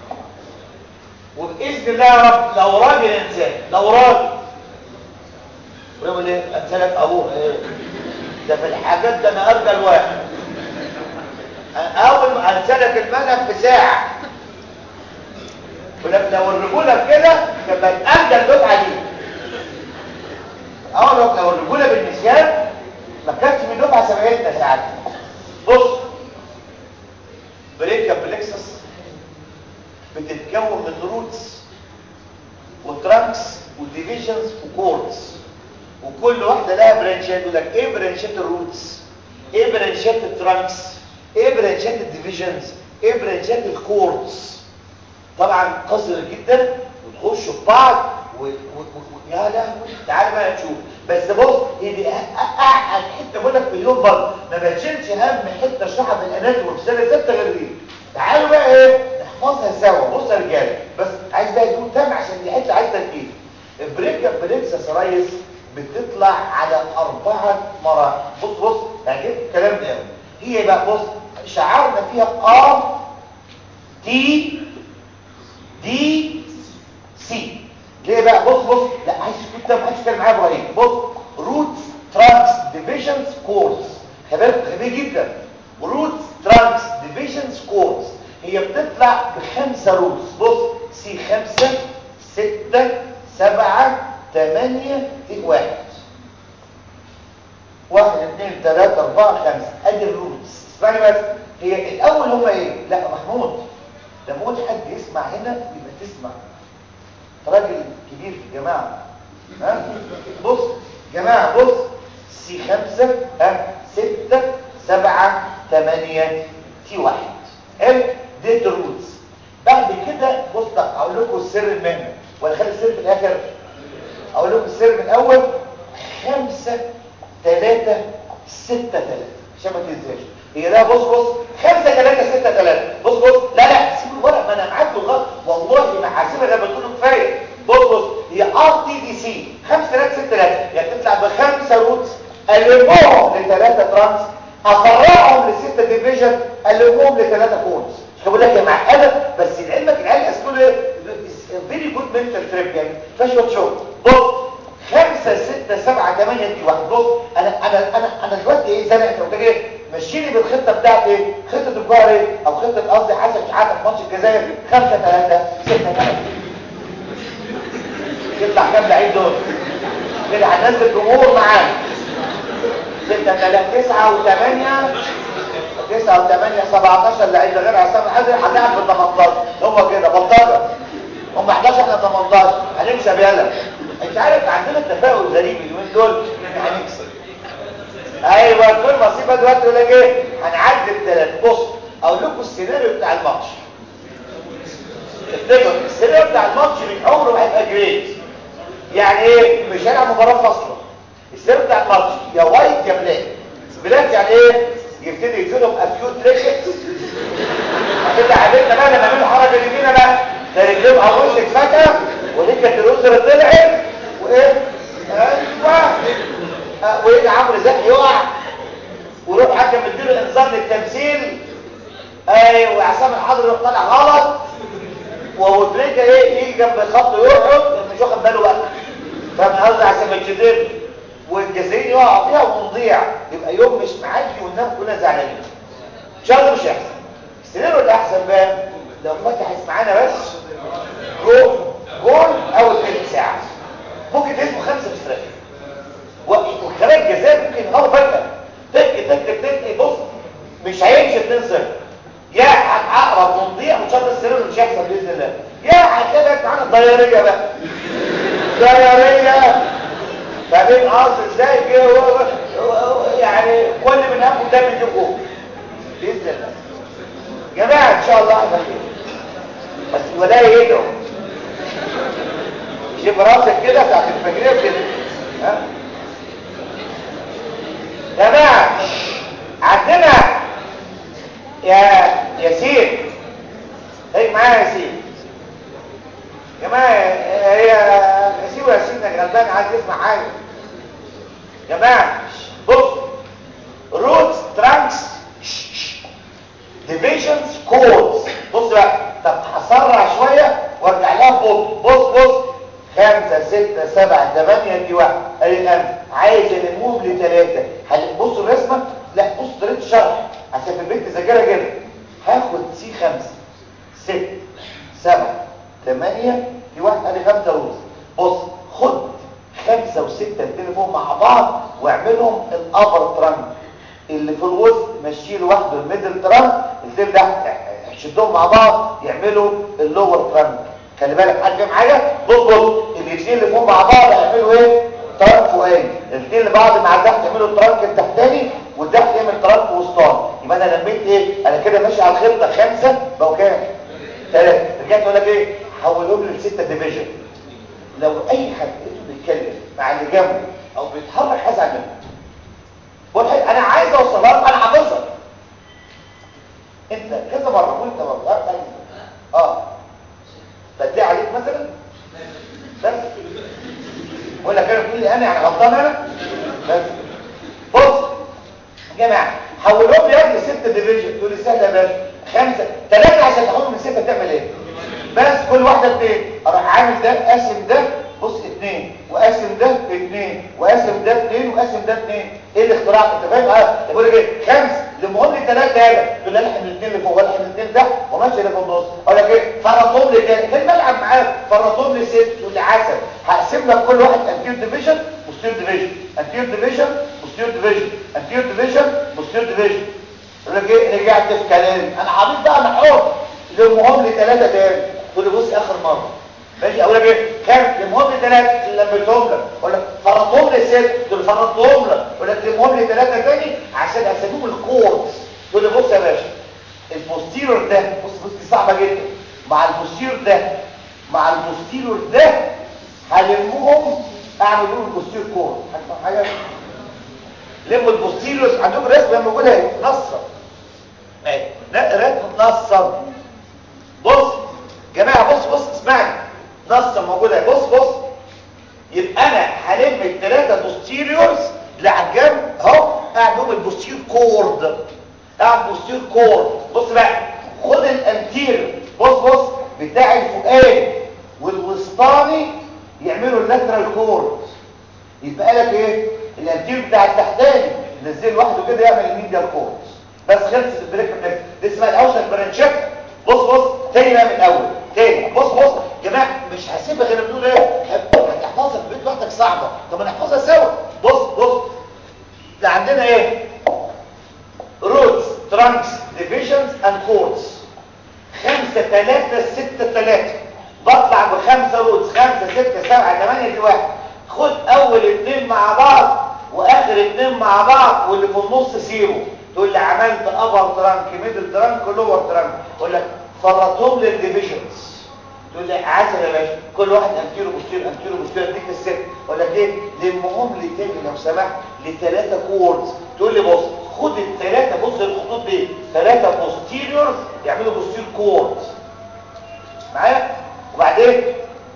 وباذن الله يا رب لو راجل انسان لو راجل ويقول ايه انسانك ابوه ايه ده في الحاجات ده انا ارجل واحد اول ما انسانك المنهج في ساعه ولما لو الرجوله كده تبقى ارجل دفعه دي اول لو الرجوله بالنسيان ما كانش من دفعه سبعتنا ساعات بص بريكا بلكسس بتتكون من روتس وترانكس وديفيجنز وكوردز وكل واحدة لها برانشات يقول لك ايه برانشات الروتس ايه برانشات الترانكس ايه برانشات الديفيجنز ايه برانشات الكوردز طبعا قصر جدا وتخشوا في بعض و... و... و... يا لهوي تعالى بقى نشوف بس بص هي دي اعقد حته بقول لك في اليوم برضه ما بتشيلش هم حته اشرحها في الاناتومي في سنه سته غير دي تعالوا بقى ايه نحفظها سوا بص يا رجاله بس عايز بقى تقول تام عشان دي حته عايز تركيز البريكا بريكسس رايس بتطلع على اربعه مراحل بص بص يعني كده الكلام ده هي بقى بص شعرنا فيها ار تي دي سي ليه بقى بص بص لا عايز تكون تام عايز تتكلم معايا ابراهيم بص روتس ترانكس ديفيجنز كورس خبالك خبيه جدا روت ترانكس ديفيجنز كورز هي بتطلع بخمسه روتس بص سي خمسة ستة سبعة تمانية واحد واحد اثنين ثلاثة أربعة خمسة أدي الروتس اسمعني بس هي الأول هم إيه؟ لا محمود لما قلت حد يسمع هنا يبقى تسمع راجل كبير في الجماعة ها بص جماعة بص سي خمسة ها ستة سبعة تمانية تي واحد حلو دي الروتس بعد كده بص بقى اقول لكم السر المهنة ولا خلي السر في الاخر اقول لكم السر من الاول خمسة ثلاثة ستة ثلاثة عشان ما تنساش هي ده بص بص خمسة ثلاثة ستة ثلاثة بص بص لا لا سيب الورق ما انا معاك لغايه والله ما حاسبها غير بتقول كفايه بص بص هي ار تي دي سي 5 3 6 3 يعني تطلع بخمسه روتس المهم لثلاثه ترانس افرعهم لسته ديفيجن المهم لثلاثه كونز مش بقول لك يا معقده بس لعلمك العيال اسمه ايه فيري جود منتال تريب يعني فشوت شغل بص خمسة ستة سبعة تمانية دي واحد بص انا انا انا انا دلوقتي ايه زي ما انت قلت ايه مشيني بالخطه بتاعت ايه خطه الجوهر ايه او خطه قصدي حسن شحاته في ماتش الجزائر 5 3 6 3 يطلع كام لعيب دول كده هننزل الجمهور معانا 6 3 9 و8 9 و8 17 لعيب غير عصام الحضري هنلعب بال 18 هم كده بلطجه هم 11 احنا 18 هنكسب يلا انت عارف عندنا تفاؤل غريب اليومين دول ان هنكسب ايوه كل مصيبه دلوقتي يقول لك ايه هنعدي الثلاث بص اقول لكم السيناريو بتاع الماتش افتكروا السيناريو بتاع الماتش من عمره ما هيبقى جريت يعني ايه مش هيلعب مباراه فاصله السيناريو بتاع الماتش يا وايت يا بلاك بلاك يعني ايه يبتدي يجيلهم افيوت ريكت كده عادتنا بقى لما نعمل حركه اليمين بقى ده رجليهم ابوش اتفتح ودي كانت الاسره طلعت وايه ايوه أه ويجي عمرو زكي يقع ويروح حكم مديله انذار للتمثيل ايوه وعصام الحضري يروح طالع غلط وابو تريكه ايه يجي جنب الخط يقعد مش واخد باله بقى فاهم قصدي عشان ما يتشدد والجزائري يقع فيها ونضيع يبقى يوم مش معدي والناس كلها زعلانين ان شاء الله مش هيحصل السيناريو الاحسن بقى لو فتح معانا بس جول جول اول ثلث ساعه ممكن تهزموا خمسه بس وخلال الجزائر ممكن ينهار فجاه تك تك تك بص مش هيمشي 2 0 يا هنقرب ونضيع وان شاء الله السيناريو مش هيحصل باذن الله يا هتلاقي معانا الضياريه بقى ضياريه فاهمين قصد ازاي كده يعني كل من هم ده من جوه باذن الله جماعه ان شاء الله هيبقى خير بس الولايه يدعو شوف راسك كده ساعه الفجريه كده ها جماعه عندنا يا ياسين هيك معايا يا ياسين جماعه هي ياسين وياسين غلبان عايز يسمع حاجه جماعه بص روتس ترانكس ديفيجنز كودز بص بقى طب هسرع شويه وارجع لها ببطء بص بص خمسة ستة سبعة ثمانية دي واحد قال الآن عايز المهم لثلاثة بص الرسمة لا بص طريقة الشرح عشان في البيت تذاكرها كده هاخد سي خمسة ست سبعة ثمانية دي واحد قال لي خمسة روز بص خد خمسة وستة التليفون مع بعض واعملهم الابر ترانك اللي في الوسط مشيه لوحده الميدل ترانك التل ده شدهم مع بعض يعملوا اللور ترانك خلي بالك حد فاهم حاجه بص بص الاثنين اللي فوق مع بعض هيعملوا ايه ترانك فوقاني الاثنين اللي بعض مع تحت يعملوا الترانك التحتاني والتحت يعمل ترانك وسطاني يبقى انا لميت ايه انا كده ماشي على الخطه خمسه بقوا كام ثلاثه رجعت اقول لك ايه حولهم لسته ديفيجن لو اي حد بيتكلم مع اللي جنبه او بيتحرك هزعل منه بقول انا عايز اوصلها انا حافظها انت كذا مره وانت مره اه بدي عليك مثلا بس ولا كانوا تقول لي انا يعني غلطان انا بس بص يا جماعه حولهم لي قبل ست ديفيجن تقول لي سهله يا باشا خمسه ثلاثه عشان تاخدهم من سته تعمل ايه بس كل واحده بايه اروح عامل ده قاسم ده بص اتنين وقاسم ده اتنين وقاسم ده اتنين وقاسم ده اتنين ايه الاختراع انت فاهم اه بقول لك ايه خمس المهم لي ثلاثه يالا تقول لي الحم الاثنين اللي فوق والحم الاثنين ده وماشي اللي في النص اقول لك ايه فرطهم لي كده كان بلعب معاك فرطهم لي ست تقول لي عسل هقسم لك كل واحد انتير ديفيجن بوستير ديفيجن انتير ديفيجن بوستير ديفيجن انتير ديفيجن بوستير ديفيجن يقول لك ايه رجعت في كلامي انا عبيط بقى انا حر المهم لي ثلاثه تاني تقول لي بص اخر مره ماشي اقول لك ايه كام المهم لي ثلاثه لميتهم لك اقول لك فرطهم لي ست تقول فرطهم لك اقول لك المهم لي ثلاثه تاني عشان اسميهم الكورس تقول لي بص يا باشا البوستيرور ده بص بص دي صعبه جدا مع البوستيرور ده مع البوستيرور ده هلمهم اعمل لهم البوستيرور كور هتفهم حاجه لموا البوستيرور عندكم رسمه موجوده اهي نصه اهي رسمه نصه بص جماعه بص بص اسمعني نصه موجوده اهي بص بص يبقى انا هلم الثلاثه بوستيريورز اللي على الجنب اهو اعمل لهم البوستير كورد اعمل بوستير كورد بص بقى خد الانتير بص بص بتاع الفوقاني والوسطاني يعملوا اللاترال كورد يبقى لك ايه الانتير بتاع التحتاني نزله لوحده كده يعمل الميديال كورد بس خلصت البريك بريك دي اسمها الاوشن برانشات بص بص تاني بقى من الاول تاني بص بص يا جماعه مش هسيبها غير بنقول ايه هتحفظها في البيت لوحدك صعبه طب نحفظها سوا بص بص ده عندنا ايه روتس ترانكس ديفيجنز اند كوردز خمسة ثلاثة ستة ثلاثة بطلع بخمسة روتس خمسة ستة سبعة ثمانية دي واحد خد اول اتنين مع بعض واخر اتنين مع بعض واللي في النص سيبه تقول لي عملت ابر ترانك ميدل ترانك لور ترانك اقول لك فرطهم للديفيجنز تقول لي عسل يا باشا كل واحد انتيرو بوستيرو انتيرو بوستيرو اديك الست اقول لك ايه لمهم لي تاني لو سمحت لثلاثه كوردز تقول لي بص خد الثلاثه بص الخطوط دي ثلاثه بوستيريورز يعملوا بوستير كوردز معايا وبعدين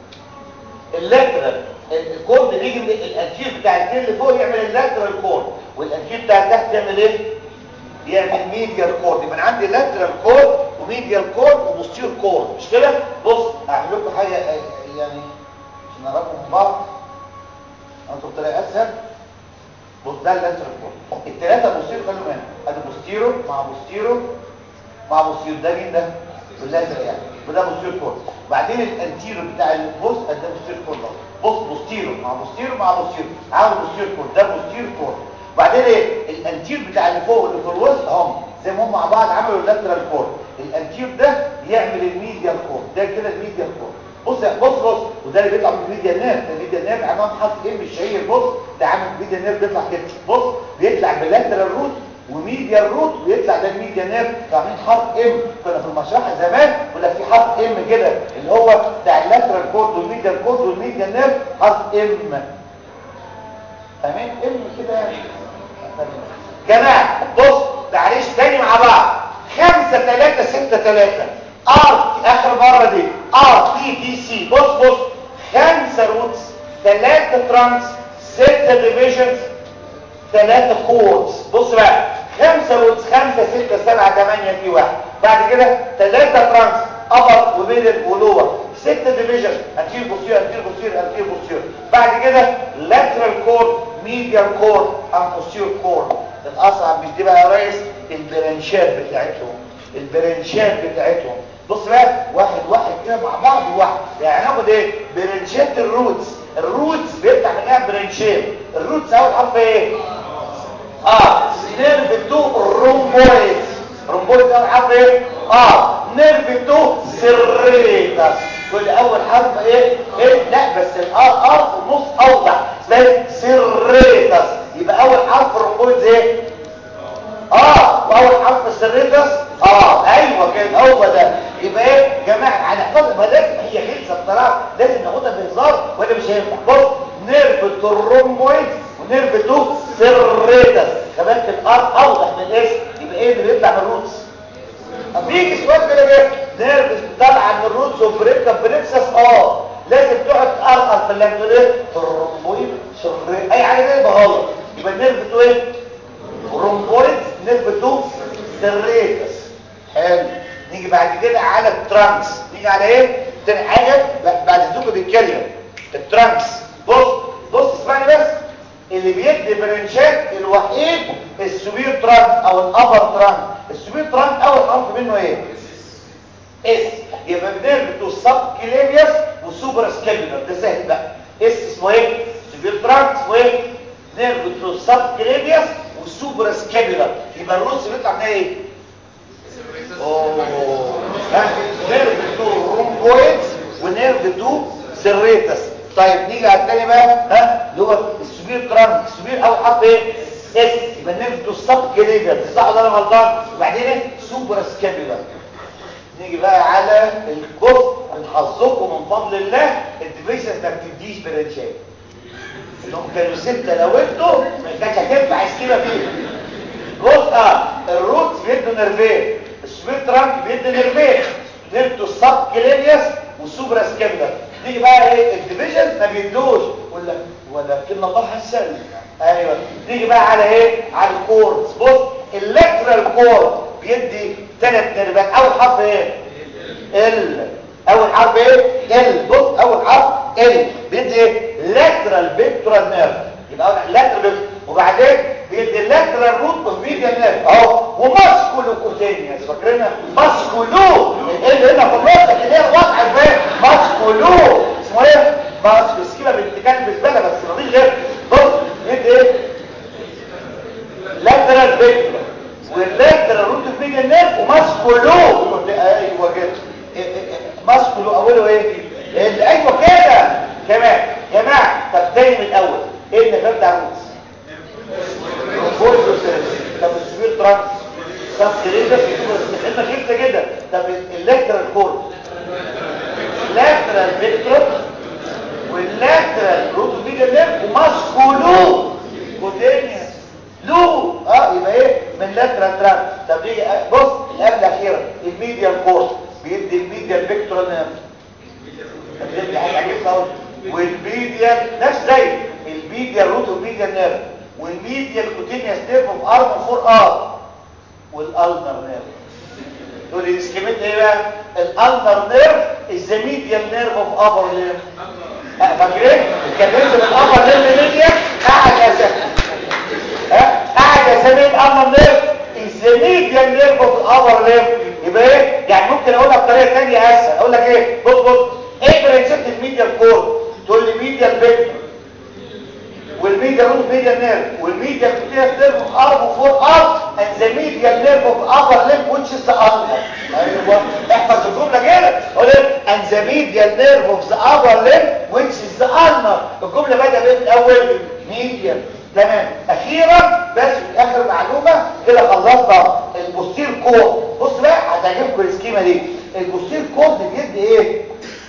اللاترال الكورد بيجي من الانتير بتاع التير اللي فوق يعمل اللاترال كورد والانتير بتاع تحت يعمل ايه يعمل ميديال كورد يبقى عندي لاترال كورد وميديال كورد وبوستير كورد مش كده بص اعمل لكم حاجه يعني عشان نعرفهم من بعض انتوا بطريقه اسهل بص ده اللاترال كورد الثلاثه بوستيرو خلوا بالك ادي بوستيرو مع بوستيرو مع بوستيرو ده مين ده باللاترال يعني وده بوستيرو كورد وبعدين الانتيرو بتاع البوست ده بوستيرو كورد بص بوستيرو مع بوستيرو مع بوستيرو عامل بوستيرو كورد ده بوستيرو كورد وبعدين ايه الانتير بتاع اللي فوق واللي في الوسط هم زي ما هم مع بعض عملوا اللاترال كورد الانتير ده يعمل الميديال كورد ده كده الميديال كورد بص بص بص وده اللي بيطلع من الميديال نيرف الميديال نيرف امام حرف ام الشهير بص ده عامل الميديال نيرف بيطلع كده بص بيطلع باللاترال روت وميديال روت ويطلع ده الميديال نيرف عاملين حرف ام كنا في المشرحه زمان ولا في حرف ام كده اللي هو بتاع اللاترال كورد والميديال كورد والميديال نيرف حرف ام فاهمين ام كده يعني جماعة بص معلش تاني مع بعض خمسة تلاتة ستة تلاتة ار اخر مرة دي ار تي دي سي بص بص خمسة روتس تلاتة ترانكس ستة ديفيجنز تلاتة كوردز بص بقى خمسة روتس خمسة ستة سبعة تمانية دي واحد بعد كده تلاتة ترانكس ابر وميدل ولور ستة ديفيجن انتير بوستير انتير بوستير انتير بوستير بعد كده لاترال كورد ميديال كورد ان بوستير كورد الاصعب مش دي بقى يا ريس البرانشات بتاعتهم البرانشات بتاعتهم بص بقى واحد واحد كده مع بعض واحد يعني هناخد ايه برانشات الروتس الروتس بيطلع منها برانشات الروتس اول حرف ايه اه نيرف 2 رومبويد رومبويد اول حرف ايه اه نيرف 2 سريتس كل اول حرف ايه ايه لا بس الار ار في النص اوضح اسمها سريتس يبقى اول حرف الرومبويد ايه اه واول حرف السريتس اه ايوه كده هو ده يبقى ايه يا جماعه هنحفظها ما لازم هي غلسه بصراحه لازم ناخدها بهزار ولا مش هينفع بص نيرف الرومبويد ونيرف تو سريتس كمان الار اوضح من الاسم يبقى ايه اللي بيطلع من الروتس بيجي سؤال كده ايه نيرف طالعه من الروتس وبريكا بريكسس اه لازم تقعد تقرقر في اللي تقول ايه رومبويد سريتس اي حاجه كده يبقى غلط يبقى نيرف تو ايه رومبويد نيرف تو سريتس حلو نيجي بعد كده على الترانس نيجي على ايه تاني حاجه بعد الذكر بالكلمه الترانكس بص بص اسمعني بس اللي بيدي برنشات الوحيد السوبير ترانك او الابر ترانك السوبير ترانك اول حرف منه ايه اس يبقى بنرجع تو سب كليفيوس وسوبر سكابيولار ده سهل بقى اس اسمه ايه سوبير ترانك اسمه ايه نيرف تو سب كليفيوس وسوبر سكابيولار يبقى الروس بيطلع منها ايه اوه ها نيرف تو رومبويد ونيرف تو سيريتس طيب نيجي على الثاني بقى ها اللي هو السوبير ترانك السوبير اول حرف ايه اس يبقى نيرف تو سب كليفيوس صح ولا انا غلطان وبعدين ايه سوبر سكابيولار نيجي بقى على الكفر من حظكم من فضل الله الديفيشنز ما بتديش برنشات انهم كانوا ستة لو انتوا ما كانتش هتنفع السكيمة فيه بص اه الروت بيدوا نرفين السويت ترانك بيدوا نرفين نرفتوا السب كلينيوس والسوبرا سكابلر نيجي بقى ايه الديفيجنز ما بيدوش ولا ولكن الله حسن ايوه نيجي بقى على ايه على الكوردز بص اللاترال كورد بيدي ثلاث نرفات اول حرف ايه ال اول حرف ايه ال بص اول حرف ال بيدي ايه لاترال بيكتورال نيرف يبقى اول لاترال وبعدين بيدي اللاترال روت اوف ميديال نيرف اهو وماسكولو كوتينيوس فاكرينها ماسكولو ال هنا في النص اللي هي الوضع الفاهم ماسكولو اسمه ايه ماسك السكيمه بنت كان بالنسبه بس مفيش غير بص بيدي ايه لاترال بيكتورال واللاترال روت اوف ميديال نيرف وماسكولو ايوه كده ماسكولو اوله ايه اللي ايوه كده كمان يا جماعه طب تاني من الاول ايه اللي فرد عروس طب السوير ترانس طب ليه ده احنا شفت كده طب اللاترال كورد لاترال فيكتور واللاترال روت اوف ميديال نيرف وماسكولو كوتينيوس لو اه يبقى ايه من لاترال ترانس طب نيجي بص القبل الاخيره الميديال كورد بيدي الميديال فيكتور نيرف بيدي حاجه عجيبه قوي والميديال نفس زي الميديال روت والميديال نيرف والميديال كوتينيوس نيرف في ارم فور ار والالنر نيرف دول الاسكيمات ايه بقى الالنر نيرف از ذا ميديال نيرف اوف ابر ليمب فاكرين كان بينزل الابر ليمب ميديال قاعد يا سيدي ها قاعد يا سيدي الالنر نيرف از ذا ميديال نيرف اوف ابر ليمب يبقى ايه يعني ممكن اقولها بطريقه ثانيه اسهل اقول لك ايه بص بص ايه برنسبت الميديال كور تقول لي ميديال فيكتور والميديال روت ميديال نيرف والميديال كوتينيوس نيرف ارم فور ار and the medial nerve of upper limb which is the ulnar ايوه احفظ الجمله كده قول and the medial nerve of the upper limb which is the ulnar الجمله بدأ بايه الاول medial تمام اخيرا بس اخر معلومه كده خلصنا البوستير كور بص بقى هتعجبكم السكيمه دي البوستير كور بيدي ايه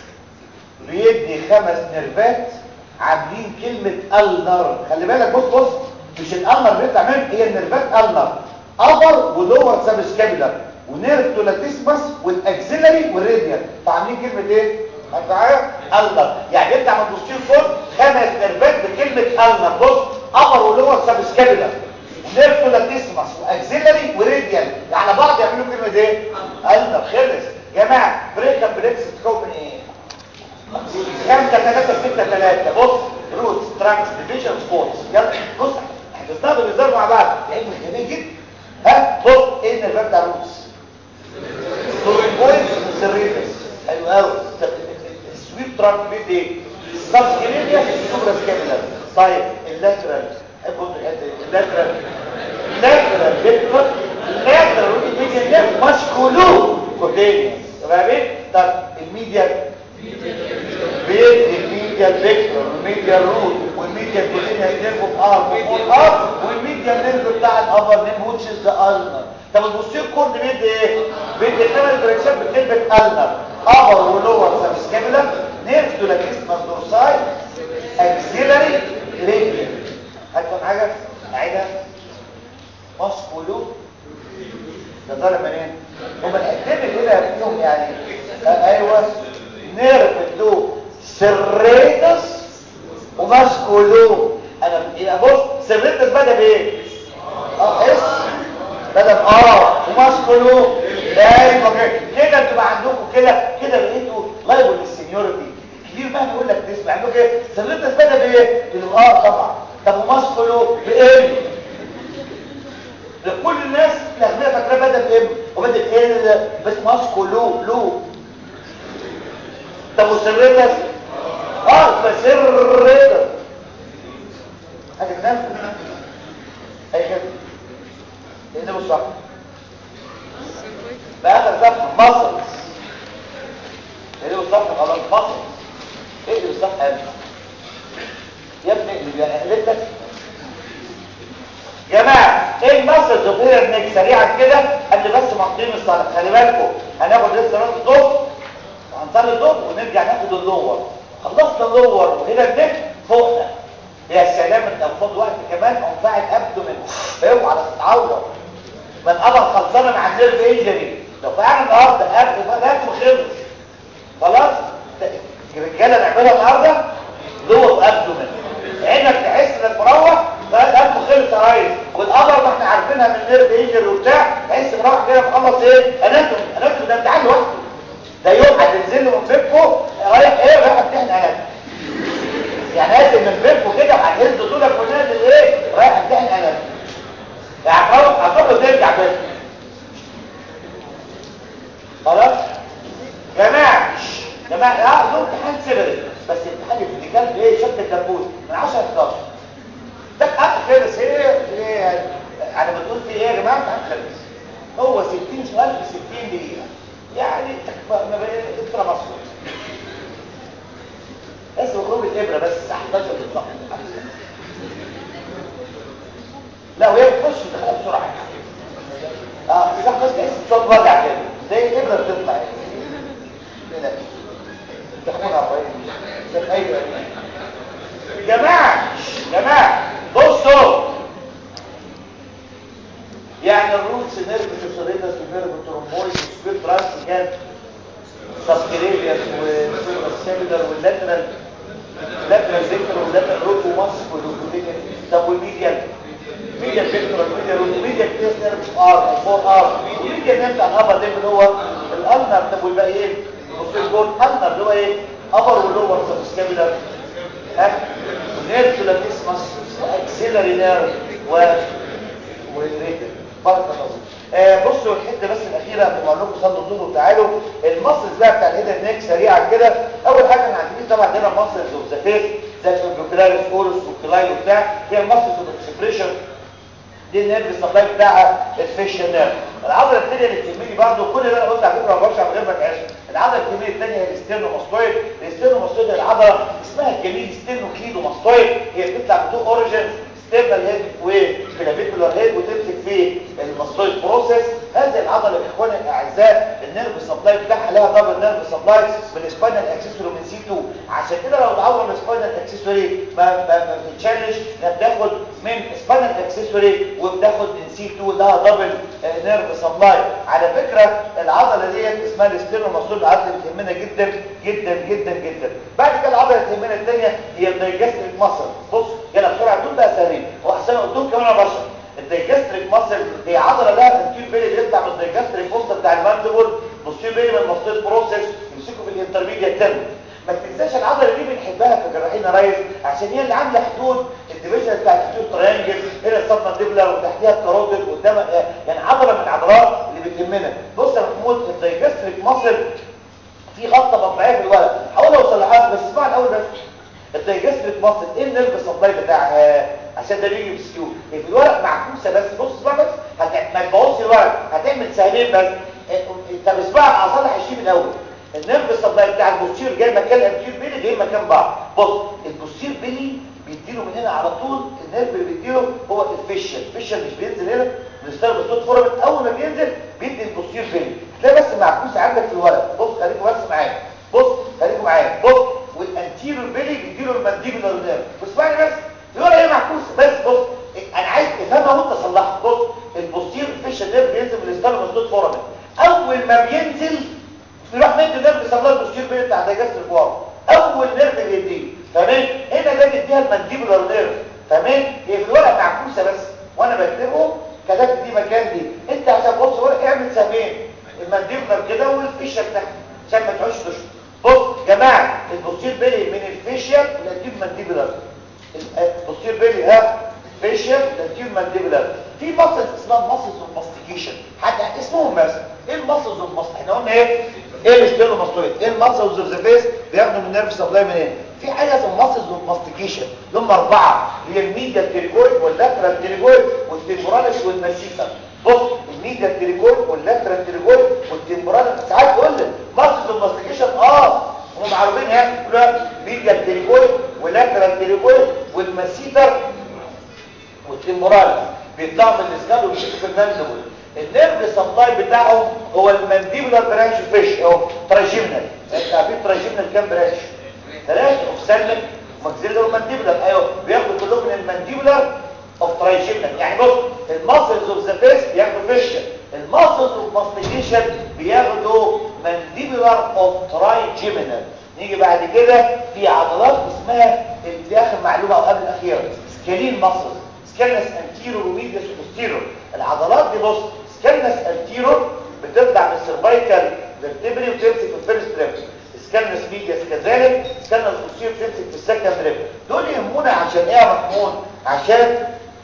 بيدي خمس نيرفات عاملين كلمه النر خلي بالك بص بص مش الالنر بيطلع منه هي النيرفات النر ابر ولور سابسكابيلر ونيرف تولاتيسمس والاكسيلري والريديال فعاملين كلمه ايه معايا النر يعني يطلع من البوستير كور خمس نيرفات بكلمه النر بص ابر ولور سابسكابيلر ونيرف تولاتيسمس واكسيلري وريديال على بعض يعملوا كلمه ايه النر خلص يا جماعه بريك اب بريكس بتتكون من ايه خمسة ثلاثة ستة ثلاثة بص روتس ترانكس ديفيجن سبورتس يلا بص هتستخدم الزر مع بعض علم جميل جدا ها بص ايه النرفات بتاع الروتس بوينت سيريتس حلو قوي السويب ترانك بيد ايه سبسكيلينيا سوبرا سكابيلر طيب اللاترال حبوا الحته دي اللاترال اللاترال فيكتور اللاترال روت بيجي نيرف ماسكولو كوتينيوس تمام طب الميديال بيدي الميديال فيكتور والميديال روت والميديال كوتينيوس نيرف اوف ار وفور ار والميديال نيرف بتاع الابر نيم وتش از ذا النر طب البوستير كورد بيدي ايه بيدي خمس بريكشات بكلمه النر ابر ولور سبسكابيلر نيرف تولاتيسمس دورساي اكسيلري ريديال هتفهم حاجه اعيدها ماسكولو ده طالع منين هم الحتتين اللي هنا فيهم يعني آه ايوه نيرف له سريتس وماسكولو انا يبقى بص سريتس بدا بايه اه اس بدا اه وماسكولو ايوه كده انتوا بقى عندكم كده كده لقيتوا لايبل للسينيورتي كبير بقى بيقول لك تسمع عندكم ايه بايه قلت له اه طبعا طب وماسكولو بام لكل الناس الاغنياء فاكراه بدا بام وبدا ايه بس ماسكولو لو طب وسريتس اه بس سريتس حاجه تنفذ اي خدمه لان بص بقى باخر صفحه مصر ايه الصفحه غلط مصر ايه الصفحه يا ابني يا ابني اللي بيقلب لك جماعه ايه المصر الظهيره ابنك سريعا كده قبل بس ما نقيم الصلاه خلي بالكم هناخد لسه صلاه الظهر وهنصلي الظهر ونرجع ناخد اللور خلصنا اللور وهنا ابنك فوقنا يا سلام انت فاض وقت كمان انفعل ابدومن اوعى تتعور من قبل خلصانه مع النيرف انجري لو فعلا النهارده قبل لازم خلص خلاص الرجاله نعملها النهارده لور وابدومن عينك تحس انك مروح قلب خلص يا ريس والقمر ما احنا عارفينها من نيرف انجري وبتاع تحس مروح كده مخلص ايه اناتومي اناتومي ده امتحان لوحده ده يوم هتنزل له من بيتكم رايح ايه رايح امتحان اناتومي يعني نازل من بيتكم كده وهتهز طولك ونازل ايه رايح امتحان اناتومي يعني هتروح هتروح وترجع بس خلاص جماعه جماعه اه ده امتحان سيبري بس امتحان الكلب ايه شكل الدبوس من 10 ل 11 ده حق خلص ايه ايه يعني بتقول في ايه يا جماعه امتحان خلص هو 60 سؤال في 60 دقيقه يعني ما بقى انترا مصر بس مخروج الابره بس الساعه 11 بالظبط لا وهي بتخش تدخل بسرعه اه الساعه بس تحس بصوت وجع كده زي الابره بتطلع يعني كده تخونها ابراهيم ايوه جماعه جماعه بصوا يعني الروتس نيرف سوسيريتس ونيرف ترومبويد وسبير ترانس كان سبكريبياس والسيلولر واللاترال لاترال فيكتور واللاترال روت وماسك والروتيكال طب والميديال ميديال فيكتور والميديال روت ميديال كيس نيرف ار فور ار والميديال نيرف على الابر ليفل هو الالنر طب والباقي ايه بصوا الجول النر اللي هو ايه ابر ولور سبسكابيلر ها نيرف لاتيسمس واكسيلري نيرف و والريتم بارك الله آه بصوا الحته بس الاخيره قبل ما اقول لكم صلوا الظهر وتعالوا المصلز بقى بتاع الهيد نيك سريعا كده اول حاجه احنا عندنا طبعا عندنا مصلز اوف ذا فيس زي البروكلاريس اورس والكلاي وبتاع هي المصلز اوف اكسبريشن دي النيرف سبلاي بتاعها الفيشن نيرف العضله الثانيه اللي بتهمني برضه كل اللي انا قلت على فكره ما بشرح من غير ما تعيش العضله الكبيره الثانيه هي الاستيرنوماستويد الاستيرنوماستويد العضله اسمها الجميل ستيرنوكليدوماستويد هي بتطلع بتو اوريجنز ستيرنال هيد وكلافيكولار هيد وتمسك في الماستويد بروسيس هذه العضله يا اخواني الاعزاء النيرف سبلاي بتاعها لها دبل نيرف سبلاي بالسباينال اكسسوري من سي 2 عشان كده لو اتعور السباينال اكسسوري ما ما ما بتتشالش ده بتاخد من سباينال اكسسوري وبتاخد من سي 2 لها دبل نيرف سبلاي على فكره العضله ديت اسمها الاستيرنوماستويد العضله اللي بتهمنا جدا جدا جدا جدا بعد كده العضله اللي بتهمنا الثانيه هي الدايجستريك ماسل بص يلا بسرعه دول بقى سهلين واحسن قلتهم كمان انا بشرح الدايجستريك ماسل هي عضله لها تنكير بيلي بيطلع من الدايجستريك فوسط بتاع الماندبل بوستير بيلي من الماستويد بروسيس يمسكوا في الانترميديت تيرم ما تنساش العضله دي بنحبها في جراحين ريس عشان هي اللي عامله حدود الديفيجن بتاع الفيتور تريانجل هنا السبمانديبلر وتحتيها الكاروتيد وقدام يعني عضله من العضلات اللي بتهمنا بص يا محمود الدايجستريك ماسل في غلطه مطبعيه في الورق هقول اوصلها بس اسمع الاول بس الدايجستريك ماسل ايه النيرف سبلاي بتاعها عشان ده بيجي بسكيو في الورق معكوسه بس بص اسمع بس هت... ما تبوظش الورق هتعمل سهمين بس طب اسمع اصلح الشيء الاول النيرف سبلاي بتاع البوستير جاي مكان الانتير بيلي جاي مكان بعض بص البوستير بيلي بيديله من هنا على طول النيرف اللي بيديله هو الفيشل الفيشل مش بينزل هنا من ستار بصوت فورمت اول ما بينزل بيدي البوستير بيلي تلاقي بس معكوس عندك في الورق بص خليكم بس معايا بص خليكم معايا بص والانتيريور بيلي بيديله المانديبولار نيرف واسمعني بس الورقه هي معكوسه بس بص انا عايز تفهمها وانت صلحها بص البوستير فيشل نيرف بينزل من الستار بصوت فورمت اول ما بينزل يروح مد نيرف سبلاي البوستير بيلي بتاع دايجستر فور اول نيرف بيديه تمام هنا ده بيديها المانديبولار نيرف تمام هي في الورقه معكوسه بس وانا بكتبه كتبت دي مكان دي انت عشان بص ورق اعمل سهمين المانديبولار كده والفيشل تحت عشان ما تعوش تشرب بص يا جماعه البوستير بيلي من الفيشل للديب مانديبولار البوستير بيلي ها فيشيال والانتير مانديبولار في ماسلز اسمها ماسلز اوف ماستيكيشن حتى اسمهم مثلا ايه الماسلز اوف ماست احنا قلنا ايه ايه الستيرنوماستويد ايه الماسلز اوف ذا فيس بياخدوا من النيرف سبلاي منين في حاجه اسمها ماسلز اوف ماستيكيشن اللي هم اربعه هي الميديا التريكويد واللاترال التريكويد والتمبوراليس والماسيكا بص الميديا التريكويد واللاترال التريكويد والتمبوراليس ساعات تقول لي ماسلز اوف ماستيكيشن اه هم معروفين يعني يقولوا ميديا التريكويد واللاترال التريكويد والماسيتر والتمبوراليس بيطلعوا من الاسكال وبيشوفوا في الماندبل النيرف سبلاي بتاعهم هو المانديبولار برانش فيش اهو تراجيمنال انت عارفين تراجيمنال كام برانش ثلاثه اوكسالك ماكسيلر ومانديبولار ايوه بياخدوا كلهم من المانديبولار اوف تراجيمنال يعني بص الماسلز اوف ذا فيس بياخدوا فيشن الماسلز اوف ماستيكيشن بياخدوا مانديبولار اوف تراجيمنال نيجي بعد كده في عضلات اسمها دي اخر معلومه او قبل الاخيره سكالين ماسلز سكالنس انتيرو وميديس وبوستيرو العضلات دي بص سكالنس انتيرو بتطلع من السيرفايكال فيرتبري وتمسك في الفيرست ريب سكالنس ميديس كذلك سكالنس بوستيرو بتمسك في السكند ريب دول يهمونا عشان ايه يا محمود عشان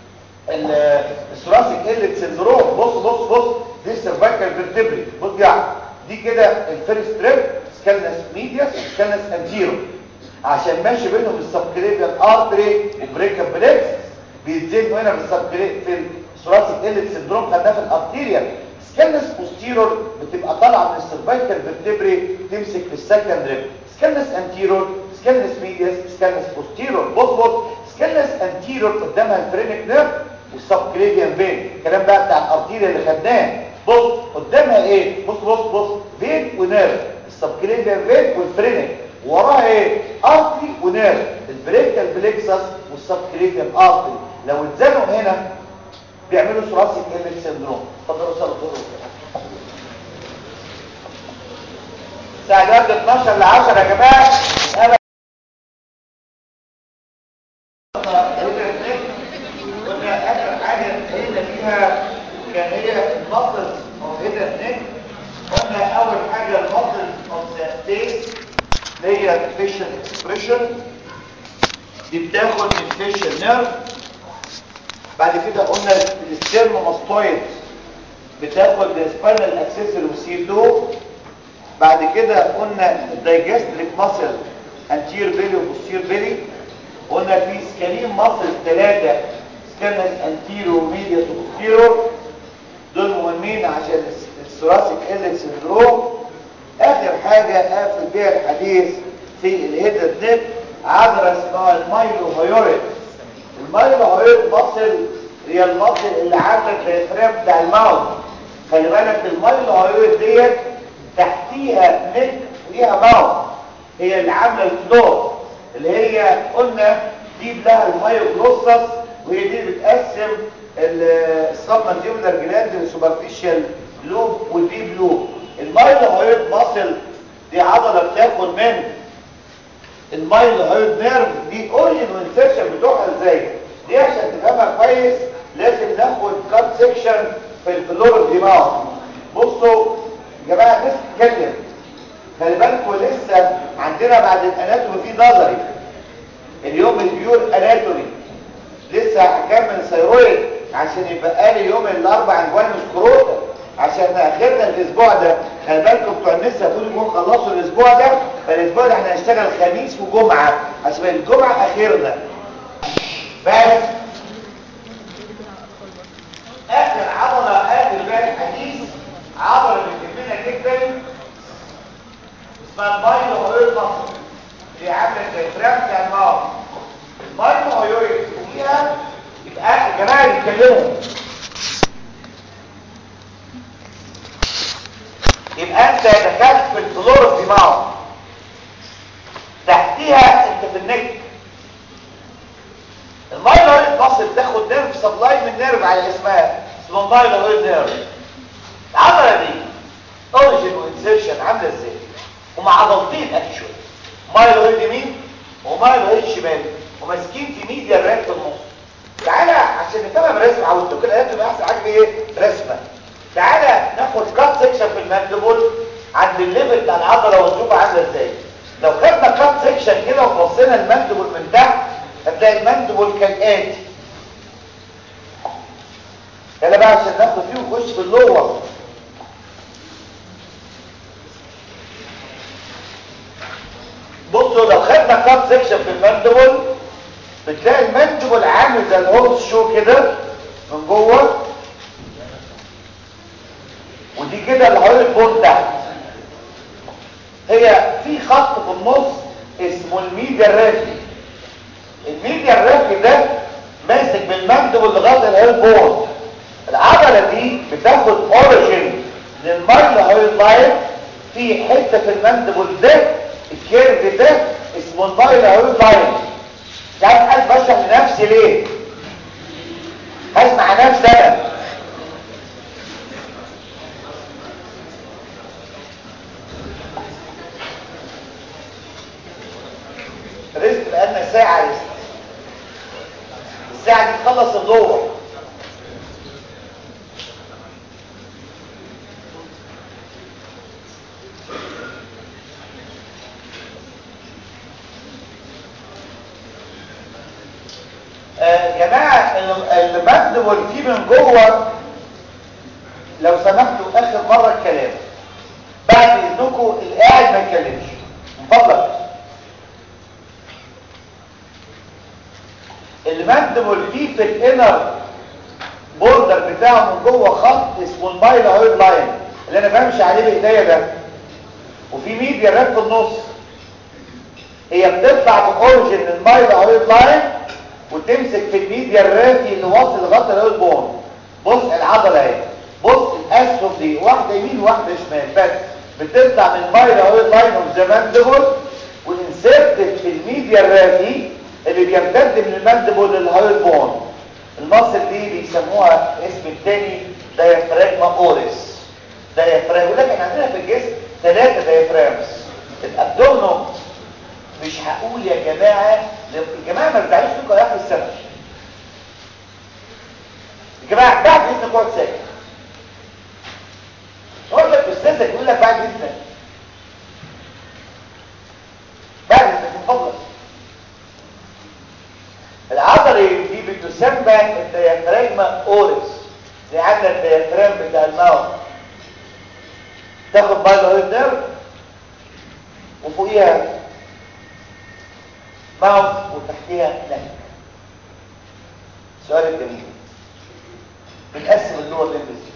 الثوراسيك هيلت سندروم بص بص بص دي السيرفايكال فيرتبري بص يعني دي كده الفيرست ريب سكالنس ميديس سكالنس انتيرو عشان ماشي بينهم السبكليفيال ارتري وبريكا بليكس بيتزنوا هنا بالسبكليت في الثوراسيك هيلت سندروم خدناه في الارتيريال سكالنس بوستيرور بتبقى طالعه من السيرفايكال فيرتبري تمسك في السكند ريب سكالنس انتيرور سكالنس ميديس سكالنس بوستيرور بص بص سكالنس انتيرور قدامها الفرينك نيرف والسبكليفيان فين الكلام بقى بتاع الارتيريا اللي خدناه بص قدامها ايه بص بص بص فين ونيرف السبكليفيان فين والفرينك وراها ايه ارتري ونيرف البريكال بليكسس والسبكليفيان ارتري لو اتزنقوا هنا بيعملوا ثوراسيك هيلت سيندروم اتفضلوا صلوا طول الساعه دلوقتي 12 ل 10 يا جماعه انا قلنا اخر حاجه اتكلمنا فيها كان هي المسلز اوف هيدن نيك قلنا اول حاجه المسلز اوف ذا فيس اللي هي الفيشل اكسبريشن دي بتاخد من الفيشل نيرف بعد كده قلنا الستيرنوماستويد بتاخد السباينال اكسسوري وسي 2 بعد كده قلنا الدايجستريك ماسل انتير بيلي وبوستير بيلي قلنا في سكالين ماسل ثلاثه سكالنس انتيرو وميدياس وبوستيرو دول مهمين عشان الثوراسيك هيلت سندروم اخر حاجه قافل بيها الحديث في الهيدد نيك عضله اسمها المايلو هيوريد المايلو هيوريد ماسل هي الماسل اللي عامله الديافرام بتاع الماوث خلي بالك المايلو هيوريد ديت تحتيها نيك وليها ماوث هي اللي عامله الفلور اللي هي قلنا دي لها المايوجلوسس وهي دي اللي بتقسم السبمنتيبولار جلاند للسوبرفيشال لوب والديب لوب المايلو هيوريد ماسل دي عضله بتاخد من المايل هيد نيرف دي اوريجن وانسيرشن بتوعها ازاي دي عشان تفهمها كويس لازم ناخد كات سيكشن في الفلور دماغ بصوا يا جماعه الناس تتكلم خلي بالكم لسه عندنا بعد الاناتومي في نظري اليوم البيور اناتومي لسه هكمل ثيرويد عشان يبقى لي يوم الاربع عنوان سكروتا عشان اخرنا الاسبوع ده خلي بالكم بتوع النسا بيقولوا يكون خلصوا الاسبوع ده فالاسبوع ده احنا هنشتغل خميس وجمعه عشان الجمعه اخرنا بس اخر عضله اخر بقى الحديث عضله بتهمنا جدا اسمها المايلو هيوريد مصر اللي عامله زي فرام بتاع الماوس المايلو هيوريد فيها يبقى يا جماعه يتكلموا يبقى انت دخلت في الفلور الدماغ تحتيها انت في النك المايلويد مصر تاخد نيرف سبلاي من نيرف على اسمها اسمه مايلويد نيرف العضله دي اوريجن وانسيرشن عامله ازاي ومع عضلتين اكشوال مايلويد يمين ومايلويد شمال وماسكين في ميديا الريكت النص تعالى عشان نفهمها برسمه عودتوك الايات تبقى احسن حاجه ايه رسمه تعالى ناخد كات سيكشن في الماندبل عند الليفل بتاع العضله ونشوف عامله ازاي لو خدنا كات سيكشن كده وبصينا الماندبل من تحت هتلاقي المندبل كالاتي يلا بقى عشان ناخد فيه ونخش في اللور بصوا لو خدنا كاب سيكشن في المندبل بتلاقي المندبل عامل زي الهورس شو كده من جوه ودي كده اللي حوالين البون تحت هي في خط في النص اسمه الميديا الرافي الميديا الرافي ده ماسك بالمندبل لغايه الهيل بون العضله دي بتاخد اوريجين للمايل هيل لاين في حته في المندبل ده الكيرف ده اسمه المايل هيل لاين مش عارف قاعد بشرح لنفسي ليه هسمع نفسي انا رزق بقالنا ساعة رزق الساعة دي تخلص اللور آه جماعة المند والفي من جوه لو سمحتوا اخر مرة الكلام بعد اذنكم اللي قاعد ما يتكلمش من فضلك المندبل فيه في الانر بوردر بتاعه من جوه خط اسمه المايل هويد لاين اللي انا بمشي عليه بايديا ده وفي ميديا راب في النص هي بتطلع باوريجن المايل هويد لاين وتمسك في الميديا الرافي اللي واصل لغايه الهويد بون بص العضله اهي بص الاسهم دي واحده يمين وواحده شمال بس بتطلع من المايل هويد لاين اوف ذا ماندبل وانسرتد في الميديا الرافي اللي بيمتد من المندبل للهايل بون المصل دي بيسموها اسم التاني دايفراجما اوريس دايفراجما يقول لك احنا عندنا في الجسم ثلاثه دايفرامز الابدومنو مش هقول يا جماعه يا جماعه ما تزعلوش فيكم يا اخي السنه يا جماعه بعد اذنك اقعد ساكت اقول لك استاذك يقول لك بعد اذنك بعد اذنك من فضلك العضله دي بتسمى الديافراجما اوريس دي عندنا الديافرام بتاع الماوث تاخد بايلوهيد نيرف وفوقيها ماوث وتحتيها نك سؤال الجميل بنقسم اللور ليمبس